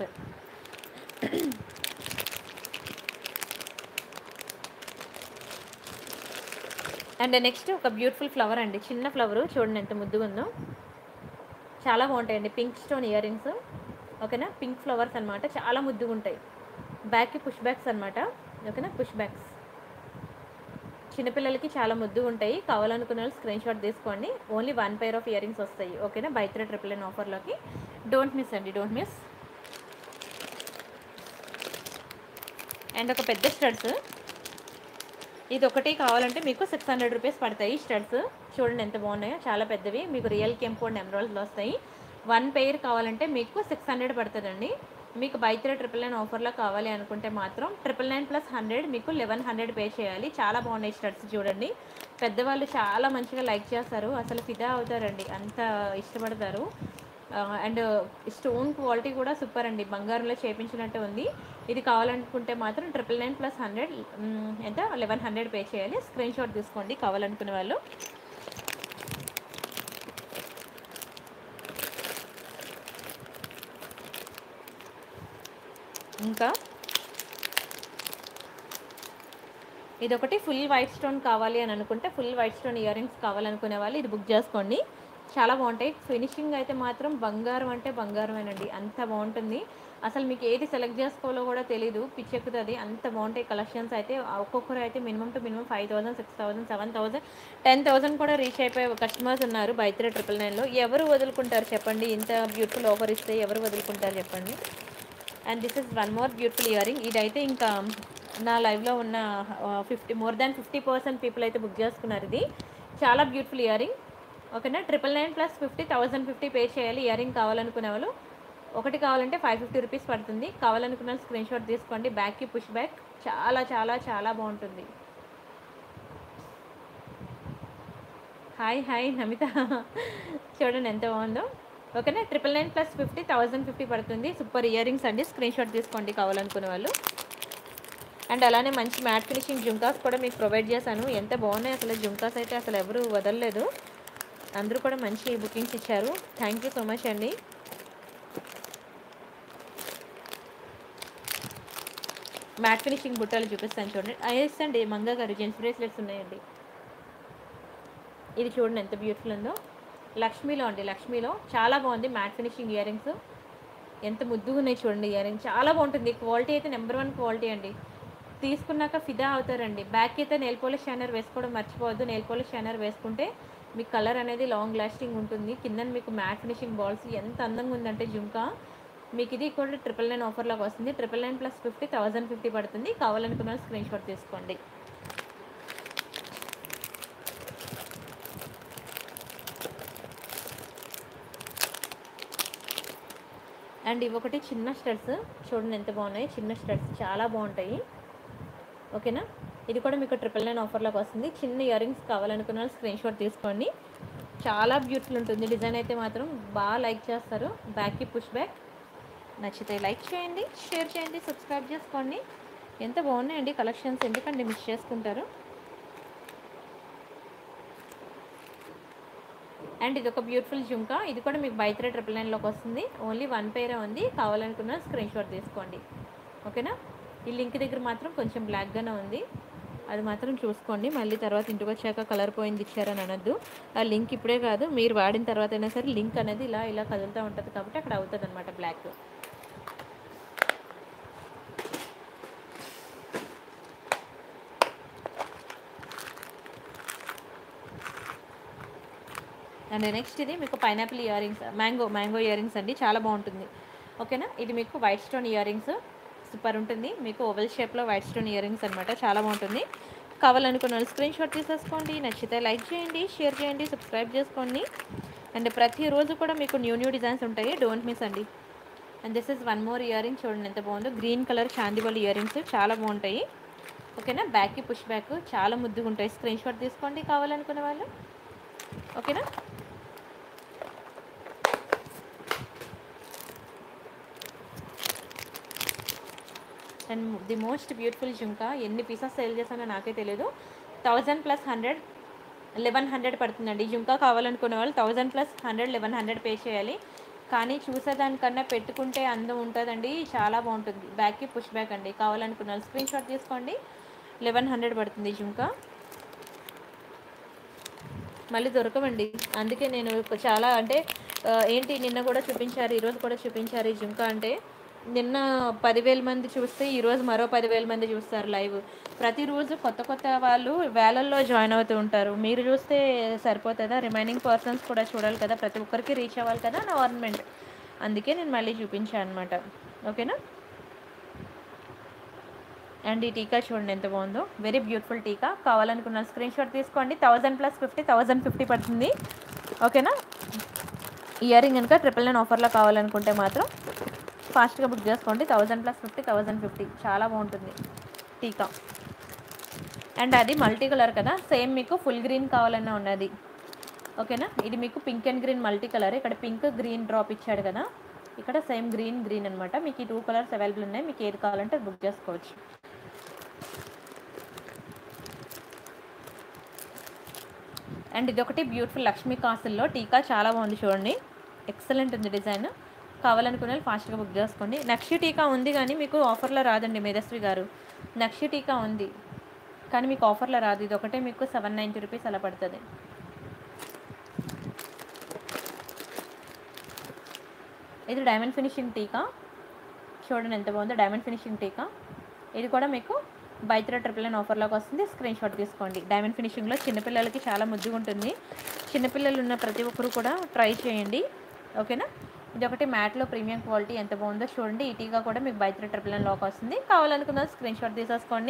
అండ్ నెక్స్ట్ ఒక బ్యూటిఫుల్ ఫ్లవర్ అండి చిన్న ఫ్లవర్ చూడండి ఎంత ముద్దుగా ఉందో చాలా బాగుంటాయండి పింక్ స్టోన్ ఇయర్ రింగ్స్ ఓకేనా పింక్ ఫ్లవర్స్ అనమాట చాలా ముద్దుగా ఉంటాయి బ్యాక్కి పుష్ బ్యాక్స్ అనమాట ఓకేనా పుష్ బ్యాక్స్ చిన్నపిల్లలకి చాలా ముద్దుగా ఉంటాయి కావాలనుకున్న వాళ్ళు స్క్రీన్ షాట్ తీసుకోండి only one pair of ear rings వస్తాయి ఓకేనా బై త్రీ ట్రిపుల్ నైన్ ఆఫర్లోకి డోంట్ మిస్ అండి డోంట్ మిస్ అండ్ ఒక పెద్ద స్టడ్స్ ఇది ఒకటి కావాలంటే మీకు సిక్స్ హండ్రెడ్ రూపీస్ పడతాయి స్టడ్స్ చూడండి ఎంత బాగున్నాయో చాలా పెద్దవి మీకు రియల్ కెంపోర్డ్ ఎమరాల్డ్లో వస్తాయి వన్ పెయిర్ కావాలంటే మీకు సిక్స్ హండ్రెడ్ పడుతుందండి మీకు బై త్రీ ట్రిపుల్ నైన్ ఆఫర్లో కావాలి అనుకుంటే మాత్రం ట్రిపుల్ నైన్ ప్లస్ హండ్రెడ్ మీకు లెవెన్ హండ్రెడ్ పే చేయాలి చాలా బాగున్నాయి స్టడ్స్ చూడండి పెద్దవాళ్ళు చాలా మంచిగా లైక్ చేస్తారు అసలు ఫిదా అవుతారండి అంత ఇష్టపడతారు అండ్ స్టోన్ క్వాలిటీ కూడా సూపర్ అండి బంగారంలో చేపించినట్టు ఉంది ఇది కావాలనుకుంటే మాత్రం ట్రిపుల్ నైన్ ప్లస్ హండ్రెడ్ ఎంత లెవెన్ హండ్రెడ్ పే చేయాలి స్క్రీన్ షాట్ తీసుకోండి కావాలనుకునే వాళ్ళు ఇంకా ఇదొకటి ఫుల్ వైట్ స్టోన్ కావాలి అని అనుకుంటే full white stone ear rings కావాలనుకునే వాళ్ళు ఇది బుక్ చేసుకోండి చాలా బాగుంటాయి ఫినిషింగ్ అయితే మాత్రం బంగారం అంటే బంగారమేనండి అంత బాగుంటుంది అసలు మీకు ఏది సెలెక్ట్ చేసుకోవాలో కూడా తెలీదు పిచ్చెక్కుతుంది అంత బాగుంటాయి కలెక్షన్స్ అయితే ఒక్కొక్కరు అయితే minimum two minimum five thousand six thousand seven thousand ten thousand కూడా రీచ్ అయిపోయే కస్టమర్స్ ఉన్నారు బై త్రీ ట్రిపుల్ నైన్లో ఎవరు వదులుకుంటారు చెప్పండి ఇంత బ్యూటిఫుల్ ఆఫర్ ఇస్తే ఎవరు వదులుకుంటారు చెప్పండి and this is one more beautiful earring ఇదైతే ఇంకా నా లైవ్లో ఉన్న fifty more than fifty percent people అయితే బుక్ చేసుకున్నారు ఇది చాలా బ్యూటిఫుల్ ఇయరింగ్ ఓకేనా triple nine plus fifty thousand fifty pay చేయాలి ఇయరింగ్ కావాలనుకునే వాళ్ళు ఒకటి కావాలంటే ఫైవ్ ఫిఫ్టీ రూపీస్ పడుతుంది కావాలనుకున్న స్క్రీన్ షాట్ తీసుకోండి బ్యాక్కి పుష్ బ్యాక్ చాలా చాలా చాలా బాగుంటుంది హాయ్ హాయ్ నమిత చూడండి ఎంత బాగుందో ఓకేనా triple nine plus fifty thousand fifty పడుతుంది సూపర్ ఇయర్ రింగ్స్ అండి స్క్రీన్ షాట్ తీసుకోండి కావాలనుకునే వాళ్ళు అండ్ అలానే మంచి మ్యాట్ ఫినిషింగ్ జుంకాస్ కూడా మీకు ప్రొవైడ్ చేశాను ఎంత బాగున్నాయి అసలు జుంకాస్ అయితే అసలు ఎవరు వదలలేదు అందరూ కూడా మంచి బుకింగ్స్ ఇచ్చారు థ్యాంక్ యూ సో మచ్ అండి మ్యాట్ ఫినిషింగ్ బుట్టలు చూపిస్తాను చూడండి ఎస్ అండి మంగా గారు జెంట్స్ బ్రేస్లెట్స్ ఉన్నాయండి ఇది చూడండి ఎంత బ్యూటిఫుల్ ఉందో లక్ష్మీలో అండి లక్ష్మీలో చాలా బాగుంది మ్యాట్ ఫినిషింగ్ ఇయర్ రింగ్స్ ఎంత ముద్దుగా ఉన్నాయి చూడండి ఇయర్ రింగ్స్ చాలా బాగుంటుంది క్వాలిటీ అయితే నెంబర్ వన్ క్వాలిటీ అండి తీసుకున్నాక ఫిదా అవుతారండి బ్యాక్ అయితే నెయిల్ పాలిష్ షైనర్ వేసుకోవడం మర్చిపోవద్దు నెయిల్ పాలిష్ షైనర్ వేసుకుంటే మీకు కలర్ అనేది లాంగ్ లాస్టింగ్ ఉంటుంది కింద మీకు మ్యాట్ ఫినిషింగ్ బాల్స్ ఎంత అందంగా ఉందంటే జుంకా మీకు ఇది కూడా ట్రిపుల్ నైన్ ఆఫర్లోకి వస్తుంది triple nine plus fifty thousand fifty పడుతుంది కావాలనుకున్న స్క్రీన్ షాట్ తీసుకోండి అండ్ ఇవి ఒకటి చిన్న స్టడ్స్ చూడండి ఎంత బాగున్నాయి చిన్న స్టడ్స్ చాలా బాగుంటాయి ఓకేనా ఇది కూడా మీకు ట్రిపుల్ నైన్ ఆఫర్లోకి వస్తుంది చిన్న ఇయర్ రింగ్స్ కావాలనుకున్న స్క్రీన్ షాట్ తీసుకోండి చాలా బ్యూటిఫుల్ ఉంటుంది డిజైన్ అయితే మాత్రం బాగా లైక్ చేస్తారు బ్యాక్కి పుష్ బ్యాక్ నచ్చితే లైక్ చేయండి షేర్ చేయండి సబ్స్క్రైబ్ చేసుకోండి ఎంత బాగున్నాయండి కలెక్షన్స్ ఎందుకండి మిస్ చేసుకుంటారు అండ్ ఇది ఒక బ్యూటిఫుల్ జుంకా ఇది కూడా మీకు బై త్రీ ట్రిపుల్ నైన్లోకి వస్తుంది ఓన్లీ వన్ పేరే ఉంది కావాలనుకున్న స్క్రీన్ షాట్ తీసుకోండి ఓకేనా ఈ లింక్ దగ్గర మాత్రం కొంచెం బ్లాక్గానే ఉంది అది మాత్రం చూసుకోండి మళ్ళీ తర్వాత ఇంటికి వచ్చాక కలర్ పోయింది ఇచ్చారని అనొద్దు ఆ లింక్ ఇప్పుడే కాదు మీరు వాడిన తర్వాత అయినా సరే లింక్ అనేది ఇలా ఇలా కదులుతూ ఉంటుంది కాబట్టి అక్కడ అవుతుంది అనమాట బ్లాక్ అండ్ నెక్స్ట్ ఇది మీకు pineapple ear rings mango mango ear rings అండి చాలా బాగుంటుంది ఓకేనా ఇది మీకు white stone ear rings super ఉంటుంది మీకు ఓవెల్ షేప్లో వైట్ స్టోన్ ఇయర్ రింగ్స్ అనమాట చాలా బాగుంటుంది కావాలనుకున్న వాళ్ళు స్క్రీన్ షాట్ తీసేసుకోండి నచ్చితే లైక్ చేయండి షేర్ చేయండి సబ్స్క్రైబ్ చేసుకోండి అండ్ ప్రతిరోజు కూడా మీకు న్యూ న్యూ డిజైన్స్ ఉంటాయి డోంట్ మిస్ అండి and this is one more ear ring చూడండి ఎంత బాగుందో green colour chandbali ear rings చాలా బాగుంటాయి ఓకేనా బ్యాక్కి పుష్ బ్యాక్ చాలా ముద్దుగా ఉంటాయి స్క్రీన్ షాట్ తీసుకోండి కావాలనుకునే వాళ్ళు ఓకేనా and the most beautiful jhumka ఎన్ని పీసెస్ సేల్ చేశానో నాకే తెలియదు thousand plus hundred eleven hundred పడుతుందండి జుంకా కావాలనుకునే వాళ్ళు thousand plus hundred eleven hundred pay చేయాలి కానీ చూసేదానికన్నా పెట్టుకుంటే అందం ఉంటుందండి చాలా బాగుంటుంది బ్యాక్కి పుష్ బ్యాక్ అండి కావాలనుకున్న వాళ్ళు స్క్రీన్ షాట్ తీసుకోండి లెవెన్ హండ్రెడ్ పడుతుంది జుంకా మళ్ళీ దొరకవండి అందుకే నేను ఇప్పుడు చాలా అంటే ఆ, ఏంటి నిన్న కూడా చూపించారు ఈరోజు కూడా చూపించారు ఈ జుంకా అంటే నిన్న పదివేల మంది చూస్తే ఈరోజు మరో పదివేల మంది చూస్తారు లైవ్ ప్రతిరోజు కొత్త కొత్త వాళ్ళు వేలల్లో జాయిన్ అవుతూ ఉంటారు మీరు చూస్తే సరిపోతుందా రిమైనింగ్ పర్సన్స్ కూడా చూడాలి కదా ప్రతి ఒక్కరికి రీచ్ అవ్వాలి కదా నా గవర్నమెంట్ అందుకే నేను మళ్ళీ చూపించాను అనమాట ఓకేనా అండ్ ఈ టీకా చూడండి ఎంత బాగుందో వెరీ బ్యూటిఫుల్ టీకా కావాలనుకున్న స్క్రీన్ షాట్ తీసుకోండి thousand plus fifty thousand fifty పడుతుంది ఓకేనా ఇయర్ రింగ్ కనుక ట్రిపుల్ నైన్ ఆఫర్లో కావాలనుకుంటే మాత్రం ఫాస్ట్గా బుక్ చేసుకోండి thousand plus fifty thousand fifty చాలా బాగుంటుంది టీకా అండ్ అది మల్టీ కలర్ కదా సేమ్ మీకు ఫుల్ గ్రీన్ కావాలన్నా ఉన్నది ఓకేనా ఇది మీకు pink and green multi colour ఇక్కడ పింక్ గ్రీన్ డ్రాప్ ఇచ్చాడు కదా ఇక్కడ సేమ్ గ్రీన్ గ్రీన్ అనమాట మీకు ఈ టూ కలర్స్ అవైలబుల్ ఉన్నాయి మీకు ఏది కావాలంటే అది బుక్ చేసుకోవచ్చు అండ్ ఇది ఒకటి బ్యూటిఫుల్ లక్ష్మీ కాసుల్లో టీకా చాలా బాగుంది చూడండి ఎక్సలెంట్ ఉంది డిజైన్ కావాలనుకునే వాళ్ళు ఫాస్ట్గా బుక్ చేసుకోండి నక్షి టీకా ఉంది కానీ మీకు ఆఫర్లో రాదండి మేధస్వి గారు నక్షి టీకా ఉంది కానీ మీకు ఆఫర్లో రాదు ఇది ఒకటే మీకు సెవెన్ నైంటీ రూపీస్ అలా పడుతుంది ఇది డైమండ్ ఫినిషింగ్ టీకా చూడండి ఎంత బాగుందో డైమండ్ ఫినిషింగ్ టీకా ఇది కూడా మీకు బైత్ర ట్రిపుల్ నైన్ ఆఫర్లోకి వస్తుంది స్క్రీన్ షాట్ తీసుకోండి డైమండ్ ఫినిషింగ్లో చిన్నపిల్లలకి చాలా ముద్దుగా ఉంటుంది చిన్నపిల్లలు ఉన్న ప్రతి ఒక్కరు కూడా ట్రై చేయండి ఓకేనా ఇది ఒకటి మ్యాట్లో ప్రీమియం క్వాలిటీ ఎంత బాగుందో చూడండి ఈ టీకా కూడా మీకు బైత్ర ట్రిపుల్ నైన్లోకి వస్తుంది కావాలనుకున్న స్క్రీన్ షాట్ తీసేసుకోండి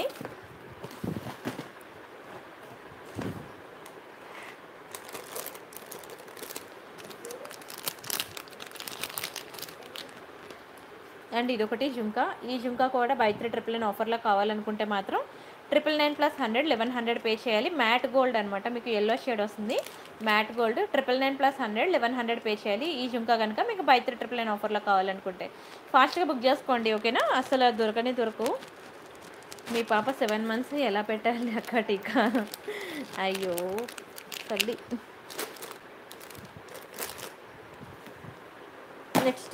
అండ్ ఇది ఒకటి జుంకా ఈ జుంకా కూడా బై త్రీ ట్రిపుల్ నైన్ ఆఫర్లో కావాలనుకుంటే మాత్రం triple nine plus hundred eleven hundred pay చేయాలి మ్యాట్ గోల్డ్ అనమాట మీకు ఎల్లో షేడ్ వస్తుంది matte gold triple nine plus hundred eleven hundred pay చేయాలి ఈ జుంకా కనుక మీకు బై త్రీ ట్రిపుల్ నైన్ ఆఫర్లో కావాలనుకుంటే ఫాస్ట్గా బుక్ చేసుకోండి ఓకేనా అసలు దొరకని దొరకు మీ పాప సెవెన్ మంత్స్ ఎలా పెట్టాలి అక్క టీకా అయ్యో తల్లి నెక్స్ట్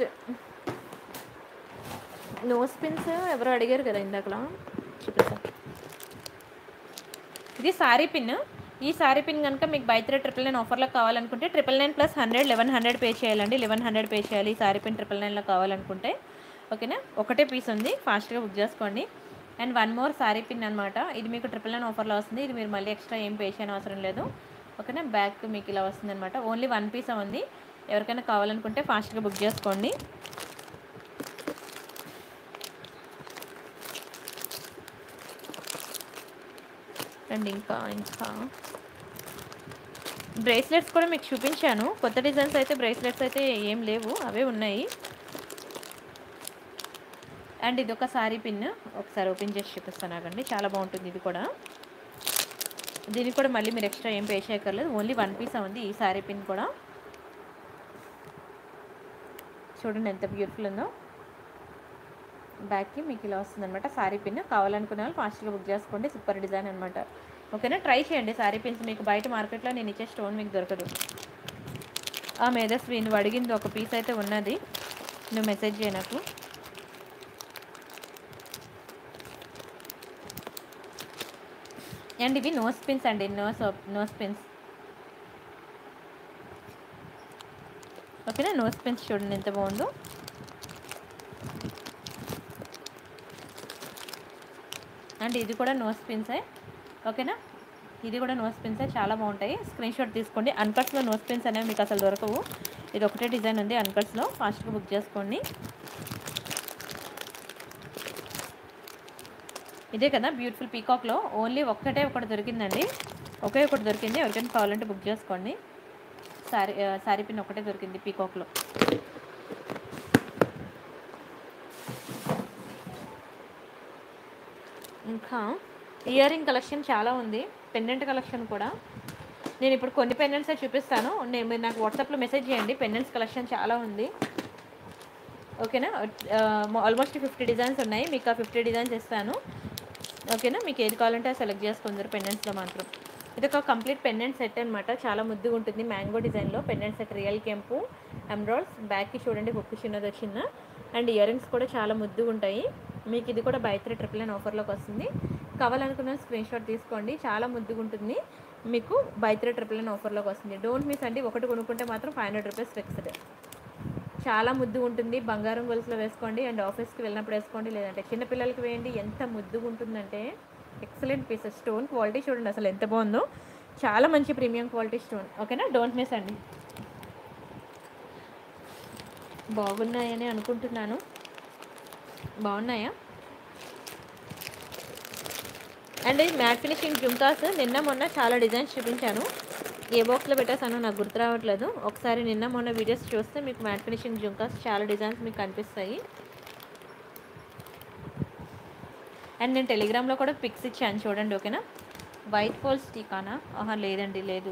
నోస్ పిన్స్ ఎవరో అడిగారు కదా ఇందాకలా చూపిస్తా ఇది సారీ పిన్ ఈ సారీ పిన్ కనుక మీకు బై త్రీ ట్రిపుల్ నైన్ ఆఫర్లో కావాలనుకుంటే triple nine plus hundred eleven hundred pay చేయాలండి లెవెన్ హండ్రెడ్ పే చేయాలి ఈ సారీ పిన్ ట్రిపుల్ నైన్లో కావాలనుకుంటే ఓకేనా ఒకటే పీస్ ఉంది ఫాస్ట్గా బుక్ చేసుకోండి and one more sari pin అనమాట ఇది మీకు ట్రిపుల్ నైన్ ఆఫర్లో వస్తుంది ఇది మీరు మళ్ళీ ఎక్స్ట్రా ఏం పే చేయని అవసరం లేదు ఓకేనా బ్యాక్ మీకు ఇలా వస్తుంది అనమాట ఓన్లీ వన్ పీస్ ఉంది ఎవరికైనా కావాలనుకుంటే ఫాస్ట్గా బుక్ చేసుకోండి అండ్ ఇంకా ఇంకా బ్రేస్లెట్స్ కూడా మీకు చూపించాను కొత్త డిజైన్స్ అయితే బ్రేస్లెట్స్ అయితే ఏం లేవు అవే ఉన్నాయి అండ్ ఇది ఒక సారీ పిన్ ఒకసారి ఓపెన్ చేసి చూపిస్తాను ఆగండి చాలా బాగుంటుంది ఇది కూడా దీనికి కూడా మళ్ళీ మీరు ఎక్స్ట్రా ఏం పే చేయక్కర్లేదు ఓన్లీ వన్ పీస్ ఉంది ఈ సారీ పిన్ కూడా చూడండి ఎంత బ్యూటిఫుల్ ఉందో బ్యాక్కి మీకు ఇలా వస్తుంది అనమాట సారీ పిన్ కావాలనుకునే వాళ్ళు ఫాస్ట్గా బుక్ చేసుకోండి సూపర్ డిజైన్ అనమాట ఓకేనా ట్రై చేయండి సారీ పిన్స్ మీకు బయట మార్కెట్లో నేను ఇచ్చే స్టోన్ మీకు దొరకదు ఆ మేధస్వి నువ్వు అడిగింది ఒక పీస్ అయితే ఉన్నది నువ్వు మెసేజ్ చేయ నాకు అండ్ ఇవి నోస్ పిన్స్ అండి నోస్ నోస్ పిన్స్ ఓకేనా నోస్ పిన్స్ చూడండి ఎంత బాగుందో అండ్ ఇది కూడా నోస్ పిన్సే ఓకేనా ఇది కూడా నోస్ పిన్సే చాలా బాగుంటాయి స్క్రీన్ షాట్ తీసుకోండి అన్కట్స్లో నోస్ పిన్స్ అనేవి మీకు అసలు దొరకవు ఇది ఒకటే డిజైన్ ఉంది అన్కట్స్లో ఫాస్ట్గా బుక్ చేసుకోండి ఇదే కదా బ్యూటిఫుల్ పీకాక్లో ఓన్లీ ఒక్కటే ఒకటి దొరికిందండి ఒకే ఒకటి దొరికింది ఎవరికైనా కావాలంటే బుక్ చేసుకోండి సారీ సారీ పిన్ ఒకటే దొరికింది పీకాక్లో ఇంకా ఇయర్ రింగ్ కలెక్షన్ చాలా ఉంది పెండెంట్ కలెక్షన్ కూడా నేను ఇప్పుడు కొన్ని పెండెంట్స్ చూపిస్తాను నేను మీరు నాకు వాట్సాప్లో మెసేజ్ చేయండి పెండెంట్స్ కలెక్షన్ చాలా ఉంది ఓకేనా ఆల్మోస్ట్ ఫిఫ్టీ డిజైన్స్ ఉన్నాయి మీకు ఆ ఫిఫ్టీ డిజైన్స్ ఇస్తాను ఓకేనా మీకు ఏది కావాలంటే అది సెలెక్ట్ చేసుకుందరు పెండెంట్స్లో మాత్రం ఇది ఒక కంప్లీట్ పెండెంట్ సెట్ అనమాట చాలా ముద్దుగా ఉంటుంది మ్యాంగో డిజైన్లో పెండెంట్ సెట్ రియల్ కెంపు ఎమ్రాల్స్ బ్యాక్కి చూడండి హుక్కు చిన్నది వచ్చింది అండ్ ఇయర్ రింగ్స్ కూడా చాలా ముద్దుగా ఉంటాయి మీకు ఇది కూడా బై త్రీ ట్రిపుల్ నైన్ ఆఫర్లోకి వస్తుంది కావాలనుకున్న స్క్రీన్ షాట్ తీసుకోండి చాలా ముద్దుగా ఉంటుంది మీకు బై త్రీ ట్రిపుల్ నైన్ ఆఫర్లోకి వస్తుంది డోంట్ మిస్ అండి ఒకటి కొనుక్కుంటే మాత్రం ఫైవ్ హండ్రెడ్ రూపీస్ ఫిక్స్డ్ చాలా ముద్దు ఉంటుంది బంగారం గొలుసులో వేసుకోండి అండ్ ఆఫీస్కి వెళ్ళినప్పుడు వేసుకోండి లేదంటే చిన్నపిల్లలకి వేయండి ఎంత ముద్దుగా ఉంటుందంటే ఎక్సలెంట్ పీసెస్ స్టోన్ క్వాలిటీ చూడండి అసలు ఎంత బాగుందో చాలా మంచి ప్రీమియం క్వాలిటీ స్టోన్ ఓకేనా డోంట్ మిస్ అండి బాగున్నాయని అనుకుంటున్నాను బాగున్నాయా అండ్ ఇది మ్యాట్ ఫినిషింగ్ జుంకాస్ నిన్న మొన్న చాలా డిజైన్స్ చూపించాను ఏ బాక్స్లో పెట్టేసానో నాకు గుర్తు రావట్లేదు ఒకసారి నిన్న మొన్న వీడియోస్ చూస్తే మీకు మ్యాట్ ఫినిషింగ్ జుంకాస్ చాలా డిజైన్స్ మీకు కనిపిస్తాయి అండ్ నేను టెలిగ్రామ్లో కూడా పిక్స్ ఇచ్చాను చూడండి ఓకేనా వైట్ ఫోల్స్ టీకానా ఆహా లేదండి లేదు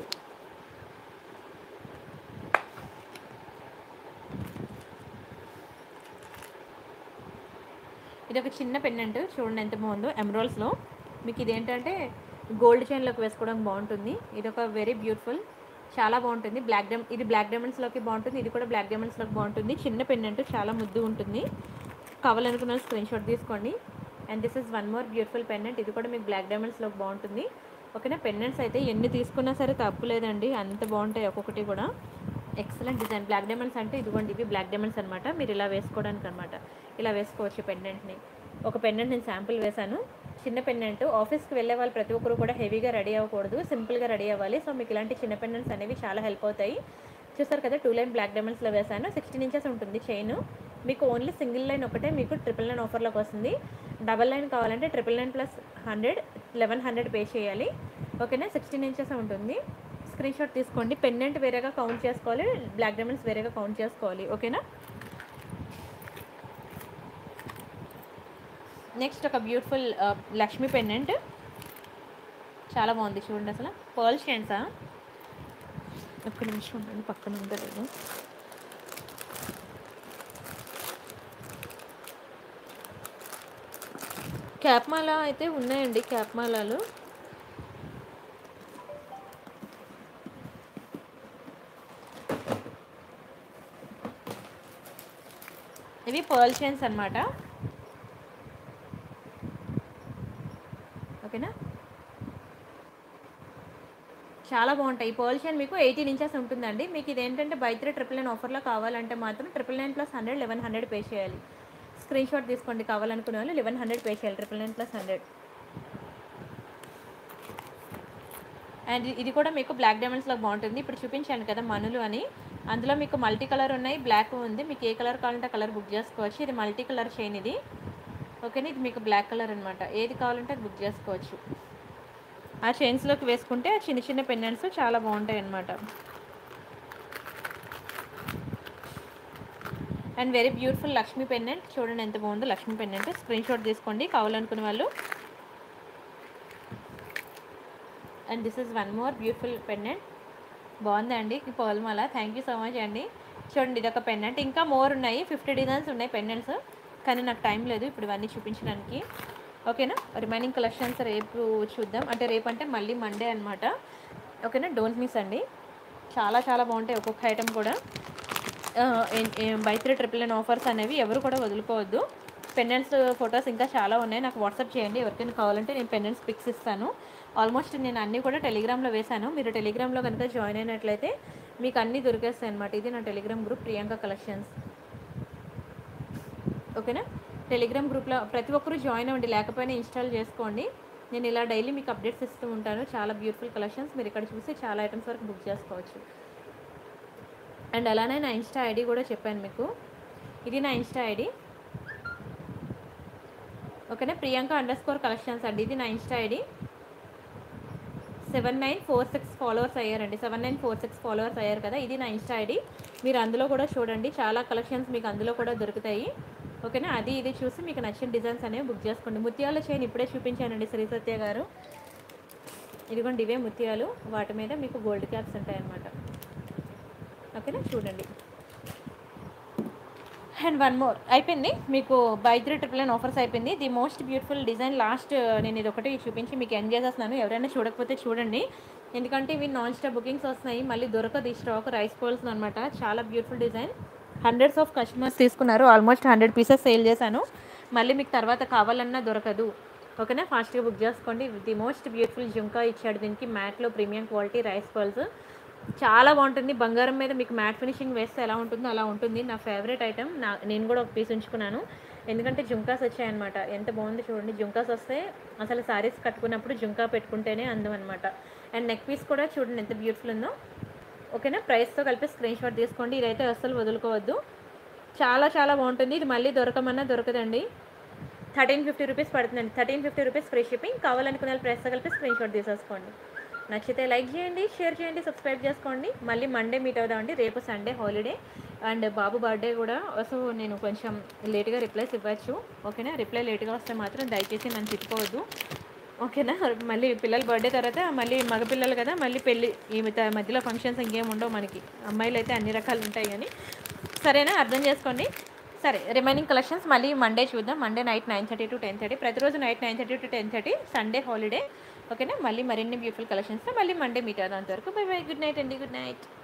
ఇది ఒక చిన్న పెండెంట్ చూడండి ఎంత బాగుందో ఎమరాల్స్లో మీకు ఇదేంటంటే గోల్డ్ చైన్లోకి వేసుకోవడానికి బాగుంటుంది ఇది ఒక వెరీ బ్యూటిఫుల్ చాలా బాగుంటుంది బ్లాక్ డైమ్ ఇది బ్లాక్ డైమండ్స్లోకి బాగుంటుంది ఇది కూడా బ్లాక్ డైమండ్స్లోకి బాగుంటుంది చిన్న పెండెంట్ చాలా ముద్దు ఉంటుంది కావాలనుకున్న స్క్రీన్ షాట్ తీసుకోండి and this is one more beautiful pendant ఇది కూడా మీకు బ్లాక్ డైమండ్స్లోకి బాగుంటుంది ఓకేనా పెండెంట్స్ అయితే ఎన్ని తీసుకున్నా సరే తప్పు లేదండి అంత బాగుంటాయి ఒక్కొక్కటి కూడా ఎక్సలెంట్ డిజైన్ బ్లాక్ డైమండ్స్ అంటే ఇదిగోండి ఇవి బ్లాక్ డైమండ్స్ అనమాట మీరు ఇలా వేసుకోవడానికి అనమాట ఇలా వేసుకోవచ్చు పెండెంట్ని ఒక పెండెంట్ నేను శాంపుల్ వేశాను చిన్న పెండెంట్ ఆఫీస్కి వెళ్ళే వాళ్ళు ప్రతి ఒక్కరు కూడా హెవీగా రెడీ అవ్వకూడదు సింపుల్గా రెడీ అవ్వాలి సో మీకు ఇలాంటి చిన్న పెండెంట్స్ అనేవి చాలా హెల్ప్ అవుతాయి చూస్తారు కదా టూ లైన్ బ్లాక్ డైమండ్స్లో వేశాను సిక్స్టీన్ ఇంచెస్ ఉంటుంది చైన్ మీకు ఓన్లీ సింగిల్ లైన్ ఒకటే మీకు ట్రిపుల్ నైన్ ఆఫర్లోకి వస్తుంది డబల్ లైన్ కావాలంటే triple nine plus hundred eleven hundred pay చేయాలి ఓకేనా సిక్స్టీన్ ఇంచెస్ ఉంటుంది స్క్రీన్ షాట్ తీసుకోండి పెండెంట్ వేరేగా కౌంట్ చేసుకోవాలి బ్లాక్ డైమండ్స్ వేరేగా కౌంట్ చేసుకోవాలి ఓకేనా నెక్స్ట్ ఒక బ్యూటిఫుల్ లక్ష్మీ పెండెంట్ చాలా బాగుంది చూడండి అసలు పర్ల్ షేన్సా ఒక్క నిమిషం ఉండండి పక్కన ఉండలేదు క్యాప్ మాల అయితే ఉన్నాయండి క్యాప్ మాలాలు ఇవి పర్ల్ చైన్స్ అనమాట ఓకేనా చాలా బాగుంటాయి ఈ పర్ల్ చైన్ మీకు ఎయిటీన్ ఇంచెస్ ఉంటుందండి మీకు ఇది ఏంటంటే బై త్రీ ట్రిపుల్ నైన్ ఆఫర్లో కావాలంటే మాత్రం triple nine plus hundred eleven hundred pay చేయాలి స్క్రీన్ షాట్ తీసుకోండి కావాలనుకునే వాళ్ళు లెవెన్ హండ్రెడ్ పే చేయాలి triple nine plus hundred and ఇది కూడా మీకు బ్లాక్ డైమండ్స్లో బాగుంటుంది ఇప్పుడు చూపించాను కదా మనులు అని అందులో మీకు మల్టీ కలర్ ఉన్నాయి బ్లాక్ ఉంది మీకు ఏ కలర్ కావాలంటే ఆ కలర్ బుక్ చేసుకోవచ్చు ఇది మల్టీ కలర్ చైన్ ఇది ఓకేనా ఇది మీకు బ్లాక్ కలర్ అనమాట ఏది కావాలంటే అది బుక్ చేసుకోవచ్చు ఆ చైన్స్లోకి వేసుకుంటే ఆ చిన్న చిన్న పెండెంట్స్ చాలా బాగుంటాయి అన్నమాట and very beautiful Lakshmi pendant చూడండి ఎంత బాగుందో లక్ష్మీ పెండెంట్ స్క్రీన్ షాట్ తీసుకోండి కావాలనుకునే వాళ్ళు and this is one more beautiful pendant బాగుందండి ఈ పోల్మాల థ్యాంక్ యూ సో మచ్ అండి చూడండి ఇది ఒక పెండెంట్ ఇంకా మోర్ ఉన్నాయి ఫిఫ్టీ డిజైన్స్ ఉన్నాయి పెండెంట్స్ కానీ నాకు టైం లేదు ఇప్పుడు ఇవన్నీ చూపించడానికి ఓకేనా రిమైనింగ్ కలెక్షన్స్ రేపు చూద్దాం అంటే రేపు అంటే మళ్ళీ మండే అనమాట ఓకేనా డోంట్ మిస్ అండి చాలా చాలా బాగుంటాయి ఒక్కొక్క ఐటమ్ కూడా buy three triple nine offers అనేవి ఎవరు కూడా వదులుకోవద్దు పెండెంట్స్ ఫొటోస్ ఇంకా చాలా ఉన్నాయి నాకు వాట్సాప్ చేయండి ఎవరికైనా కావాలంటే నేను పెండెంట్స్ పిక్స్ ఇస్తాను ఆల్మోస్ట్ నేను అన్నీ కూడా టెలిగ్రామ్లో వేశాను మీరు టెలిగ్రామ్లో కనుక జాయిన్ అయినట్లయితే మీకు అన్నీ దొరికేస్తాయి అనమాట ఇది నా టెలిగ్రామ్ గ్రూప్ ప్రియాంక కలెక్షన్స్ ఓకేనా టెలిగ్రామ్ గ్రూప్లో ప్రతి ఒక్కరూ జాయిన్ అవ్వండి లేకపోయినా ఇన్స్టాల్ చేసుకోండి నేను ఇలా డైలీ మీకు అప్డేట్స్ ఇస్తూ ఉంటాను చాలా బ్యూటిఫుల్ కలెక్షన్స్ మీరు ఇక్కడ చూసి చాలా ఐటమ్స్ వరకు బుక్ చేసుకోవచ్చు అండ్ అలానే నా ఇన్స్టా ఐడి కూడా చెప్పాను మీకు ఇది నా ఇన్స్టా ఐడి ఓకేనా ప్రియాంక అండర్ స్కోర్ కలెక్షన్స్ అండి ఇది నా Insta ID seven nine four six followers అయ్యారండి seven nine four six followers అయ్యారు కదా ఇది నా ఇన్స్టా ఐడి మీరు అందులో కూడా చూడండి చాలా కలెక్షన్స్ మీకు అందులో కూడా దొరుకుతాయి ఓకేనా అది ఇది చూసి మీకు నచ్చిన డిజైన్స్ అనేవి బుక్ చేసుకోండి ముత్యాల చైన్ ఇప్పుడే చూపించానండి శ్రీ సత్య గారు ఇదిగోండి ఇవే ముత్యాలు వాటి మీద మీకు గోల్డ్ క్యాప్స్ ఉంటాయన్నమాట ఓకేనా చూడండి అండ్ వన్ మోర్ అయిపోయింది మీకు buy three triple nine offers అయిపోయింది the most beautiful design last నేను ఇది ఒకటి చూపించి మీకు ఎండ్ చేసేస్తున్నాను ఎవరైనా చూడకపోతే చూడండి ఎందుకంటే ఇవి నాన్ స్టాప్ బుకింగ్స్ వస్తున్నాయి మళ్ళీ దొరకదు ఈ స్టాక్ రైస్ పోల్స్ అనమాట చాలా beautiful design hundreds of customers తీసుకున్నారు ఆల్మోస్ట్ హండ్రెడ్ పీసెస్ సేల్ చేశాను మళ్ళీ మీకు తర్వాత కావాలన్నా దొరకదు ఓకేనా ఫాస్ట్గా బుక్ చేసుకోండి ది మోస్ట్ బ్యూటిఫుల్ జుంకా ఇచ్చాడు దీనికి మ్యాట్లో ప్రీమియం క్వాలిటీ రైస్ పర్ల్స్ చాలా బాగుంటుంది బంగారం మీద మీకు మ్యాట్ ఫినిషింగ్ వేస్తే ఎలా ఉంటుందో అలా ఉంటుంది నా ఫేవరెట్ ఐటమ్ నా నేను కూడా ఒక పీస్ ఉంచుకున్నాను ఎందుకంటే జుంకాస్ వచ్చాయన్నమాట ఎంత బాగుంది చూడండి జుంకాస్ వస్తే అసలు సారీస్ కట్టుకున్నప్పుడు జుంకా పెట్టుకుంటేనే అందం అనమాట అండ్ నెక్ పీస్ కూడా చూడండి ఎంత బ్యూటిఫుల్ ఉందో ఓకేనా ప్రైస్తో కలిపి స్క్రీన్ షాట్ తీసుకోండి ఇదైతే అస్సలు వదులుకోవద్దు చాలా చాలా బాగుంటుంది ఇది మళ్ళీ దొరకమన్నా దొరకదండి థర్టీన్ ఫిఫ్టీ రూపీస్ పడుతుందండి thirteen fifty rupees free shipping కావాలనుకునే వాళ్ళు ప్రైస్తో కలిపి స్క్రీన్ షాట్ తీసేసుకోండి నచ్చితే లైక్ చేయండి షేర్ చేయండి సబ్స్క్రైబ్ చేసుకోండి మళ్ళీ మండే మీట్ అవుదామండి రేపు సండే హాలిడే అండ్ బాబు బర్త్డే కూడా సో నేను కొంచెం లేట్గా రిప్లైస్ ఇవ్వచ్చు ఓకేనా రిప్లై లేట్గా వస్తే మాత్రం దయచేసి నన్ను తిట్టుకోవద్దు ఓకేనా మళ్ళీ పిల్లల బర్త్డే తర్వాత మళ్ళీ మగపిల్లలు కదా మళ్ళీ పెళ్ళి ఈ మిగతా- మధ్యలో ఫంక్షన్స్ ఇంకేం ఉండవు మనకి అమ్మాయిలు అయితే అన్ని రకాలు ఉంటాయి కానీ సరేనా అర్థం చేసుకోండి సరే రిమైనింగ్ కలెక్షన్స్ మళ్ళీ మండే చూద్దాం Monday night nine thirty to ten thirty ప్రతిరోజు night nine thirty to ten thirty Sunday holiday ఓకేనా మళ్ళీ మరిన్ని బ్యూటిఫుల్ కలెక్షన్స్తో మళ్ళీ మండే మీట్ అవుదాం అంతవరకు బై బై గుడ్ నైట్ అండి గుడ్ నైట్